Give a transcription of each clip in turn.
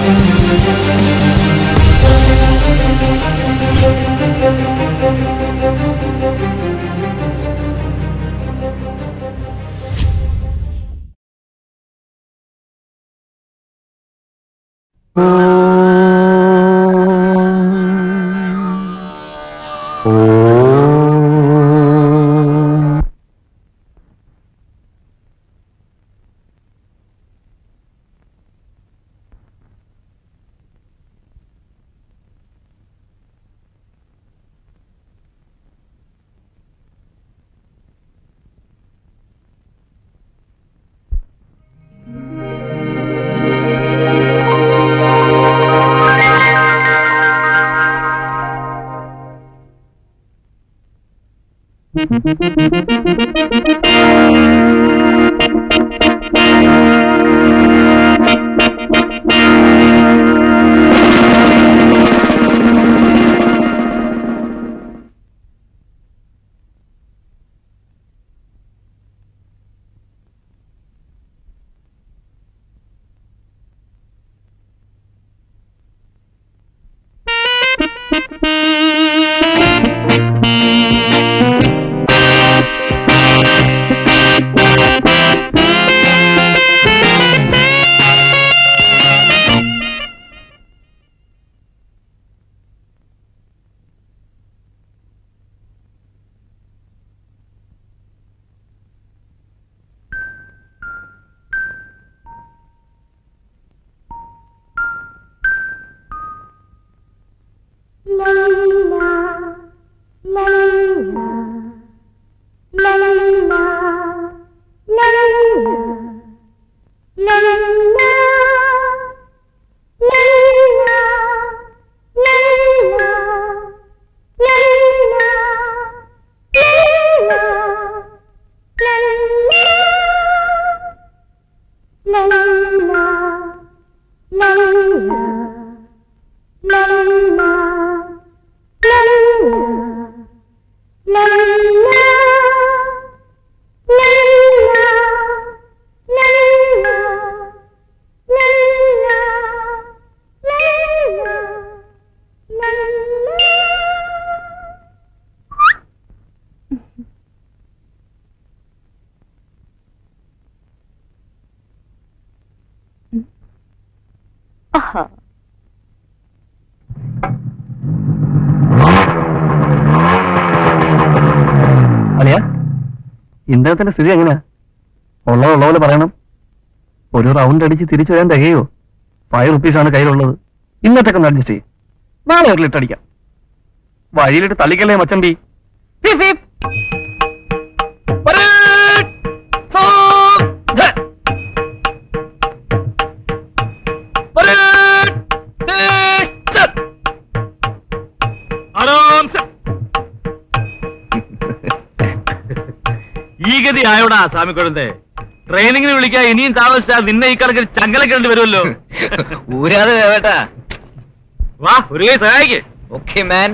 അളിയ ഇദ്ദേഹത്തിന്റെ സ്ഥിതി എങ്ങനെയാ ഉള്ളത് ഉള്ള പോലെ പറയണം ഒരു റൗണ്ട് അടിച്ച് തിരിച്ചു വരാൻ തികയോ ഫൈവ് റുപ്പീസാണ് കയ്യിലുള്ളത് ഇന്നത്തൊക്കെ ഒന്ന് അഡ്ജസ്റ്റ് ചെയ്യും നാളെ ഒരു ലിറ്റർ അടിക്കാം വഴിയിലിട്ട് തള്ളിക്കല്ലേ മച്ചമ്പി ഫീ, ഫീ. ഒരു, സോ, ധ. ഒരു, തീ, ആറാം സെ. ഈ ഗതി ആയോടാ സ്വാമി കുഴന്തേ ട്രെയിനിങ്ങിന് വിളിക്കാൻ ഇനിയും താമസിച്ചാ നിന്നെ ഈ കണക്കിൽ ചങ്ങലക്കേണ്ടി വരുമല്ലോ ഊരാതെ വേട്ടാ വാ ഒരു കൈ സഹായിക്ക് ഓക്കെ മാൻ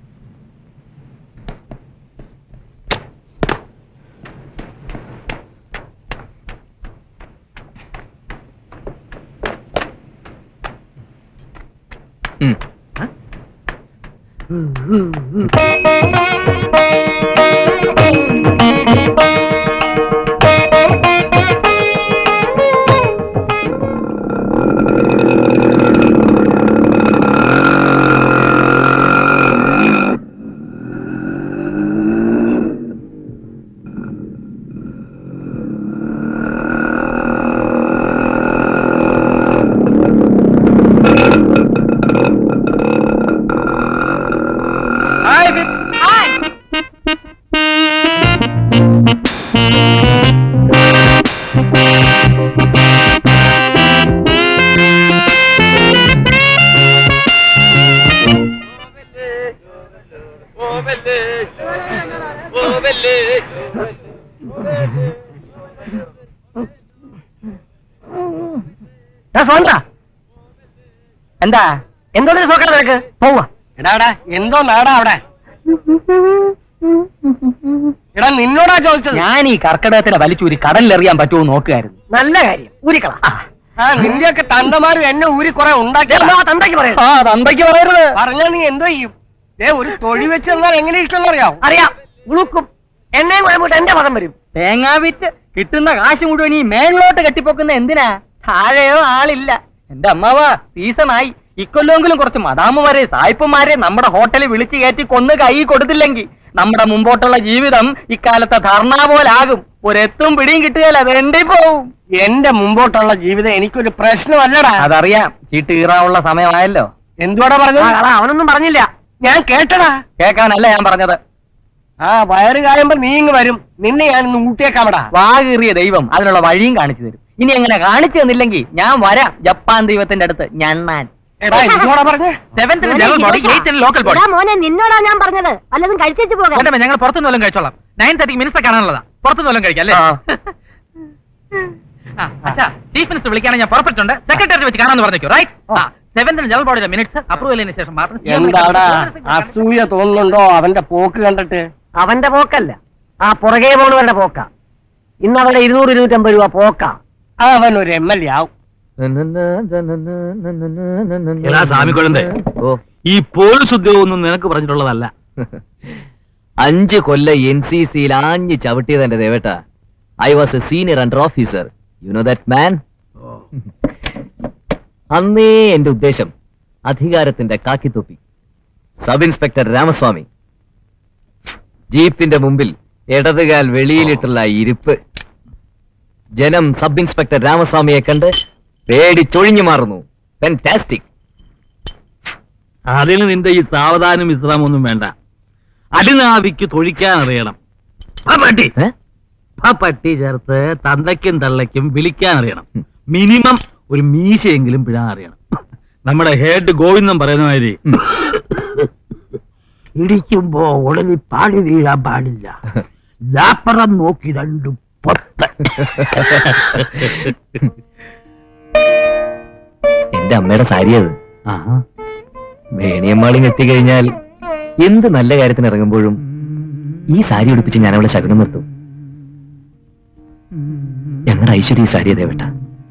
എന്താ എന്തോ സോക്കട നിനക്ക് പോവാ എടാ എന്തോ നാടാ അവിടെ എടാ നിന്നോടാ ചോദിച്ചത് ഞാൻ ഈ കർക്കിടകത്തിനെ വലിച്ചൂരി കടലിലെറിയാൻ പറ്റുമോ നോക്കുകയായിരുന്നു നല്ല കാര്യം ഊരിക്കള ആ നിന്റെയൊക്കെ തന്തമാരും എന്നെ ഊരി കുറെ ഉണ്ടാക്കി തന്തയ്ക്ക് പറയാം ആ തന്തയ്ക്ക് പറയരുത് പറഞ്ഞാ നീ എന്തോ ചെയ്യും ഏ ഒരു തൊഴി വെച്ചിരുന്നാൽ എങ്ങനെ ഇഷ്ടം അറിയാം അറിയാം ഉളുക്കും എന്നെയും കുഴമ്പിട്ട് എന്റെ പദം വരും തേങ്ങാ വിറ്റ് കിട്ടുന്ന കാശ് മുഴുവൻ ഈ മേളിലോട്ട് കെട്ടിപ്പോക്കുന്ന എന്തിനാ താഴെയോ ആളില്ല എന്റെ അമ്മാവ സീസണായി ഇക്കൊല്ലെങ്കിലും കുറച്ച് മദാമുമാരെ സായിപ്പുമാരെ നമ്മുടെ ഹോട്ടലിൽ വിളിച്ചു കയറ്റി കൊന്ന് കൈ കൊടുത്തില്ലെങ്കിൽ നമ്മുടെ മുമ്പോട്ടുള്ള ജീവിതം ഇക്കാലത്തെ ധർണ പോലാകും ഒരെത്തും പിടിയും കിട്ടുകയല്ല വേണ്ടി പോവും എന്റെ മുമ്പോട്ടുള്ള ജീവിതം എനിക്കൊരു പ്രശ്നമല്ലടാ അതറിയാം ചീട്ട് കീറാനുള്ള സമയമായല്ലോ എന്തുവാടാ പറഞ്ഞത് ആ, കള, അവനൊന്നും പറഞ്ഞില്ല ഞാൻ കേട്ടടാ കേൾക്കാനല്ല ഞാൻ പറഞ്ഞത് ആ വയറ് കായുമ്പോ നീ ഇങ്ങ് വരും നിന്നെ ഞാൻ ഇന്ന് ഊട്ടിയേക്കാമടാ വാകീറിയ ദൈവം അതിനുള്ള വഴിയും കാണിച്ചു തരും ഇനി എങ്ങനെ കാണിച്ചു തന്നില്ലെങ്കിൽ ഞാൻ വരാം ജപ്പാൻ ദൈവത്തിന്റെ അടുത്ത് ഞണ്ണാൻ എടാ എന്തുവാടാ പറഞ്ഞേ സെവൻത്തിന് മോനെ ജനറൽ ബോഡി ഹിരോഷ. എയ്ത്തിന് ലോക്കൽ ബോഡി എടാ മോനെ നിന്നോടാ ഞാൻ പറഞ്ഞത് വല്ലതും കഴിച്ചേച്ച് പോകാം വേണ്ട ഞങ്ങൾ പുറത്തുനിന്ന് വല്ലതും കഴിച്ചോളാം നയൻ തേർട്ടിക്ക് മിനിസ്റ്റർ കാണാനുള്ളതാ പുറത്തുനിന്ന് വല്ലതും കഴിക്കാം അല്ലേ ആ, അച്ഛാ ചീഫ് മിനിസ്റ്റർ വിളിക്കുകയാണെങ്കിൽ ഞാൻ പുറപ്പെട്ടുണ്ട് സെക്രട്ടറി വെച്ച് കാണാന്ന് പറഞ്ഞേക്കോ റൈറ്റ് സെവൻത്തിന് ജനറൽ ബോഡിയുടെ മിനിറ്റ്സ് അപ്രൂവൽ ചെയ്തതിനു ശേഷം മാത്രം എന്താടാ അസൂയ തോന്നുന്നുണ്ടോ അവന്റെ പോക്ക് കണ്ടിട്ട് അവന്റെ പോക്കല്ല ആ പുറകെ പോണവരുടെ പോക്ക ഇന്ന് അവരുടെ ഇരുന്നൂറ് ഇരുന്നൂറ്റമ്പത് രൂപ പോക്ക അവൻ ഒരു എം എൽ എ ആവും എടാ സ്വാമിക്കുഴന്തേ ഓ ഈ പോലീസ് ഉദ്യോഗമൊന്നും നിനക്ക് പറഞ്ഞിട്ടുള്ളതല്ല അഞ്ച് കൊല്ല എൻ സി സിയിൽ ആഞ്ഞ് ചവിട്ടിയത് എന്റെ ദേവേട്ട I was a senior under officer you know that man അന്നേ എന്റെ ഉദ്ദേശം അധികാരത്തിന്റെ കാക്കിത്തൊപ്പി സബ് ഇൻസ്പെക്ടർ രാമസ്വാമി ജീപ്പിന്റെ മുമ്പിൽ ഇടതുകാൽ വെളിയിലിട്ടുള്ള ആ ഇരിപ്പ് ജനം സബ് ഇൻസ്പെക്ടർ രാമസ്വാമിയെ കണ്ട് പേടിച്ചൊഴിഞ്ഞു മാറുന്നു ഫാന്റാസ്റ്റിക് അതിന് നിന്റെ ഈ സാവധാനം വിശ്രാമൊന്നും വേണ്ട അടിനാവിക്ക് തൊഴിക്കാൻ അറിയണം ആ പട്ടി ഏ? ആ പട്ടി ചേർത്ത് തന്തയ്ക്കും തള്ളയ്ക്കും വിളിക്കാൻ അറിയണം മിനിമം ഒരു മീശയെങ്കിലും പിഴാൻ അറിയണം നമ്മുടെ ഹെഡ് ഗോവിന്ദൻ പറയുന്ന മാതിരി ഇടിക്കുമ്പോ ഉടനെ പാടി വീഴാൻ പാടില്ല ലാപ്പറം നോക്കി രണ്ടും പൊത്ത എന്റെ അമ്മയുടെ സാരി അത് ആഹാ. വേണിയമ്മാളിങ് എത്തിക്കഴിഞ്ഞാൽ എന്ത് നല്ല കാര്യത്തിന് ഇറങ്ങുമ്പോഴും ഈ സാരി ഉടുപ്പിച്ച് ഞാൻ അവളെ ശകുനം നിർത്തും ഞങ്ങളുടെ ഐശ്വര്യ ഈ സാരിയെ ദേവട്ട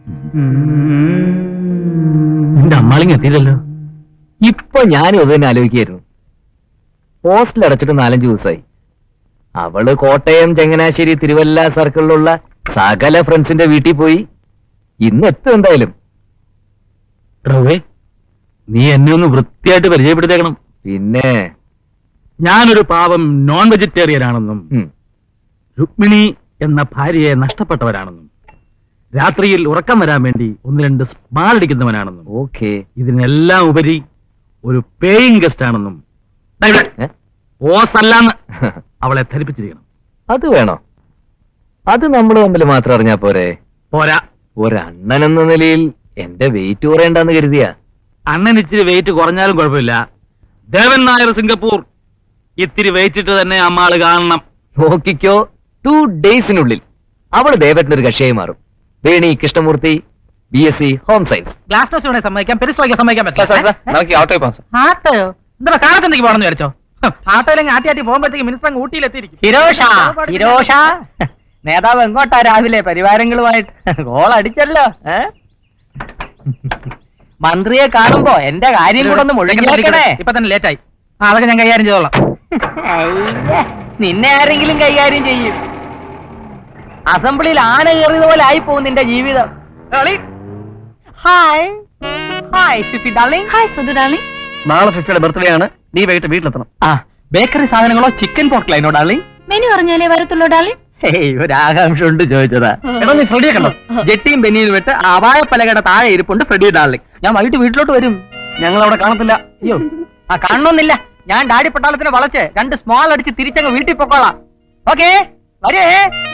നിന്റെ അമ്മാളിങ് എത്തിയില്ലല്ലോ ഇപ്പൊ ഞാനും അത് തന്നെ ആലോചിക്കായിരുന്നു ഹോസ്റ്റൽ അടച്ചിട്ട് നാലഞ്ച് ദിവസമായി അവള് കോട്ടയം ചങ്ങനാശ്ശേരി തിരുവല്ല സർക്കിളിലുള്ള സകല ഫ്രണ്ട്സിന്റെ വീട്ടിൽ പോയി ഇന്ന് എത്തും എന്തായാലും റവേ നീ എന്നെ ഒന്ന് വൃത്തിയായിട്ട് പരിചയപ്പെടുത്തേക്കണം പിന്നെ ഞാനൊരു പാവം നോൺ വെജിറ്റേറിയൻ ആണെന്നും ഉം, രുക്മിണി എന്ന ഭാര്യയെ നഷ്ടപ്പെട്ടവരാണെന്നും രാത്രിയിൽ ഉറക്കം വരാൻ വേണ്ടി ഒന്ന് രണ്ട് സ്മാൾ അടിക്കുന്നവനാണെന്നും ഓക്കേ ഇതിനെല്ലാം ഉപരി ഒരു പേയിങ് ഗസ്റ്റ് ആണെന്നും ദാ ഇവിടെ, ഏ? ഓസ് അല്ലാന്ന് അവളെ ധരിപ്പിച്ചിരിക്കണം അത് വേണോ അത് നമ്മൾ തമ്മിൽ മാത്രം അറിഞ്ഞാ പോരെ പോരാ ഒരണ്ണൻ എന്ന നിലയിൽ എന്റെ വെയിറ്റ് കുറയണ്ടെന്ന് കരുതിയ അണ്ണൻ ഇച്ചിരി വെയിറ്റ് കുറഞ്ഞാലും കുഴപ്പമില്ല ദേവൻ നായർ സിംഗപ്പൂർ ഇത്തിരി വെയിറ്റ് ഇട്ട് തന്നെ അമ്മാള് കാണണം നോക്കിക്കോ ടു ഡേയ്സിനുള്ളിൽ അവള് ദേവട്ടിനൊരു കക്ഷിയായി മാറും Veni Krishnamurthy B S C home science ഗ്ലാസ് ടോസ്റ്റ് വേണേ സമ്മതിക്കാം പെരിസ് വയ്ക്കാൻ സമ്മതിക്കാൻ പറ്റില്ല നമുക്ക് ഓട്ടോ പോകാം ആട്ടയോ എന്താ കാലത്തെന്തെങ്കിലും പോകണമെന്ന് വിചാരിച്ചോ ആട്ടോയിലെങ്കിൽ ആട്ടി ആട്ടി പോകുമ്പോഴത്തേക്ക് മിനിസ്റ്റർ അങ്ങ് ഊട്ടിയിലെത്തിയിരിക്കും ഹിരോഷ ഹിരോഷ നേതാവ് എങ്ങോട്ടാ രാവിലെ പരിവാരങ്ങളുമായിട്ട് ഗോൾ അടിച്ചല്ലോ ഏ? മന്ത്രിയെ കാണുമ്പോ എന്റെ കാര്യം കൂടെ ഒന്ന് മുഴുകിയേക്കണേ ഇപ്പൊ തന്നെ ലേറ്റ് ആയി ആ അതൊക്കെ ഞാൻ കൈകാര്യം ചെയ്തോളാം അയ്യ, നിന്നെ ആരെങ്കിലും കൈകാര്യം ചെയ്യും അസംബ്ലിയിൽ ആന കയറിയത് പോലെ ആയി പോകും നിന്റെ ജീവിതം hi hi Fifi darling hi Sudhu darling നാളെ ഫിഫിയുടെ ബർത്ത്ഡേ ആണ് നീ വൈകിട്ട് വീട്ടിലെത്തണം ആ ബേക്കറി സാധനങ്ങളോ ചിക്കൻ പോർക്കലൈനോ ഡാർലിംഗ് മെനു അറിഞ്ഞാലേ വരത്തുള്ളൂ ഡാർലിംഗ് ഹേയ് ഒരു ആകാംക്ഷ ഉണ്ട് ചോദിച്ചതാ എടാ നീ ഫ്രെഡിയെ കണ്ടോ ജെട്ടിയും ബെന്നിയും വിട്ട് അപായ പലകയുടെ താഴെ ഇരിപ്പുണ്ട് ഫ്രെഡി ഡാർലിംഗ് ഞാൻ വൈകിട്ട് വീട്ടിലോട്ട് വരും ഞങ്ങൾ അവിടെ കാണത്തില്ല അയ്യോ ആ കാണണമെന്നില്ല ഞാൻ ഡാഡി പട്ടാളത്തിന് വളച്ച് രണ്ട് സ്മോൾ അടിച്ച് തിരിച്ചങ്ങ് വീട്ടിൽ പൊക്കോളാം ഓക്കേ വരേ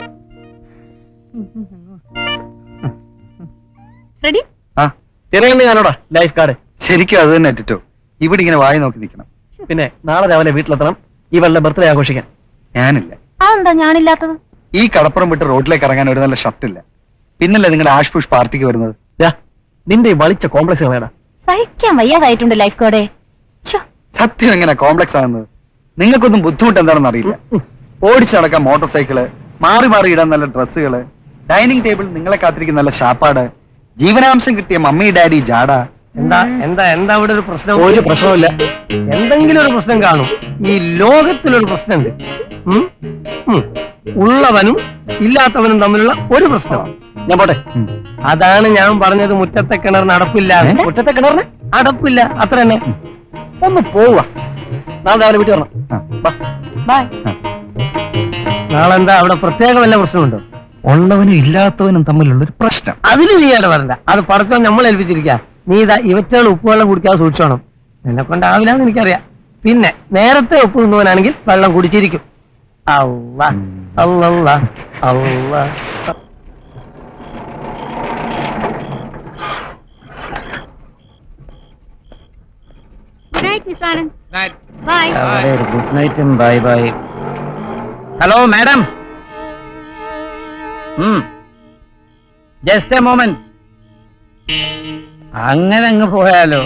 റെഡി ആ തിരയുന്ന ഞാനോടാ ലൈഫ് കാർഡ് ശരിക്കും അത് തന്നെ അറ്റിട്ടോ ഇവിടെ ഇങ്ങനെ വായി നോക്കി നിൽക്കണം പിന്നെ നാളെ രാവിലെ വീട്ടിലെത്തണം ഇവളുടെ ബർത്ത്ഡേ ആഘോഷിക്കാൻ ഞാനില്ല അതെന്താ ഞാനില്ലാത്തത് ഈ കടപ്പുറം വിട്ട് റോഡിലേക്ക് ഇറങ്ങാൻ ഒരു നല്ല ഷർട്ടില്ല പിന്നല്ലേ നിങ്ങളുടെ ആഷ് പുഷ് പാർട്ടിക്ക് വരുന്നത് ദാ, നിന്റെ ഈ വളിച്ച കോംപ്ലക്സ് കളയടാ സഹിക്കാൻ വയ്യാതായിട്ടുണ്ട് ലൈഫ് കോഡേ ശ്ശോ, സത്യം എങ്ങനെ കോംപ്ലക്സ് ആകുന്നത് നിങ്ങൾക്കൊന്നും ബുദ്ധിമുട്ട് എന്താണെന്ന് അറിയില്ല ഓടിച്ചു നടക്കാൻ മോട്ടോർ സൈക്കിള് മാറി മാറി ഇടാൻ നല്ല ഡ്രസ്സുകള് ഡൈനിങ് ടേബിൾ നിങ്ങളെ കാത്തിരിക്കുന്ന നല്ല ഷാപ്പാട് ജീവനാംശം കിട്ടിയ മമ്മി ഡാഡി ജാട എന്താ എന്താ എന്താ ഇവിടെ ഒരു പ്രശ്നം ഒരു പ്രശ്നവുമില്ല എന്തെങ്കിലും ഒരു പ്രശ്നം കാണും ഈ ലോകത്തിലൊരു പ്രശ്നമുണ്ട് ഉം? ഉം. ഉള്ളവനും ഇല്ലാത്തവനും തമ്മിലുള്ള ഒരു പ്രശ്നം ഞാൻ പോട്ടെ അതാണ് ഞാൻ പറഞ്ഞത് മുറ്റത്തെ കിണറിന് അടപ്പില്ല മുറ്റത്തെ കിണറിന് അടപ്പില്ല അത്ര തന്നെ ഒന്ന് പോവുക നാളെ രാവിലെ വീട്ടിൽ വരണം ബൈ നാളെ എന്താ അവിടെ പ്രത്യേക വല്ല പ്രശ്നമുണ്ടോ ഉള്ളവനും ഇല്ലാത്തവനും തമ്മിലുള്ള ഒരു പ്രശ്നം അതിൽ നീ ഇട വരണ്ട അത് പടച്ചോ നമ്മൾ ഏൽപ്പിച്ചിരിക്ക നീ ഇതാ ഇവറ്റകൾ ഉപ്പുവെള്ളം കുടിക്കാതെ സൂക്ഷിച്ചോണം എന്നെ കൊണ്ടാവില്ലാന്ന് എനിക്കറിയാം പിന്നെ നേരത്തെ ഉപ്പ് തിന്നുവാനാണെങ്കിൽ വെള്ളം കുടിച്ചിരിക്കും അല്ല അല്ല അല്ല good night miss Anand bye good നൈറ്റും bye bye hello madam just a moment അങ്ങനെ അങ്ങ് പോയാലോ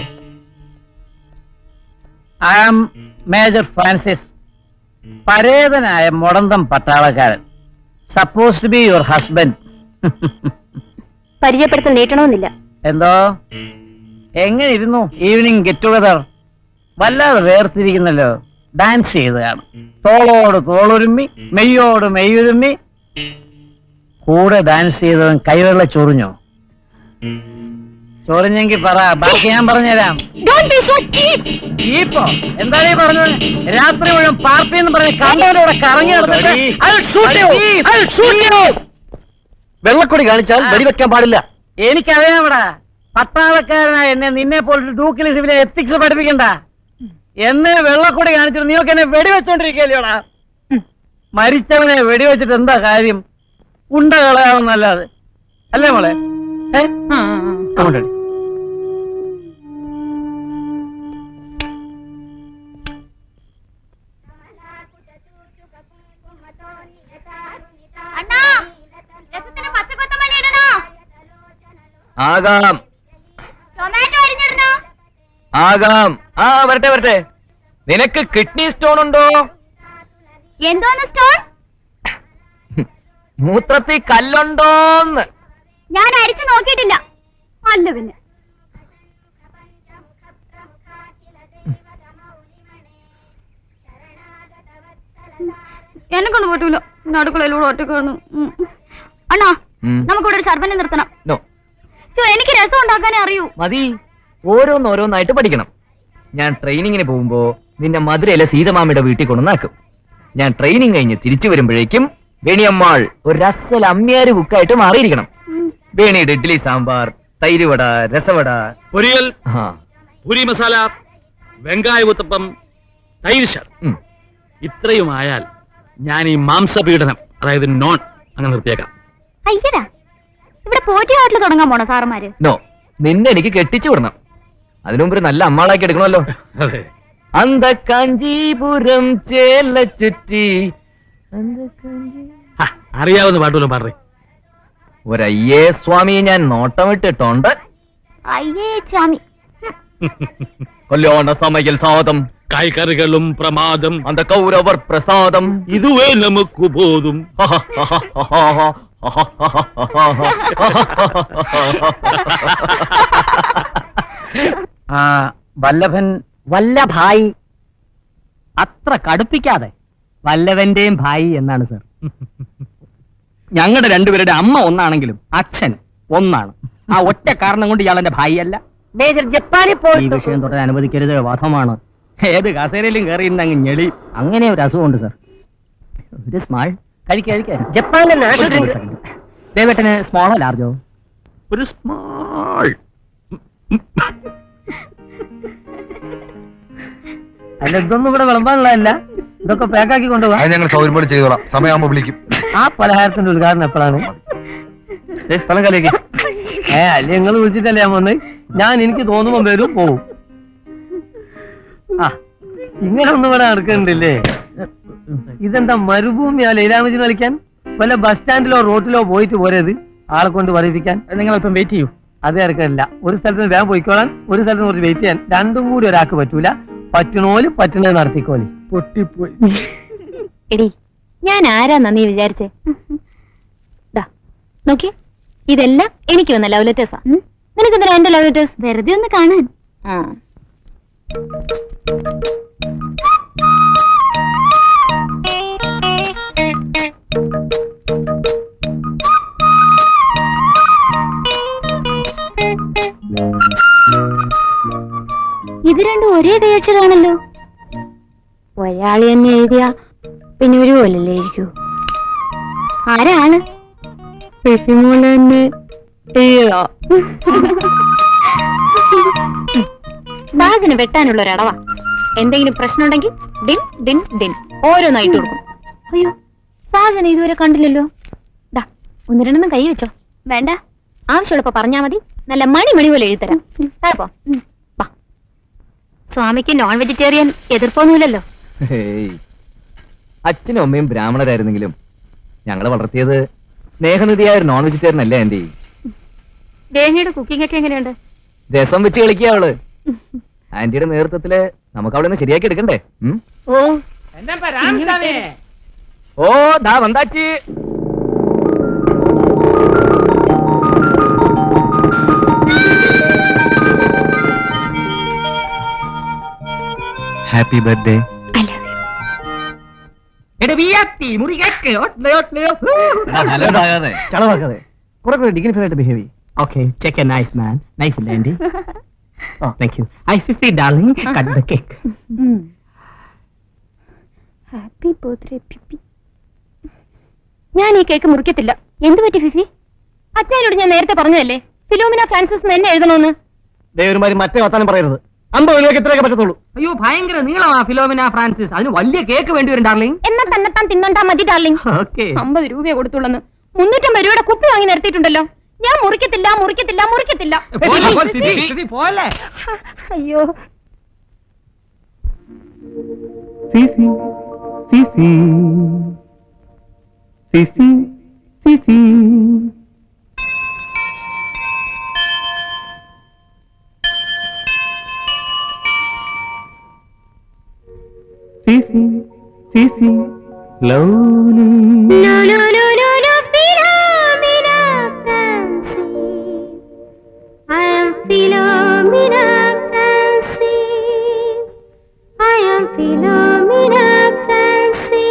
ഐ ആം മേജർ ഫ്രാൻസിസ് പരേതനായ മുടന്തം പട്ടാളക്കാരൻ suppose to be your husband പരിചയപ്പെടുത്തൽ നീട്ടണമെന്നില്ല എന്തോ എങ്ങനെ ഇരുന്നു ഈവനിങ് ഗെറ്റ് ടുഗദർ വല്ലാതെ വേർതിരിക്കുന്നല്ലോ ഡാൻസ് ചെയ്ത് കാണും തോളോട് തോളുരുമ്മി മെയ്യോട് മെയ്യുരുമ്മി കൂടെ ഡാൻസ് ചെയ്തവൻ കൈവെള്ള ചൊറിഞ്ഞോ ചൊറിഞ്ഞെങ്കിൽ പറ ബാക്കി ഞാൻ പറഞ്ഞുതരാം ഡോണ്ട് ബി സോ ചീപ്പ് ഈപ്പോ എന്താണ് ഈ പറഞ്ഞത് രാത്രി മുഴുവൻ പാർട്ടി എന്ന് പറഞ്ഞ് കണ്ടവരോടെ കറങ്ങി നടന്നിട്ട് I will shoot you. I will shoot you. വെള്ളക്കൊടി കാണിച്ചാൽ വെടിവെക്കാൻ പാടില്ല എനിക്കറിയാമടാ പട്ടാളക്കാരനായ എന്നെ നിന്നെ പോലൊരു ഡൂക്കിൽ സിവിലെ എത്തിക്സ് പഠിപ്പിക്കണ്ട എന്നെ വെള്ളക്കൂടി കാണിച്ചിട്ട് നീയൊക്കെ എന്നെ വെടിവെച്ചോണ്ടിരിക്കല്ലോടാ മരിച്ചവനെ വെടിവെച്ചിട്ട് എന്താ കാര്യം ഉണ്ട കളയാവുന്നല്ലാതെ അല്ലേ മോളെ ഏ? അങ്ങോട്ടടി. അണ്ണാ രസത്തിന് പച്ചക്കൊത്തമല്ലി ഇടണോ ആകാം ടൊമാറ്റോ അരിഞ്ഞിടണോ ആകാം ആ വരട്ടെ വരട്ടെ നിനക്ക് കിഡ്നി സ്റ്റോൺ ഉണ്ടോ എന്തോന്ന് സ്റ്റോൺ മൂത്രത്തിൽ കല്ലുണ്ടോന്ന് ഞാൻ അരിച്ചു നോക്കിയിട്ടില്ല അല്ല പിന്നെ എന്നെ കൊണ്ട് പറ്റൂല അടുക്കളയിലൂടെ ഒറ്റക്കാണ് ഉം. അണ്ണാ ഉം. നമുക്കിവിടെ ഒരു സർവനെ നിർത്തണം നോ ശ്ശോ, എനിക്ക് രസം ഉണ്ടാക്കാനേ അറിയൂ മതി ഓരോന്നോരോന്നായിട്ട് പഠിക്കണം ഞാൻ ട്രെയിനിങ്ങിന് പോകുമ്പോ നിന്നെ മധുരയിലെ സീതമാമിയുടെ വീട്ടിൽ കൊണ്ടുവന്നാക്കും ഞാൻ ട്രെയിനിങ് കഴിഞ്ഞ് തിരിച്ചു വരുമ്പോഴേക്കും വേണിയമ്മാൾ ഒരു രസല അമ്മിയാര് ബുക്കായിട്ട് മാറിയിരിക്കണം വേണിയുടെ ഇഡ്ഡലി സാമ്പാർ തൈരുവട രസവട പൊരിയൽ ആ പൂരി മസാല വെങ്കായ ഉത്തപ്പം തൈര് ഉം. ഇത്രയുമായാൽ ഞാൻ ഈ മാംസപീഡനം അതായത് നോൺ അങ്ങനെ നിർത്തിയേക്കാം അയ്യടാ ഇവിടെ പോറ്റി ഹോട്ടൽ തുടങ്ങാൻ പോണോ സാറന്മാര് നോ നിന്നെ എനിക്ക് കെട്ടിച്ചു വിടണം അതിനു മുമ്പ് ഒരു നല്ല അമ്മാളാക്കി എടുക്കണമല്ലോ അതെ അന്ത കാഞ്ചീപുരം ചേല ചുറ്റി അന്ത കാഞ്ചീ- ഹ, അറിയാവുന്ന പാട്ടുമല്ലോ പാടേ ഒരയ്യേ സ്വാമിയെ ഞാൻ നോട്ടമിട്ടിട്ടുണ്ട് അയ്യേ ചാമി കല്യാണ സമയൽ സാദം കായ്കറികളും പ്രമാദം അന്ത കൗരവർ പ്രസാദം ഇതുവേ നമുക്ക് ബോധം ആ വല്ലഭൻ വല്ലഭായി അത്ര കടുപ്പിക്കാതെ വല്ലവന്റെയും ഭായി എന്നാണ് സർ ഞങ്ങളുടെ രണ്ടുപേരുടെ അമ്മ ഒന്നാണെങ്കിലും അച്ഛൻ ഒന്നാണ് ആ ഒറ്റ കാരണം കൊണ്ട് ഇയാൾ എന്റെ ഭായി അല്ല മേജർ ജപ്പാനിൽ ഈ പോയിട്ട് വിഷയം തുടരാൻ അനുവദിക്കരുത് വധമാണ് ഏത് കസേരയിലും കയറി അങ്ങ് ഞെളി അങ്ങനെ ഒരു അസുഖമുണ്ട് സർ ഒരു സ്മാൾ കഴിക്ക കഴിക്ക ജപ്പാന്റെ നാഷണൽ ദേവേട്ടന് സ്മോളോ ലാർജോ ഒരു സ്മാൾ അല്ല ഇതൊന്നും ഇവിടെ വിളമ്പാനുള്ളതല്ല ഇതൊക്കെ പാക്കാക്കി കൊണ്ടുപോകാം അത് ഞങ്ങൾ സൗകര്യം ചെയ്തോളാം സമയമാകുമ്പോ വിളിക്കും ആ പലഹാരത്തിന്റെ ഉദ്ഘാടനം എപ്പോഴാണ് ഏ, സ്ഥലം കാലിയാക്കി ഏ അല്ല നിങ്ങൾ വിളിച്ചിട്ടല്ലേ ഞാൻ വന്ന് ഞാൻ എനിക്ക് തോന്നുമ്പോ വരും പോവും ആ ഇങ്ങനെ ഒന്നും ഇവിടെ നടക്കുന്നുണ്ടല്ലേ ഇതെന്താ മരുഭൂമിയാ ലൈലാമജിന് കളിക്കാൻ വല്ല ബസ് സ്റ്റാൻഡിലോ റോട്ടിലോ പോയിട്ട് പോരത് ആളെ കൊണ്ട് പറയിപ്പിക്കാൻ നിങ്ങൾ ഇപ്പം വെയിറ്റ് ചെയ്യൂ അത് ഇറക്കമില്ല ഒരു സ്ഥലത്ത് നിന്ന് വേഗം പോയിക്കോളാൻ ഒരു സ്ഥലത്ത് നിന്ന് കുറച്ച് വെയിറ്റ് ചെയ്യാൻ രണ്ടും കൂടി ഒരാൾക്ക് പറ്റൂല പറ്റണോല് പറ്റണത് നടത്തിക്കോളി പൊട്ടിപ്പോയി എടി ഞാൻ ആരാന്നാ നീ വിചാരിച്ചേ ദാ, നോക്കി ഇതെല്ലാം എനിക്ക് വന്ന ലവ് ലെറ്റേഴ്സാ നിനക്ക് എന്തിനാ എന്റെ ലവ് ലെറ്റേഴ്സ് വെറുതെ ഒന്ന് കാണാൻ ഇത് രണ്ടും ഒരേ കൈയക്ഷരാണല്ലോ ഒരാള് തന്നെ എഴുതിയ പിന്നെ ഒരു പോലല്ലേ ഇരിക്കൂ ആരാണ് പെട്ടിമോള് തന്നെ സാഗിന് വെട്ടാനുള്ള ഒരു അടവാ എന്തെങ്കിലും പ്രശ്നമുണ്ടെങ്കിൽ ഡിൻ ഡിൻ ഡിൻ ഓരോന്നായിട്ട് കൊടുക്കും അയ്യോ സാഗനെ ഇതുവരെ കണ്ടില്ലല്ലോ ദാ ഒന്ന് രണ്ടെണ്ണം കൈ വെച്ചോ വേണ്ട ആവശ്യമുള്ളപ്പോ പറഞ്ഞാ മതി നല്ല മണി മണി പോലെ എഴുതരാം താഴപ്പോ വാ സ്വാമിക്ക് നോൺ വെജിറ്റേറിയൻ എതിർപ്പൊന്നുമില്ലല്ലോ ഹേയ്. അച്ഛനും അമ്മയും ബ്രാഹ്മണരായിരുന്നെങ്കിലും ഞങ്ങളെ വളർത്തിയത് സ്നേഹനിധിയായ ഒരു നോൺ വെജിറ്റേറിയൻ അല്ലേ ആന്റി ദേഹിയുടെ കുക്കിംഗ് ഒക്കെ എങ്ങനെയുണ്ട് രസം വെച്ച് കളിക്കുക അവള് ആന്റിയുടെ നേതൃത്വത്തില് നമുക്ക് അവളെ ഒന്ന് ശരിയാക്കി എടുക്കണ്ടേ ഉം? ഓ ഓ ദാ വന്താച്ചി happy birthday I love you എടാ വിയത്തി മുറി കേക്ക് ഒട്ട്ലേ ഒട്ട്ലേ ചളവാക്കാതെ കുറെ കൂടെ ഡിഗ്നിഫൈഡ് ആയിട്ട് ബിഹേവ് ചെയ്യും okay check a nice man nice ഇല്ല ആൻഡി thank you I Fifi darling cut the cake happy birthday പിപ്പി ഞാൻ ഈ കേക്ക് മുറിക്കത്തില്ല എന്ത് പറ്റി ഫിഫി അച്ഛനോട് ഞാൻ നേരത്തെ പറഞ്ഞതല്ലേ ഫിലോമിന ഫ്രാൻസിസ് എന്നെ എഴുതണമെന്ന് ദൈവമാരി മറ്റേ വർത്താനം പറയരുത് അമ്പത് രൂപയ്ക്ക് ഇത്രയൊക്കെ പറ്റത്തുള്ളൂ അയ്യോ ഭയങ്കര നീളമാ ഫിലോമിന ഫ്രാൻസിസ് അതിന് വലിയ കേക്ക് വേണ്ടി വരും ഡാർലിംഗ് എന്നാ തന്നെത്താൻ തിന്നണ്ടാ മതി ഡാർലിംഗ് ഓക്കെ അമ്പത് രൂപയെ കൊടുത്തുള്ളന്ന് മുന്നൂറ്റമ്പത് രൂപയുടെ കുപ്പി വാങ്ങി നിർത്തിയിട്ടുണ്ടല്ലോ ഞാൻ മുറിക്കത്തില്ല മുറിക്കത്തില്ല മുറിക്കത്തില്ല പോലെ അയ്യോ Fifi Fifi Fifi Fifi Fifi Fifi lovely No, no, no, no, no, Philomena Francis. I am Philomena Francis. I am Philomena Francis.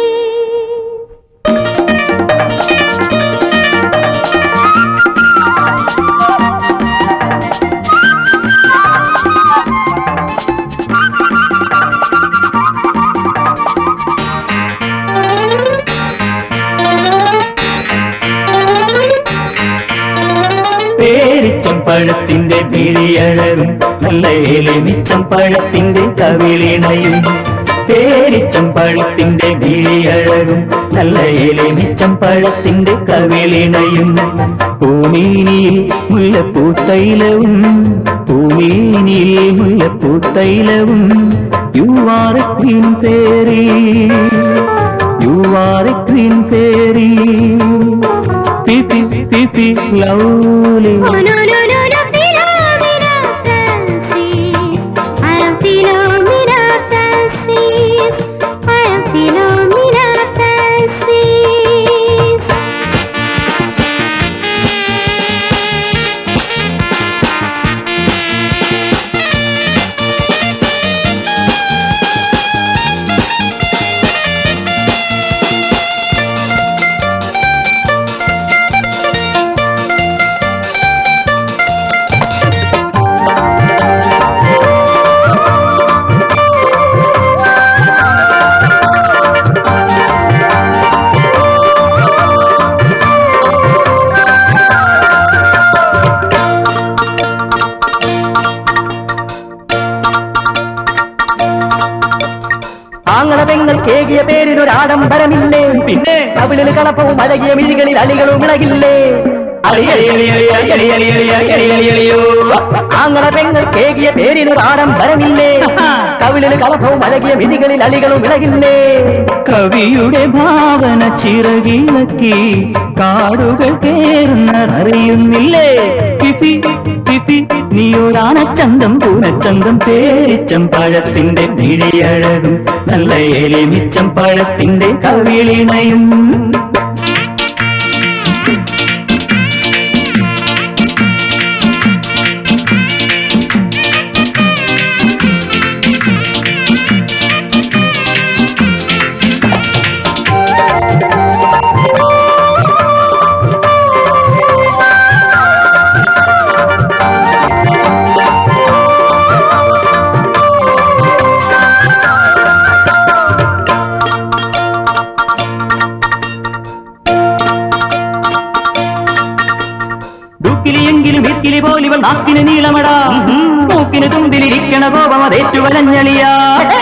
പേരിച്ചം പഴത്തിന്റെ പിഴിയഴകും നല്ല ഏലമിച്ചം പഴത്തിന്റെ കവിളിണയും പേരിച്ചം പഴത്തിന്റെ പിഴിയഴകും നല്ല ഏലമിച്ചം പഴത്തിന്റെ കവിളിണയും പൂമീനിയിൽ മുല്ലപ്പൂത്തൈലവും പൂമീനിയിൽ മുല്ലപ്പൂത്തൈലവും you are a queen fairy you are a queen fairy Fifi, Fifi, lovely. Oh, no, no, no, no, Philomena Francis. I am Philomena Francis. I am Philomena Francis. ആങ്ങളവെങ്ങൾ കേകിയ പേരിനൊരാഡംബരമില്ലേ പിന്നെ കവിളിന് കളപ്പവും അഴകിയ മിഴികളിൽ അലികളും ഇളകില്ലേ ആങ്ങളവെങ്ങൾ കേകിയ പേരിനൊരാഡംബരമില്ലേ കവിളിന് കളപ്പവും അഴകിയ മിഴികളിൽ അലികളും ഇളകില്ലേ കവിയുടെ ഭാവന ചിറകിളക്കി കാടുകൾ കേറുന്നതറിയുന്നില്ലേ ഫിഫി ഫിഫി നീയൊരാനച്ചന്തം പൂനച്ചന്തം പേരിച്ചം പഴത്തിന്റെ നിഴിയഴകും നല്ല എലിമിച്ചം പഴത്തിന്റെ കവിളിണയും ദുഃഖിലിയെങ്കിലും ഇത്തിലി പോലിവൾ നാക്കിന് നീളമടാ മൂക്കിന് തുമ്പിലിരിക്കണ കോപം അതേറ്റു വലഞ്ഞളിയാ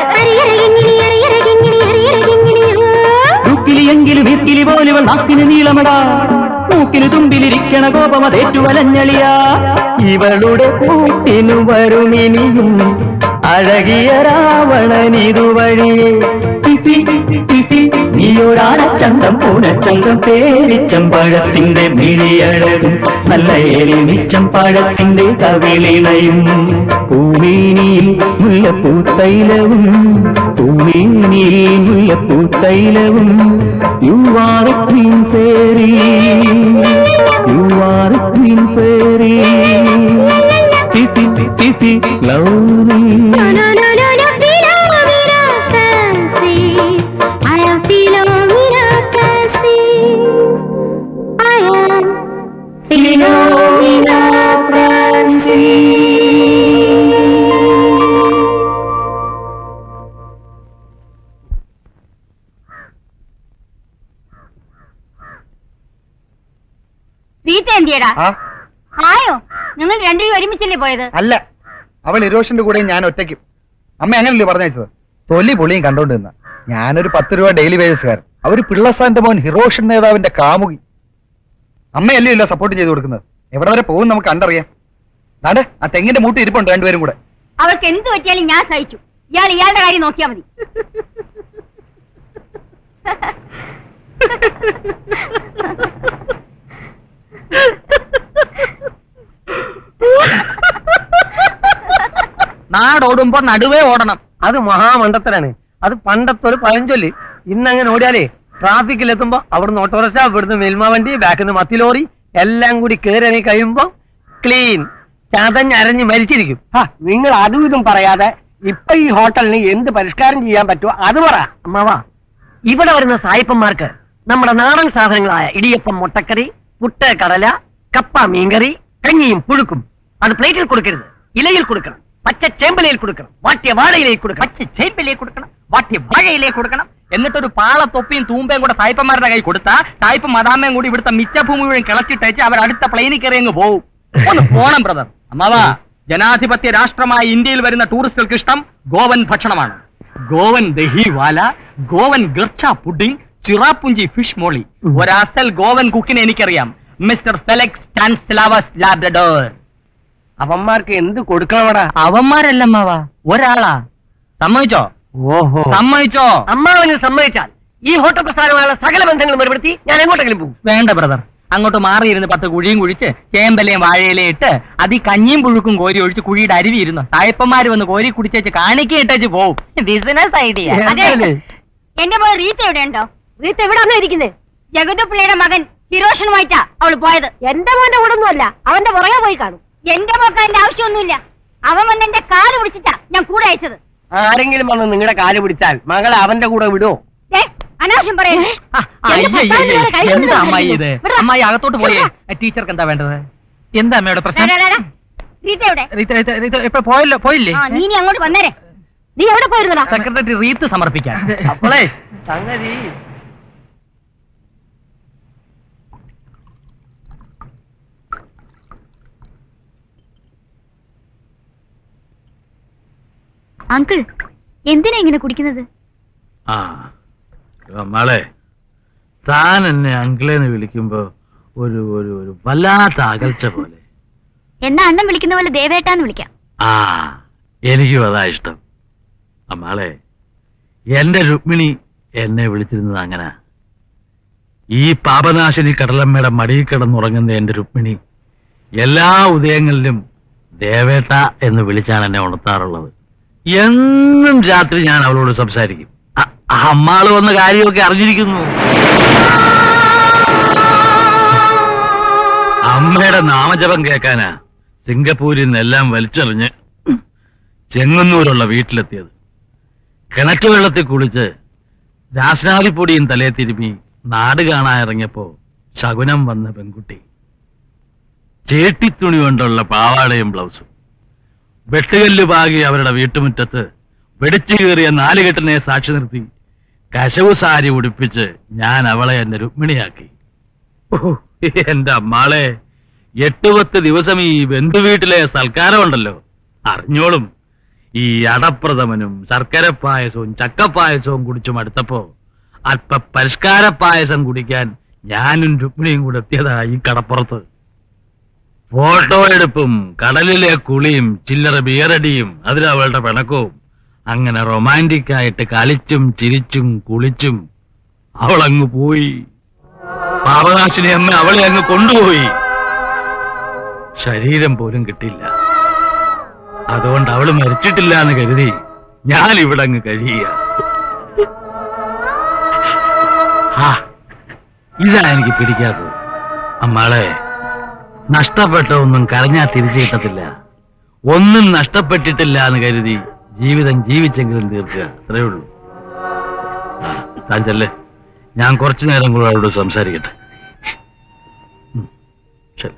ദുഃഖിലിയെങ്കിലും ഇത്തിലി പോലിവൾ നാക്കിന് നീളമടാ മൂക്കിന് തുമ്പിലിരിക്കണ കോപം അതേറ്റു വലഞ്ഞളിയാ ഇവളുടെ കൂട്ടിനു വരുമിനിയും അഴകിയ രാവണനിതുവഴിയെ സിസി സിസി നീയൊരാനച്ചന്തം പൂനച്ചന്തം പേരിച്ചമ്പഴത്തിന്റെ മിഴിയഴകും നല്ല എലിമിച്ചമ്പഴത്തിന്റെ കവിളിണയും പൂമേനിയിൽ മുല്ലപ്പൂത്തൈലവും പൂമേനിയിൽ മുല്ലപ്പൂത്തൈലവും you are a queen fairy you are a queen fairy സിസി സിസി ലവ് മീ റീത്ത എന്തിയടാ ആ ആയോ ഞങ്ങൾ രണ്ടുപേരും ഒരുമിച്ചല്ലേ പോയത് അല്ല അവൾ ഇരോഷന്റെ കൂടെയും ഞാൻ ഒറ്റയ്ക്കും അമ്മ അങ്ങനല്ലേ പറഞ്ഞയച്ചത് തൊലി പൊളിയും കണ്ടോണ്ട് നിന്ന ഞാനൊരു പത്ത് രൂപ ഡെയിലി വേജസ്കാരൻ അവര് പിള്ളസാന്റെ മോൻ ഹിറോഷൻ നേതാവിന്റെ കാമുകി അമ്മയല്ലേ ഇല്ല സപ്പോർട്ട് ചെയ്ത് കൊടുക്കുന്നത് എവിടെ വരെ പോകും നമുക്ക് കണ്ടറിയാം നാടെ ആ തെങ്ങിന്റെ മൂട്ടി ഇരിപ്പുണ്ട് രണ്ടുപേരും കൂടെ അവർക്ക് എന്ത് പറ്റിയാലും ഞാൻ സഹിച്ചു ഇയാൾ ഇയാളുടെ കാര്യം നോക്കിയാ മതി നാടോടുമ്പോ നടുവേ ഓടണം അത് മഹാമണ്ടത്തരാണ് അത് പണ്ടത്തെ ഒരു പഴഞ്ചൊല്ല് ഇന്നങ്ങനെ ഓടിയാലേ ട്രാഫിക്കിൽ എത്തുമ്പോ അവിടുന്ന് ഓട്ടോറിക്ഷ ഇവിടുന്ന് മിൽമ വണ്ടി ബാക്കിൽ നിന്ന് മത്തി ലോറി എല്ലാം കൂടി കയറി കഴിയുമ്പോ ക്ലീൻ ചതഞ്ഞരഞ്ഞ് മരിച്ചിരിക്കും നിങ്ങൾ അതും ഇതും പറയാതെ ഇപ്പൊ ഈ ഹോട്ടലിന് എന്ത് പരിഷ്കാരം ചെയ്യാൻ പറ്റുമോ അത് പറ അമ്മാവാ ഇവിടെ വരുന്ന സായിപ്പന്മാർക്ക് നമ്മുടെ നാടൻ സാധനങ്ങളായ ഇടിയപ്പം മുട്ടക്കറി പുട്ട് കടല കപ്പ മീൻകറി കഞ്ഞിയും പുഴുക്കും അത് പ്ലേറ്റിൽ കൊടുക്കരുത് ഇലയിൽ കൊടുക്കണം പച്ച ചേമ്പലയിൽ കൊടുക്കണം വാട്ടിയ വാഴയിലയിൽ കൊടുക്കണം പച്ച ചേമ്പിലേ കൊടുക്കണം വാട്ടിയ വാഴയിലേ കൊടുക്കണം എന്നിട്ടൊരു പാള തൊപ്പിയും തൂമ്പയും കൂടെ സായിപ്പന്മാരുടെ കൈ കൊടുത്താ സായിപ്പ് മദാമയും കൂടി ഇവിടുത്തെ മിച്ചഭൂമി മുഴുവൻ കിളച്ചിട്ടേച്ച് അവർ അടുത്ത പ്ലെയിനിൽ കയറി അങ്ങ് പോവും ഒന്ന് പോണം ബ്രദർ അമ്മാവാ ജനാധിപത്യ രാഷ്ട്രമായ ഇന്ത്യയിൽ വരുന്ന ടൂറിസ്റ്റുകൾക്ക് ഇഷ്ടം ഗോവൻ ഭക്ഷണമാണ് ഗോവൻ ദഹി വാല ഗോവൻ ഗർച്ച പുഡിംഗ് ചിറാപ്പുഞ്ചി ഫിഷ് മോളി ഒരസൽ ഗോവൻ കുക്കിനെ എനിക്കറിയാം മിസ്റ്റർ ഫെലക്സ് ടാൻസ്ലാവസ് ലാബ്രഡോർ അവന്മാർക്ക് എന്ത് കൊടുക്കണമടാ അവന്മാരല്ല അമ്മാവാ ഒരാളാ സമ്മതിച്ചോ ഓഹോ സമ്മതിച്ചോ അമ്മാവന് സമ്മതിച്ചാൽ ഈ ഹോട്ടൽ പ്രസ്ഥാനമായുള്ള സകല ബന്ധങ്ങളും ഏർപ്പെടുത്തി ഞാൻ എങ്ങോട്ടെങ്കിലും പോകും വേണ്ട ബ്രദർ അങ്ങോട്ട് മാറിയിരുന്ന് പത്ത് കുഴിയും കുഴിച്ച് ചേമ്പലയും വാഴയിലയും ഇട്ട് അതി കഞ്ഞിയും പുഴുക്കും കോരി ഒഴിച്ച് കുഴിയുടെ അരുവി ഇരുന്നു സായപ്പന്മാര് വന്ന് കോരി കുടിച്ചേച്ച് കാണിക്ക ഇട്ടേച്ച് പോവും ബിസിനസ് ഐഡിയ എന്റെ മോൾ റീത്ത എവിടെ ഉണ്ടോ റീത്ത എവിടെ വന്നാ ഇരിക്കുന്നത് ജഗതു പിള്ളയുടെ മകൻ ഹിരോഷനുമായിട്ടാ അവള് പോയത് എന്റെ മോന്റെ കൂടെ ഒന്നുമല്ല അവന്റെ പുറകെ പോയി കാണും എന്റെ മോക്ക് അതിന്റെ ആവശ്യമൊന്നുമില്ല അവൻ വന്ന് എന്റെ കാല് പിടിച്ചിട്ടാ ഞാൻ കൂടെ അയച്ചത് ആരെങ്കിലും വന്ന് നിങ്ങളുടെ കാല് പിടിച്ചാൽ മകളെ അവന്റെ കൂടെ വിടുവോ ഏ അനാവശ്യം പറയണേ എന്താ അമ്മായി ഇത് അമ്മായി അകത്തോട്ട് പോയേ ടീച്ചർക്ക് എന്താ വേണ്ടത് എന്താ അമ്മയുടെ പ്രശ്നം റീത്ത എവിടെ റീത്ത, റീത്ത, റീത്ത, ഇപ്പൊ പോയല്ലോ പോയില്ലേ ആ നീ ഇനി അങ്ങോട്ട് വന്നേരെ നീ എവിടെ പോയിരുന്നടാ സെക്രട്ടറി റീത്ത് സമർപ്പിക്കാൻ അപ്പോളേ സംഗതി അങ്കിൾ എന്തിനാ ഇങ്ങനെ കുടിക്കുന്നത് ആ മളെ താൻ എന്നെ അങ്കിളെന്ന് വിളിക്കുമ്പോ ഒരു ഒരു ഒരു വല്ലാത്ത അകൽച്ച പോലെ എന്നാ അണ്ണൻ വിളിക്കുന്ന പോലെ ദേവേട്ടാന്ന് വിളിക്കാം ആ എനിക്കും അതാ ഇഷ്ടം അമ്മാളെ എന്റെ രുക്മിണി എന്നെ വിളിച്ചിരുന്നത് അങ്ങനെ ഈ പാപനാശിനി കടലമ്മയുടെ മടിയിൽ കിടന്നുറങ്ങുന്ന എന്റെ രുക്മിണി എല്ലാ ഉദയങ്ങളിലും ദേവേട്ട എന്ന് വിളിച്ചാണ് എന്നെ ഉണർത്താറുള്ളത് എന്നും രാത്രി ഞാൻ അവളോട് സംസാരിക്കും അ- അമ്മാള് വന്ന കാര്യമൊക്കെ അറിഞ്ഞിരിക്കുന്നു അമ്മയുടെ നാമജപം കേൾക്കാനാ സിംഗപ്പൂരിൽ നിന്നെല്ലാം വലിച്ചെറിഞ്ഞ് ചെങ്ങന്നൂരുള്ള വീട്ടിലെത്തിയത് കിണറ്റ് വെള്ളത്തിൽ കുളിച്ച് രാസനാദിപ്പൊടിയും തലേ തിരുമ്മി നാട് കാണാൻ ഇറങ്ങിയപ്പോ ശകുനം വന്ന പെൺകുട്ടി ചേട്ടിത്തുണി കൊണ്ടുള്ള പാവാടയും ബ്ലൗസും വെട്ടുകല്ല് പാകി അവരുടെ വീട്ടുമുറ്റത്ത് വെടിച്ചു കയറിയ നാലുകെട്ടിനെ സാക്ഷി നിർത്തി കശവ് സാരി ഉടുപ്പിച്ച് ഞാൻ അവളെ എന്നെ രുക്മിണിയാക്കി ഓ, എന്റെ അമ്മാളെ എട്ട് പത്ത് ദിവസം ഈ ബന്ധുവീട്ടിലെ സൽക്കാരമുണ്ടല്ലോ അറിഞ്ഞോളും ഈ അടപ്രഥമനും ശർക്കര പായസവും ചക്കപ്പായസവും കുടിച്ചു മടുത്തപ്പോ അല്പ പരിഷ്കാര പായസം കുടിക്കാൻ ഞാനും രുക്മിണിയും കൂടെ എത്തിയതാ ഈ കടപ്പുറത്ത് ഫോട്ടോ എടുപ്പും കടലിലെ കുളിയും ചില്ലറ ബിയറടിയും അതിലവളുടെ പിണക്കവും അങ്ങനെ റൊമാൻറ്റിക് ആയിട്ട് കളിച്ചും ചിരിച്ചും കുളിച്ചും അവൾ അങ്ങ് പോയി പാപനാശിനി അമ്മ അവളെ അങ്ങ് കൊണ്ടുപോയി ശരീരം പോലും കിട്ടില്ല അതുകൊണ്ട് അവള് മരിച്ചിട്ടില്ല എന്ന് കരുതി ഞാൻ ഇവിടെ അങ്ങ് കഴിയുക ആ ഇതാ എനിക്ക് പിടിക്കാത്തത് അമ്മാളെ നഷ്ടപ്പെട്ട ഒന്നും കരഞ്ഞാ തിരിച്ചു കിട്ടത്തില്ല ഒന്നും നഷ്ടപ്പെട്ടിട്ടില്ല എന്ന് കരുതി ജീവിതം ജീവിച്ചെങ്കിലും തീർക്കുക അത്രേ ഉള്ളൂ ആ, താൻ ചെല്ലേ ഞാൻ കുറച്ചു നേരം കൂടെ അവളോട് സംസാരിക്കട്ടെ ഉം, ശരി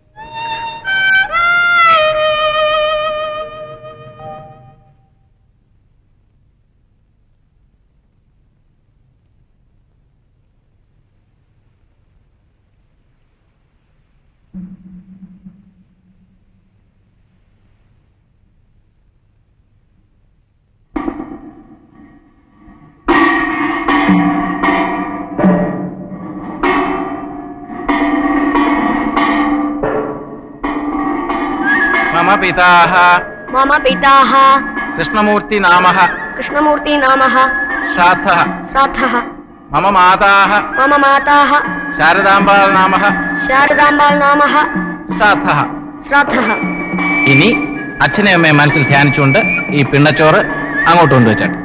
മമ പിതാഹ മമ പിതാഹ കൃഷ്ണമൂർത്തി നാമ കൃഷ്ണമൂർത്തി നാമ ശ്രാദ്ധ ശ്രാദ്ധ മമ മാതാഹ മമ മാതാഹ ശാരദാംബാൾ നാമ ശാരദാംബാൾ നാമ ശ്രാദ്ധ ശ്രാദ്ധ ഇനി അച്ഛനെയും അമ്മയും മനസ്സിൽ ധ്യാനിച്ചുകൊണ്ട് ഈ പിണ്ണച്ചോറ് അങ്ങോട്ട് കൊണ്ടുവച്ചാട്ടെ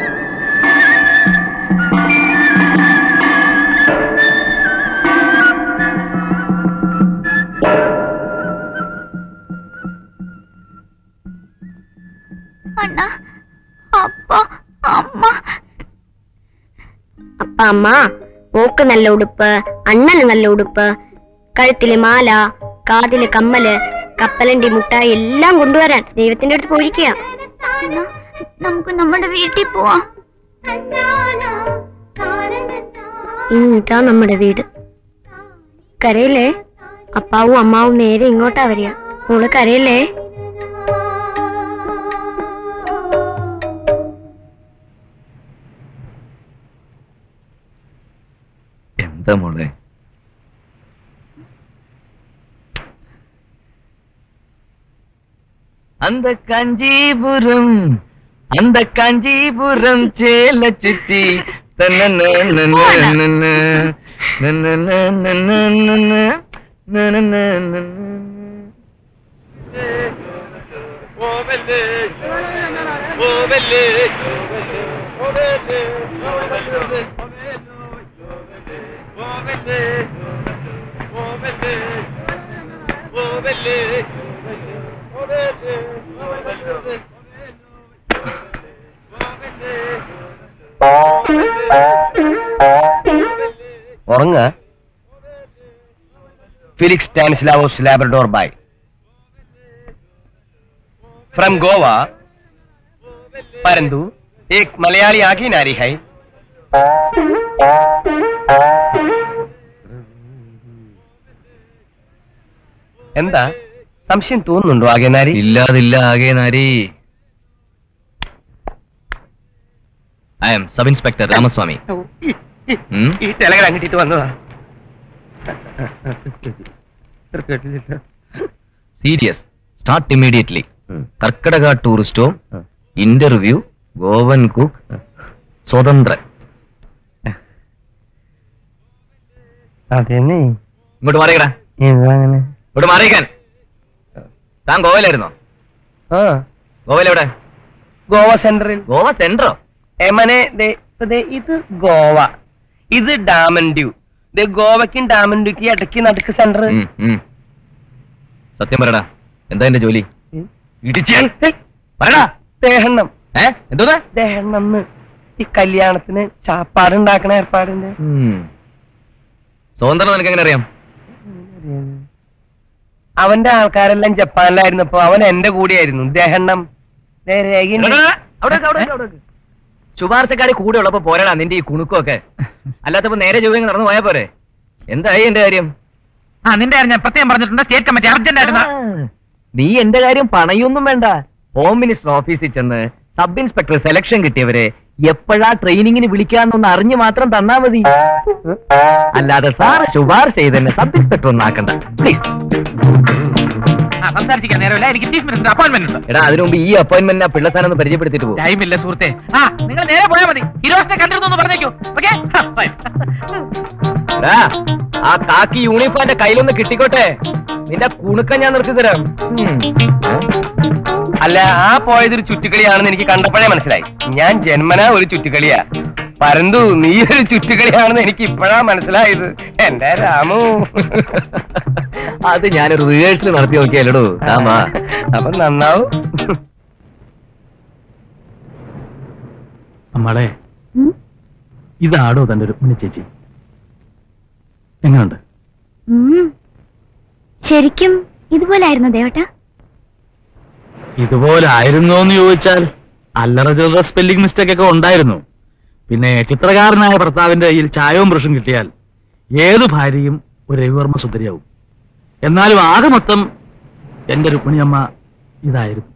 അണ്ണ അപ്പ അമ്മ അപ്പ അമ്മ മോക്ക് നല്ല ഉടുപ്പ് അണ്ണന് നല്ല ഉടുപ്പ് കഴുത്തില് മാല കാതില് കമ്മല് കപ്പലണ്ടി മുട്ടായി എല്ലാം കൊണ്ടുവരാൻ ദൈവത്തിന്റെ അടുത്ത് പോയിരിക്കുക നമുക്ക് നമ്മുടെ വീട്ടിൽ പോവാം ഇതാ നമ്മുടെ വീട് കരയില്ലേ അപ്പാവും അമ്മാവും നേരെ ഇങ്ങോട്ടാ വരിക മോള് കരയില്ലേ എന്താ മോളെ அந்த காஞ்சிபுரம் அந்த காஞ்சிபுரம் சேல சுற்றி ഉറങ്ങ Felix Stanislaus Labrador by from Goa परंतु एक मलयाली आगी नारी है എന്താ സംശയം തോന്നുന്നുണ്ടോ ആകെ നാരി ഇല്ലാതില്ല ആകെ നാരി I'm sub inspector Ramaswamy ഉം? ഈ ടെലഗ്രാം കിട്ടിയിട്ട് വന്നതാ സീരിയസ് സ്റ്റാർട്ട് ഇമ്മീഡിയറ്റ്ലി കർക്കടക tourist home interview Goan cook സ്വതന്ത്രൻ അതെന്നെ ഇങ്ങോട്ട് മാറിയടാ അങ്ങനെ ഇങ്ങോട്ട് മാറിയിക്കാൻ താൻ ഗോവയിലായിരുന്നോ ആ ഗോവയിലെവിടെ ഗോവ സെൻട്രൽ ഗോവ സെൻട്രോ എമനെ ദേ ഇപ്പൊ ദേ ഇത് ഗോവ ഇത് ഡാമൻ ഡ്യൂ ദേ ഗോവയ്ക്കും ഡാമൻ ഡ്യൂക്ക് ഇടയ്ക്ക് നടുക്ക് സെന്റർ ഉം, ഉം. സത്യം പറയടാ എന്താ എന്റെ ജോലി ഇടിച്ചാൻ പറയടാ ദേഹണ്ണം ഏ എന്തോന്നാ ദേഹണ്ണം ഈ കല്യാണത്തിന് ചാപ്പാടുണ്ടാക്കണ ഏർപ്പാടിന്റെ ഉം. സ്വതന്ത്രം നിനക്ക് എങ്ങനെ അറിയാം അവന്റെ ആൾക്കാരെല്ലാം ജപ്പാനിലായിരുന്നപ്പോ അവൻ എന്റെ കൂടെയായിരുന്നു ദേഹണ്ണം ദേ രേഖയുണ്ട്. എടാ, എടാ, അവിടെ നിക്ക്, അവിടെ നിക്ക്, അവിടെ നിക്ക്. ശുപാർശക്കാര് കൂടെ ഉള്ളപ്പോ പോരടാ നിന്റെ ഈ കുണുക്കൊക്കെ അല്ലാത്തപ്പോ നേരെ ജോലി നടന്നു പോയാ പോരെ എന്തായി എന്റെ കാര്യം ആ നിന്റെ കാര്യം ഞാൻ പ്രത്യേകം പറഞ്ഞിട്ടുണ്ട് സ്റ്റേറ്റ് കമ്മിറ്റി അർജന്റ് ആയിട്ട് നാ- നീ എന്റെ കാര്യം പണയൊന്നും വേണ്ട ഹോം മിനിസ്റ്റർ ഓഫീസിൽ ചെന്ന് സബ് ഇൻസ്പെക്ടർ സെലക്ഷൻ കിട്ടിയവരെ എപ്പോഴാ ട്രെയിനിങ്ങിന് വിളിക്കാന്നൊന്ന് അറിഞ്ഞു മാത്രം തന്നാ മതി അല്ലാതെ സാറ് ശുപാർശ ചെയ്തെന്നെ സബ് ഇൻസ്പെക്ടർ ഒന്നാക്കണ്ട പ്ലീസ് ആ സംസാരിക്കാൻ നേരമില്ല എനിക്ക് ചീഫ് മിനിസ്റ്റർ അപ്പോയിന്റ്മെന്റ് ഉണ്ട് എടാ അതിനു മുമ്പ് ഈ അപ്പോയിന്റ്മെന്റ് പിള്ളസാൻ ഒന്ന് പരിചയപ്പെടുത്തിട്ട് പോകും ടൈമില്ല സുഹൃത്തെ ആ നിങ്ങൾ നേരെ പോയാൽ മതി ഹിരോഷിനെ കണ്ടിരുന്നു പറഞ്ഞേക്കൂ ഓക്കെ എടാ, ആ കാക്കി യൂണിഫോം എന്റെ കയ്യിലൊന്ന് കിട്ടിക്കോട്ടെ നിന്റെ കുണുക്ക ഞാൻ നിർത്തി തരാം ഉം. അല്ല ആ പോയതൊരു ചുറ്റുകളിയാണെന്ന് എനിക്ക് കണ്ടപ്പോഴേ മനസ്സിലായി ഞാൻ ജന്മനാ ഒരു ചുറ്റുകളിയാ പരന്തു നീ ഒരു ചുറ്റുകളിയാണെന്ന് എനിക്ക് ഇപ്പോഴാ മനസ്സിലായത് എന്റെ രാമു അത് ഞാനൊരു റിഹേഴ്സൽ നടത്തി നോക്കിയല്ലടോ താമാ അപ്പൊ നന്നാവും അമ്മളെ ഉം? ഇതാടോ തന്റെ രുക്മിണി ചേച്ചി എങ്ങനെയുണ്ട് ഉം. ശരിക്കും ഇതുപോലായിരുന്നു ദേവട്ട ഇതുപോലെ ആയിരുന്നോ എന്ന് ചോദിച്ചാൽ അല്ലറ ചില്ലറ സ്പെല്ലിംഗ് മിസ്റ്റേക്ക് ഒക്കെ ഉണ്ടായിരുന്നു പിന്നെ ചിത്രകാരനായ ഭർത്താവിന്റെ കയ്യിൽ ചായവും ബ്രഷും കിട്ടിയാൽ ഏത് ഭാര്യയും ഒരു രവിവർമ്മ സുന്ദരിയാവും എന്നാലും ആകെ മൊത്തം എന്റെ രുക്മിണിയമ്മ ഇതായിരുന്നു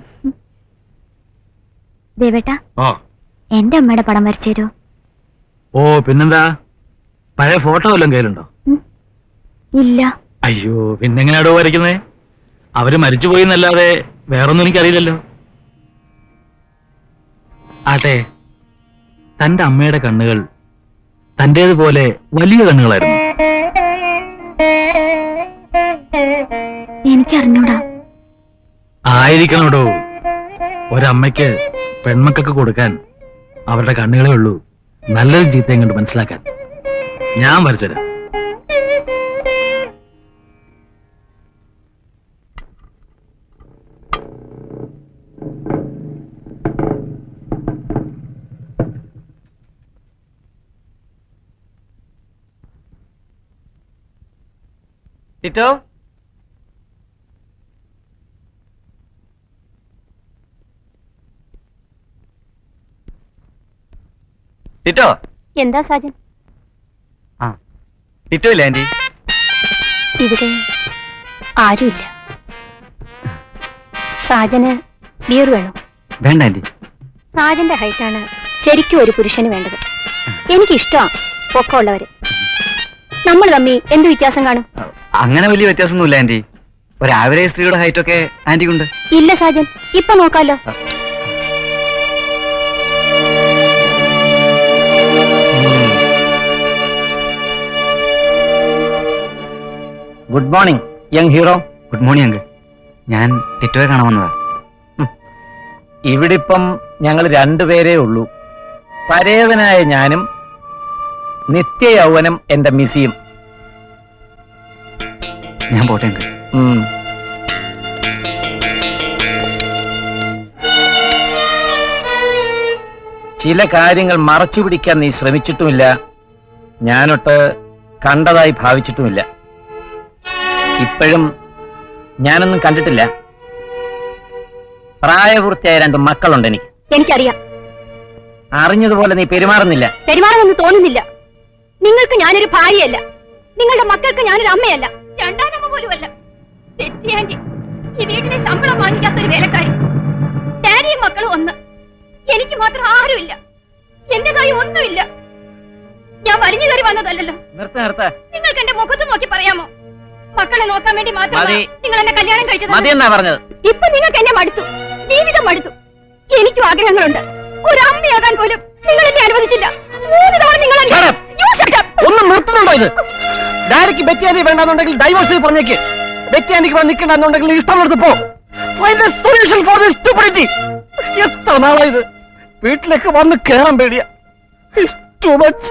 ദേവേട്ട ഓ എന്റെ അമ്മയുടെ പടം വരച്ചു തരോ ഓ പിന്നെന്താ പഴയ ഫോട്ടോ വല്ലതും കയ്യിലുണ്ടോ ഇല്ല അയ്യോ പിന്നെങ്ങനെയാടോ വരയ്ക്കുന്നേ അവര് മരിച്ചുപോയി എന്നല്ലാതെ വേറൊന്നും എനിക്കറിയില്ലല്ലോ ആട്ടെ തന്റെ അമ്മയുടെ കണ്ണുകൾ തന്റേതുപോലെ വലിയ കണ്ണുകളായിരുന്നു എനിക്കറിഞ്ഞൂടാ ആയിരിക്കണോടോ ഒരമ്മയ്ക്ക് പെൺമക്കൾക്ക് കൊടുക്കാൻ അവരുടെ കണ്ണുകളേ ഉള്ളൂ നല്ലത് ചീത്തയും കണ്ട് മനസ്സിലാക്കാൻ ഞാൻ വരച്ചുതരാം ടിറ്റോ ടിറ്റോ എന്താ സാജൻ ആ ടിറ്റോ ഇല്ലേ ആന്റി ഇവിടെ ആരുമില്ല സാജന് ബിയർ വേണോ വേണ്ട ആന്റി സാജന്റെ ഹൈറ്റാണ് ശരിക്കും ഒരു പുരുഷന് വേണ്ടത് എനിക്കിഷ്ടമാണ് പൊക്കമുള്ളവര് നമ്മൾ തമ്മി എന്ത് വ്യത്യാസം കാണും അങ്ങനെ വലിയ വ്യത്യാസമൊന്നുമില്ല ആന്റി ഒരു ആവറേജ് സ്ത്രീയുടെ ഹൈറ്റ് ഒക്കെ ആന്റിക്കുണ്ട് ഇല്ല സാജൻ ഇപ്പൊ നോക്കാലോ good morning young hero good morning uncle ഞാൻ ടിറ്റോയെ കാണാൻ വന്നതാ ഇവിടെ ഇപ്പം ഞങ്ങൾ രണ്ടുപേരേ ഉള്ളൂ പരേതനായ ഞാനും നിത്യ യൗവനം എന്റെ മിസിയും ഞാൻ പോട്ടെ അങ്കിൾ ഉം. ചില കാര്യങ്ങൾ മറച്ചു പിടിക്കാൻ നീ ശ്രമിച്ചിട്ടുമില്ല ഞാനൊട്ട് കണ്ടതായി ഭാവിച്ചിട്ടുമില്ല ഇപ്പോഴും ഞാനൊന്നും കണ്ടിട്ടില്ല പ്രായപൂർത്തിയായ രണ്ട് മക്കളുണ്ട് എനിക്ക് എനിക്കറിയാം അറിഞ്ഞതുപോലെ നീ പെരുമാറുന്നില്ല പെരുമാറുമെന്ന് തോന്നുന്നില്ല നിങ്ങൾക്ക് ഞാനൊരു ഭാര്യയല്ല നിങ്ങളുടെ മക്കൾക്ക് ഞാനൊരു അമ്മയല്ല രണ്ടാനമ്മ പോലുമല്ല തെറ്റി ആന്റി ഈ വീട്ടിലെ ശമ്പളം വാങ്ങിക്കാത്ത ഒരു വേലക്കാരി ഡാഡിയും മക്കളും ഒന്ന് എനിക്ക് മാത്രം ആരുമില്ല എന്റെ കൈ ഒന്നുമില്ല ഞാൻ വലിഞ്ഞു കയറി വന്നതല്ലല്ലോ നിർത്ത നിർത്ത നിങ്ങൾക്ക് എന്റെ മുഖത്ത് നോക്കി പറയാമോ മക്കളെ നോക്കാൻ വേണ്ടി മാത്രം മതി. നിങ്ങൾ എന്നെ കല്യാണം കഴിച്ചത് മതി എന്നാ പറഞ്ഞത് ഇപ്പൊ നിങ്ങൾക്ക് എന്നെ മടുത്തു ജീവിതം മടുത്തു എനിക്കും ആഗ്രഹങ്ങളുണ്ട് ഒരു അമ്മയാകാൻ പോലും നിങ്ങൾ എന്നെ അനുവദിച്ചില്ല മൂന്ന് തവണ നിങ്ങൾ എന്നെ- Shut up. You shut up. ഒന്ന് നിർത്തുന്നുണ്ടോ ഇത് ഡാഡിക്ക് ബെറ്റി ആന്റി വേണ്ടെന്നുണ്ടെങ്കിൽ ഡൈവോഴ്സ് ചെയ്ത് പറഞ്ഞേക്ക് ബെറ്റി ആന്റിക്ക് വന്ന് നിൽക്കണ്ടെന്നുണ്ടെങ്കിൽ ഇഷ്ടമുള്ളത് പോ സൊല്യൂഷൻ ഫോർ ദിസ് stupidity എത്ര നാളാ ഇത് വീട്ടിലേക്ക് വന്ന് കേറാൻ പേടിയ ടു മച്ച്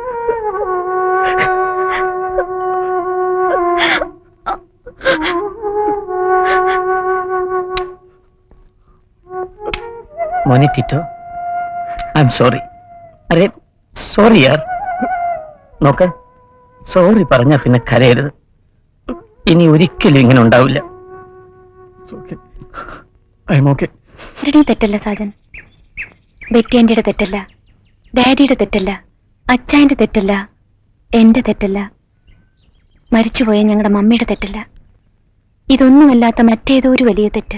മോനി ടിറ്റോ ഐ എം സോറി അരെ സോറി യാർ നോക്ക് സോറി പറഞ്ഞ പിന്നെ കരയരുത് ഇനി ഒരിക്കലും ഇങ്ങനെ ഉണ്ടാവില്ല ഐ എം ഓക്കെ ആരുടെയും തെറ്റല്ല സാജൻ ബെറ്റിയാന്റിയുടെ തെറ്റല്ല ഡാഡിയുടെ തെറ്റല്ല അച്ചായന്റെ തെറ്റല്ല എന്റെ തെറ്റല്ല മരിച്ചുപോയ ഞങ്ങളുടെ മമ്മിയുടെ തെറ്റല്ല ഇതൊന്നുമല്ലാത്ത മറ്റേതോ ഒരു വലിയ തെറ്റ്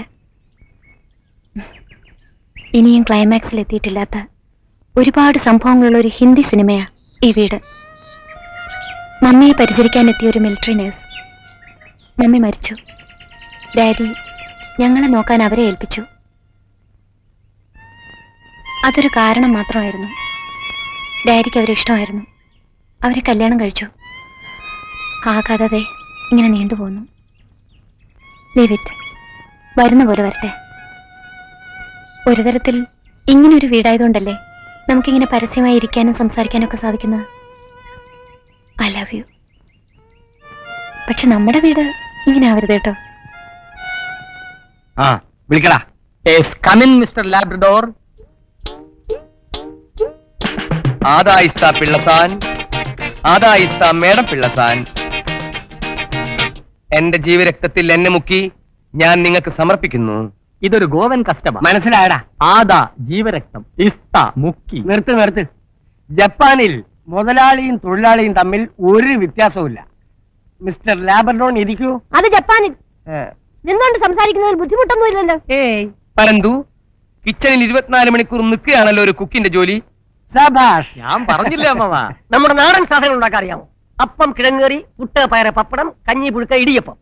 ഇനിയും ക്ലൈമാക്സിൽ എത്തിയിട്ടില്ലാത്ത ഒരുപാട് സംഭവങ്ങളുള്ള ഒരു ഹിന്ദി സിനിമയാ ഈ വീട് മമ്മിയെ പരിചരിക്കാൻ എത്തിയ ഒരു മിലിറ്ററി നേഴ്സ് മമ്മി മരിച്ചു ഡാഡി ഞങ്ങളെ നോക്കാൻ അവരെ ഏൽപ്പിച്ചു അതൊരു കാരണം മാത്രമായിരുന്നു ഡാഡിക്ക് അവരെ ഇഷ്ടമായിരുന്നു അവരെ കല്യാണം കഴിച്ചു ആ കഥ ദേ ഇങ്ങനെ നീണ്ടുപോകുന്നു ലീവിറ്റ് വരുന്ന പോലെ വരട്ടെ ഒരു തരത്തിൽ ഇങ്ങനൊരു വീടായതുകൊണ്ടല്ലേ നമുക്കിങ്ങനെ പരസ്യമായി ഇരിക്കാനും സംസാരിക്കാനും ഒക്കെ സാധിക്കുന്നത് ഐ ലവ് യു പക്ഷെ നമ്മുടെ വീട് ഇങ്ങനെ ആവരുത് കേട്ടോ ആ വിളിക്കടാ കമിൻ മിസ്റ്റർ ലാബ്രഡോർ ആദായിസ്ത പിള്ളസാൻ ആദായിസ്ത മേഡം പിള്ളസാൻ എന്റെ ജീവരക്തത്തിൽ എന്നെ മുക്കി ഞാൻ നിങ്ങൾക്ക് സമർപ്പിക്കുന്നു ഇതൊരു ഗോവൻ കസ്റ്റമർ മനസ്സിലായടാ ആദാ ജീവരക്തം ഇസ്ത മുക്കി നിർത്ത് നിർത്ത് ജപ്പാനിൽ മുതലാളിയും തൊഴിലാളിയും തമ്മിൽ ഒരു വ്യത്യാസവുമില്ല മിസ്റ്റർ ലാബർഡോൺ ഇരിക്കൂ അത് ജപ്പാനിൽ നിന്നുകൊണ്ട് സംസാരിക്കുന്നതിൽ ബുദ്ധിമുട്ടൊന്നും ഇല്ലല്ലോ ഏയ് പരന്തു കിച്ചണിൽ ഇരുപത്തിനാല് മണിക്കൂർ നിൽക്കുകയാണല്ലോ ഒരു കുക്കിന്റെ ജോലി സഭാഷ് ഞാൻ പറഞ്ഞില്ല അമ്മവാ നമ്മുടെ നാടൻ സാധനങ്ങൾ ഉണ്ടാക്കാൻ അറിയാമോ അപ്പം കിഴങ്ങേറി പുട്ട് പയറ് പപ്പടം കഞ്ഞി പുഴുക്ക ഇടിയപ്പം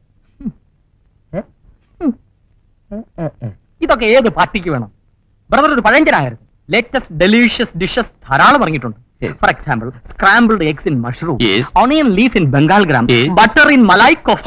ഇതൊക്കെ ഏത് പാർട്ടിക്ക് വേണം ബ്രദർ ഒരു പഴഞ്ചനാകരുത് ലേറ്റസ്റ്റ് ഡെലീഷ്യസ് ഡിഷസ് ധാരാളം ഇറങ്ങിയിട്ടുണ്ട് for example scrambled eggs in mushroom Yes. Onion leaf in Bengal gram Yes. Butter in malai kofta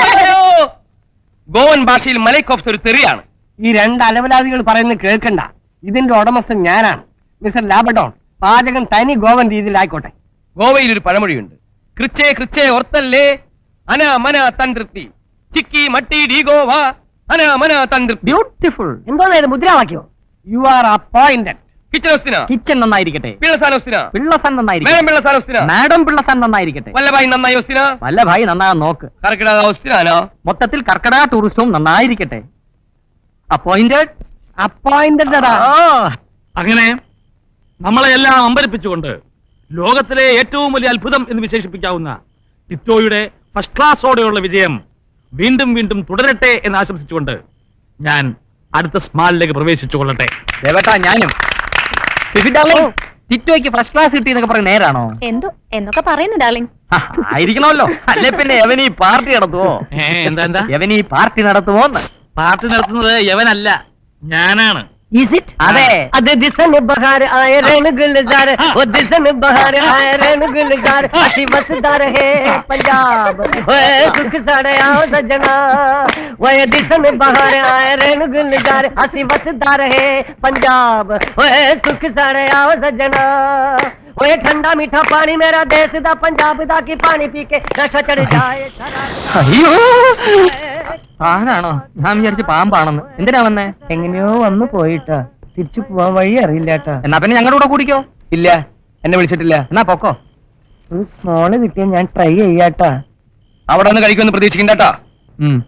Goan ഭാഷയിൽ മലൈക്കോഫ്റ്റ് ഒരു തെറിയാണ് ഈ രണ്ട് അലവലാദികൾ പറയുന്നത് കേൾക്കണ്ട ഇതിന്റെ ഉടമസ്ഥൻ ഞാനാണ് മിസ്റ്റർ ലാബഡോൺ പാചകം തനി ഗോവൻ രീതിയിലായിക്കോട്ടെ ഗോവയിൽ ഒരു പഴമൊഴിയുണ്ട് കൃച്ചേ കൃച്ചേ ഓർത്തല്ലേ അന മന തന്ത്രി ചിക്കി മട്ടി ഡി ഗോവ അന മന തന്ത്രി ബ്യൂട്ടിഫുൾ എന്തോന്നാ ഇത് മുദ്രാവാക്യോ യു ആർ അപ്പോയിന്റഡ് കിച്ചനോസ്തിന കിച്ചൻ നന്നായിരിക്കട്ടെ പിള്ളസാനോസ്തിന പിള്ളസൻ മേഡം നന്നായിരിക്കട്ടെ പിള്ളസാനോസ്തിന മാഡം പിള്ളസൻ നന്നായിരിക്കട്ടെ വല്ലഭായി നന്നായോസ്തിന വല്ല ഭായി നന്നാകാൻ നോക്ക് കർക്കിടകോസ്തിനാനോ മൊത്തത്തിൽ കർക്കടക ടൂറിസ്റ്റവും നന്നായിരിക്കട്ടെ അപ്പോയിന്റഡ് അപ്പോയിന്റഡ് അങ്ങനെ നമ്മളെ എല്ലാം അമ്പരിപ്പിച്ചുകൊണ്ട് ലോകത്തിലെ ഏറ്റവും വലിയ അത്ഭുതം എന്ന് വിശേഷിപ്പിക്കാവുന്ന ടിറ്റോയുടെ ഫസ്റ്റ് ക്ലാസ്സോടെയുള്ള വിജയം വീണ്ടും വീണ്ടും തുടരട്ടെ എന്ന് ആശംസിച്ചുകൊണ്ട് ഞാൻ അടുത്ത സ്മാളിലേക്ക് പ്രവേശിച്ചു കൊള്ളട്ടെ ദേവട്ടാ ഞാനും ഫിഫി ഡാർലിംഗ് ടിറ്റോയ്ക്ക് ഫസ്റ്റ് ക്ലാസ് കിട്ടി എന്നൊക്കെ പറയുന്നത് നേരാണോ എന്തോ എന്നൊക്കെ പറയുന്നു ഡാർലിംഗ് ആ, ആയിരിക്കണമല്ലോ അല്ലേ പിന്നെ എവൻ ഈ പാർട്ടി നടത്തുവോ ഏ, എന്താ എന്താ എവൻ ഈ പാർട്ടി നടത്തുവോ പാർട്ടി നടത്തുന്നത് യവനല്ല ഞാനാണ് Is it? അതെ. അതെ ദിസൻ ബഹാർ ആയ രൺ ഗുൽസാർ ഓ ദിസൻ ബഹാർ ആയ രൺ ഗുൽസാർ അസി വസദാർ ഹേ പഞ്ചാബ് ഓਏ സുਖ സੜਿਆ ਸਜਣਾ ਓਏ ਦਿਸਨ ਬਹਾਰ ਆਏ ਰਣ ਗੁਲਜ਼ਾਰ ਅਸੀਂ ਵਸਦਾ ਰਹੇ ਪੰਜਾਬ ਓਏ ਸੁਖ ਸੜਿਆ ਸਜਣਾ ਓਏ ਠੰਡਾ ਮਿੱਠਾ ਪਾਣੀ ਮੇਰਾ ਦੇਸ਼ ਦਾ ਪੰਜਾਬ ਦਾ ਕੀ ਪਾਣੀ ਪੀ ਕੇ ਨਸ਼ਾ ਚੜ ਜਾਏ അയ്യോ ആനാണോ ഞാൻ വിചാരിച്ചു പാമ്പാണെന്ന് എന്തിനാ വന്നേ എങ്ങനെയോ വന്നു പോയിട്ടാ തിരിച്ചു പോവാൻ വഴി അറിയില്ലാട്ടാ എന്നാ പിന്നെ ഞങ്ങളുടെ കൂടെ കൂടിക്കോ ഇല്ല എന്നെ വിളിച്ചിട്ടില്ല എന്നാ പൊക്കോ ഒരു സ്മോള് കിട്ടിയ ഞാൻ ട്രൈ ചെയ്യാട്ടാ അവിടെ നിന്ന് കഴിക്കുമെന്ന് പ്രതീക്ഷിക്കണ്ടട്ടോ ഉം.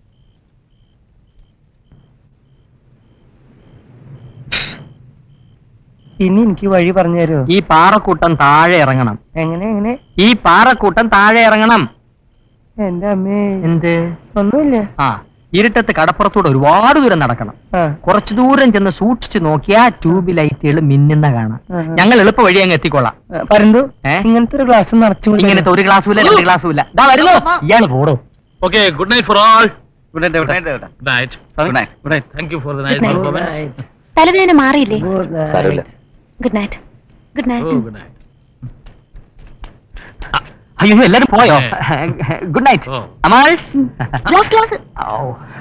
പിന്നെ എനിക്ക് വഴി പറഞ്ഞു തരുമോ ഈ പാറക്കൂട്ടം താഴെ ഇറങ്ങണം എങ്ങനെ എങ്ങനെ ഈ പാറക്കൂട്ടം താഴെ ഇറങ്ങണം എന്റെ അമ്മേ എന്ത് ഒന്നുമില്ല ആ ഇരുട്ടത്ത് കടപ്പുറത്തൂടെ ഒരുപാട് ദൂരം നടക്കണം ആ. കുറച്ചു ദൂരം ചെന്ന് സൂക്ഷിച്ചു നോക്കിയാ ട്യൂബ് ലൈറ്റുകൾ മിന്നുന്ന കാണാം ആഹാ. ഞങ്ങൾ എളുപ്പ വഴി അങ്ങ് എത്തിക്കൊള്ളാം ആ, പരന്തു ഏ? ഇങ്ങനത്തെ ഒരു ഗ്ലാസ് നിറച്ചു ഇങ്ങനത്തെ ഒരു ഗ്ലാസ്സും ഇല്ല രണ്ട് ഗ്ലാസ്സും ഇല്ല ദാ വരുന്നു ഇയാള് പോടോ okay good night for all good night good night good night good night thank you for the nice Good night. Performance തലവേദന മാറിയില്ലേ സാരമില്ല ഗുഡ് നൈറ്റ് ഗുഡ് ഓ നൈറ്റ് ഗുഡ് നൈറ്റ് അയ്യോ എല്ലാരും പോയോ ഗുഡ് നൈറ്റ് ഓ. അമാൾ ഗ്ലാസ് ഗ്ലാസ് ഔ.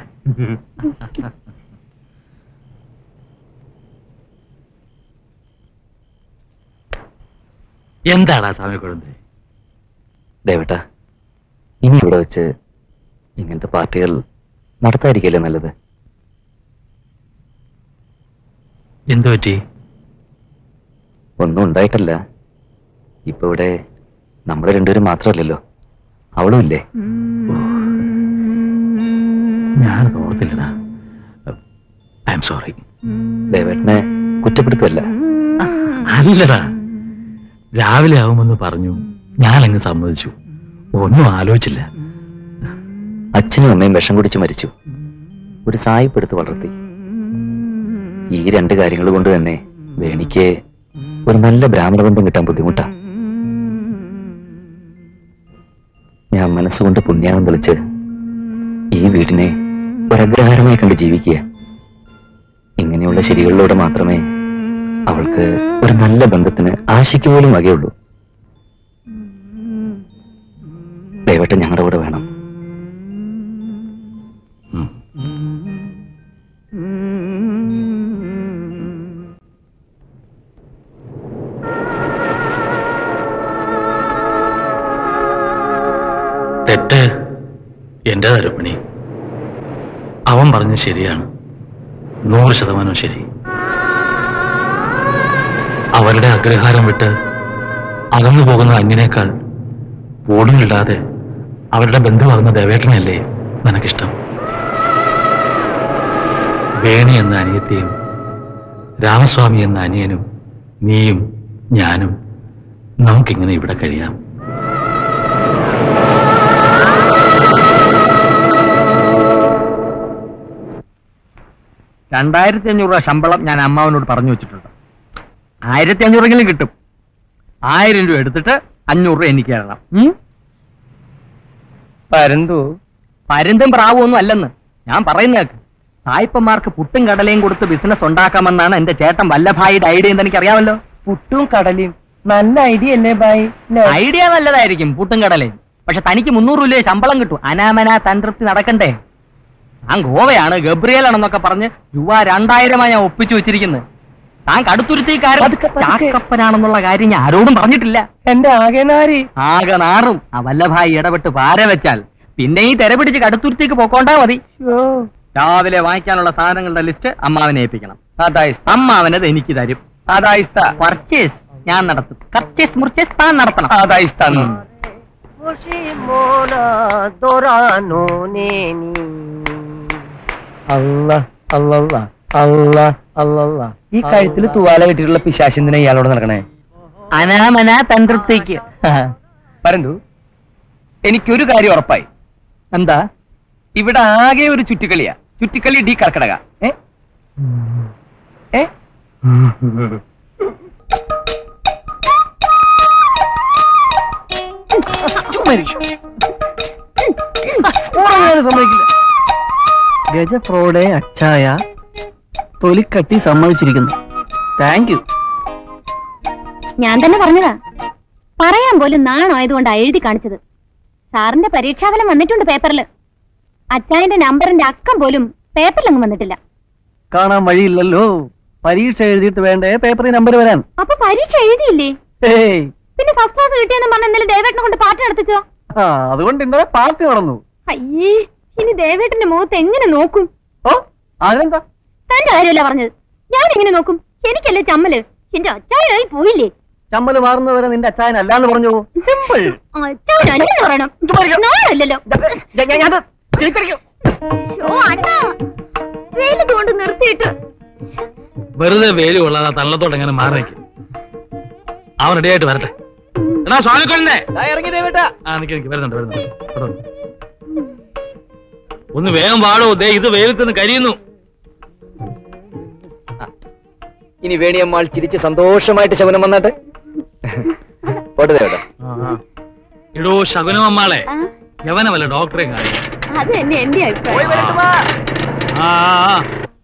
എന്താടാ സ്വാമി കുഴந்தை ദേവട്ട ഇനി ഇവിടെ വെച്ച് ഇങ്ങനത്തെ പാർട്ടികൾ നടത്താതിരിക്കല്ലേ നല്ലത് എന്തു പറ്റി ഒന്നും ഉണ്ടായിട്ടല്ല ഇപ്പൊ ഇവിടെ നമ്മൾ രണ്ടുപേരും മാത്രമല്ലല്ലോ അവളും ഇല്ലേ ഞാനത് ഓർത്തില്ലടാ ഐ എം സോറി ദേവേട്ടനെ കുറ്റപ്പെടുത്തല്ല അല്ലടാ രാവിലെ ആവുമെന്ന് പറഞ്ഞു ഞാൻ അങ്ങ് സമ്മതിച്ചു ഒന്നും ആലോചിച്ചില്ല അച്ഛനും അമ്മയും വിഷം കുടിച്ച് മരിച്ചു ഒരു സായിപ്പെടുത്ത് വളർത്തി ഈ രണ്ട് കാര്യങ്ങൾ കൊണ്ട് തന്നെ വേണിക്ക് ഒരു നല്ല ബ്രാഹ്മണ ബന്ധം കിട്ടാൻ ബുദ്ധിമുട്ടാ ഞാൻ മനസ്സുകൊണ്ട് പുണ്യാകം തെളിച്ച് ഈ വീടിനെ ഒരഗ്രഹാരമായി കണ്ട് ജീവിക്കുക ഇങ്ങനെയുള്ള ശരികളിലൂടെ മാത്രമേ അവൾക്ക് ഒരു നല്ല ബന്ധത്തിന് ആശയ്ക്ക് പോലും വകയുള്ളൂ ദയവട്ടെ ഞങ്ങളുടെ കൂടെ വേണം ഉം. തെറ്റ് എന്റെ രുക്മിണി അവൻ പറഞ്ഞ ശരിയാണ് നൂറ് ശതമാനം ശരി അവരുടെ അഗ്രഹാരം വിട്ട് അകന്നു പോകുന്ന അന്യനേക്കാൾ ഓടുന്നില്ലാതെ അവരുടെ ബന്ധുവാകുന്ന ദേവേട്ടനല്ലേ നിനക്കിഷ്ടം വേണി എന്ന അനിയത്തെയും രാമസ്വാമി എന്ന അനിയനും നീയും ഞാനും നമുക്കിങ്ങനെ ഇവിടെ കഴിയാം രണ്ടായിരത്തി അഞ്ഞൂറ് രൂപ ശമ്പളം ഞാൻ അമ്മാവനോട് പറഞ്ഞു വെച്ചിട്ടുണ്ട് ആയിരത്തി അഞ്ഞൂറെങ്കിലും കിട്ടും ആയിരം രൂപ എടുത്തിട്ട് അഞ്ഞൂറ് രൂപ എനിക്ക് തരണം ഉം? പരന്തു പരുന്തും പ്രാവും ഒന്നും അല്ലെന്ന് ഞാൻ പറയുന്നേക്ക് സായിപ്പന്മാർക്ക് പുട്ടും കടലയും കൊടുത്ത് ബിസിനസ് ഉണ്ടാക്കാമെന്നാണ് എന്റെ ചേട്ടൻ വല്ലഭായിയുടെ ഐഡിയ എന്ന് എനിക്കറിയാമല്ലോ പുട്ടും കടലയും നല്ല ഐഡിയ അല്ലേ ബായി ഐഡിയ നല്ലതായിരിക്കും പുട്ടും കടലയും പക്ഷെ തനിക്ക് മുന്നൂറ് രൂപ ശമ്പളം കിട്ടും അനാമന തന്ത്രപ്തി നടക്കണ്ടേ താൻ ഗോവയാണ് ഗബ്രിയലാണെന്നൊക്കെ പറഞ്ഞ് രൂപ രണ്ടായിരമായി ഞാൻ ഒപ്പിച്ചു വെച്ചിരിക്കുന്നത് താൻ കടുത്തുരുത്തിക്കാരൻ പതുക്കെ, പതുക്കെ. ചാക്കപ്പനാണെന്നുള്ള കാര്യം ഞാൻ ആരോടും പറഞ്ഞിട്ടില്ല എന്റെ ആകെ നാരി ആകെ നാറും ആ വല്ലഭായി ഇടപെട്ട് പാര വെച്ചാൽ പിന്നെ ഈ തെര പിടിച്ച് കടുത്തുരുത്തിക്ക് പോക്കോണ്ടാ മതി രാവിലെ വാങ്ങിക്കാനുള്ള സാധനങ്ങളുടെ ലിസ്റ്റ് അമ്മാവനെ ഏൽപ്പിക്കണം അതായിസ്ത അമ്മാവനത് എനിക്ക് തരും അതായിസ്ത പർച്ചേസ് ഞാൻ നടത്തും പർച്ചേസ് മുർച്ചേസ് താൻ നടത്തണം അതായിസ്ത അല്ല അല്ലല്ല അല്ല അല്ലല്ല ഈ കഴുത്തിൽ തുവാല കെട്ടിയിട്ടുള്ള പിശാശിന്തിനെ ഇയാളോട് നടക്കണേ അനാമന തന്ത്രത്തേക്ക് പരന്തു എനിക്കൊരു കാര്യം ഉറപ്പായി എന്താ ഇവിടെ ആകെ ഒരു ചുറ്റിക്കളിയാ ചുറ്റിക്കളി ഡി കർക്കടക ഏ ഏ സമ്മതിക്കില്ല ഗജഫ്രോഡെ അച്ചായ തൊലിക്കട്ടി സമ്മതിച്ചിരിക്കുന്നു താങ്ക് യു ഞാൻ തന്നെ പറഞ്ഞതാ പറയാൻ പോലും നാണമായതുകൊണ്ടാ എഴുതി കാണിച്ചത് സാറിന്റെ പരീക്ഷാഫലം വന്നിട്ടുണ്ട് പേപ്പറിൽ അച്ചായന്റെ നമ്പറിന്റെ അക്കം പോലും പേപ്പറിലങ്ങ് വന്നിട്ടില്ല കാണാൻ വഴിയില്ലല്ലോ പരീക്ഷ എഴുതിയിട്ട് വേണ്ടേ പേപ്പറിൽ നമ്പർ വരാൻ അപ്പൊ പരീക്ഷ എഴുതിയില്ലേ ഏയ് പിന്നെ ഫസ്റ്റ് ക്ലാസ് കിട്ടിയെന്ന് പറഞ്ഞ ഇന്നലെ ദേവേട്ടനെ കൊണ്ട് പാട്ട് നടത്തിച്ചോ ആ അതുകൊണ്ട് ഇന്നലെ പാർട്ടി നടന്നു അയ്യേ ഇനി ദേവേട്ടന്റെ മുഖത്ത് എങ്ങനെ നോക്കും ഓ അതിനെന്താ തന്റെ കാര്യമല്ല പറഞ്ഞത് ഞാൻ എങ്ങനെ നോക്കും എനിക്കല്ലേ ചമ്മല് എന്റെ അച്ചായനായി പോയില്ലേ ചമ്മല് മാറുന്നവരെ നിന്റെ അച്ചായൻ അല്ലാന്ന് പറഞ്ഞു സിമ്പിൾ അച്ചായനല്ലെന്ന് പറയണം നാളല്ലോ അണ്ണാ വെയിലത്ത് കൊണ്ട് നിർത്തിയിട്ട് വെറുതെ വേലി കൊള്ളാതെ തള്ളത്തോട്ട് എങ്ങനെ മാറി നിൽക്കും അവൻ റെഡിയായിട്ട് വരട്ടെ എടാ സ്വാമിക്കൊഴിഞ്ഞേ ഇറങ്ങി ദേവേട്ടാ ആ നിക്ക് നിക്ക് വരുന്നുണ്ട് വരുന്നുണ്ട് ഇവിടെ വന്നു. ഒന്ന് വേഗം വാടോ ദേ ഇത് വെയിലത്ത് നിന്ന് കരിയുന്നു ഇനി വേണിയമ്മാൾ ചിരിച്ച് സന്തോഷമായിട്ട് ശകുനം വന്നാട്ടെ പോട്ടെ ദേവട്ടാ ഇടോ ശകുനം അമ്മാളെ ആ, യവനമല്ല ഡോക്ടറെ കാര്യം അത് തന്നെ എന്റെ അഭിപ്രായം ആ ആ, ആ.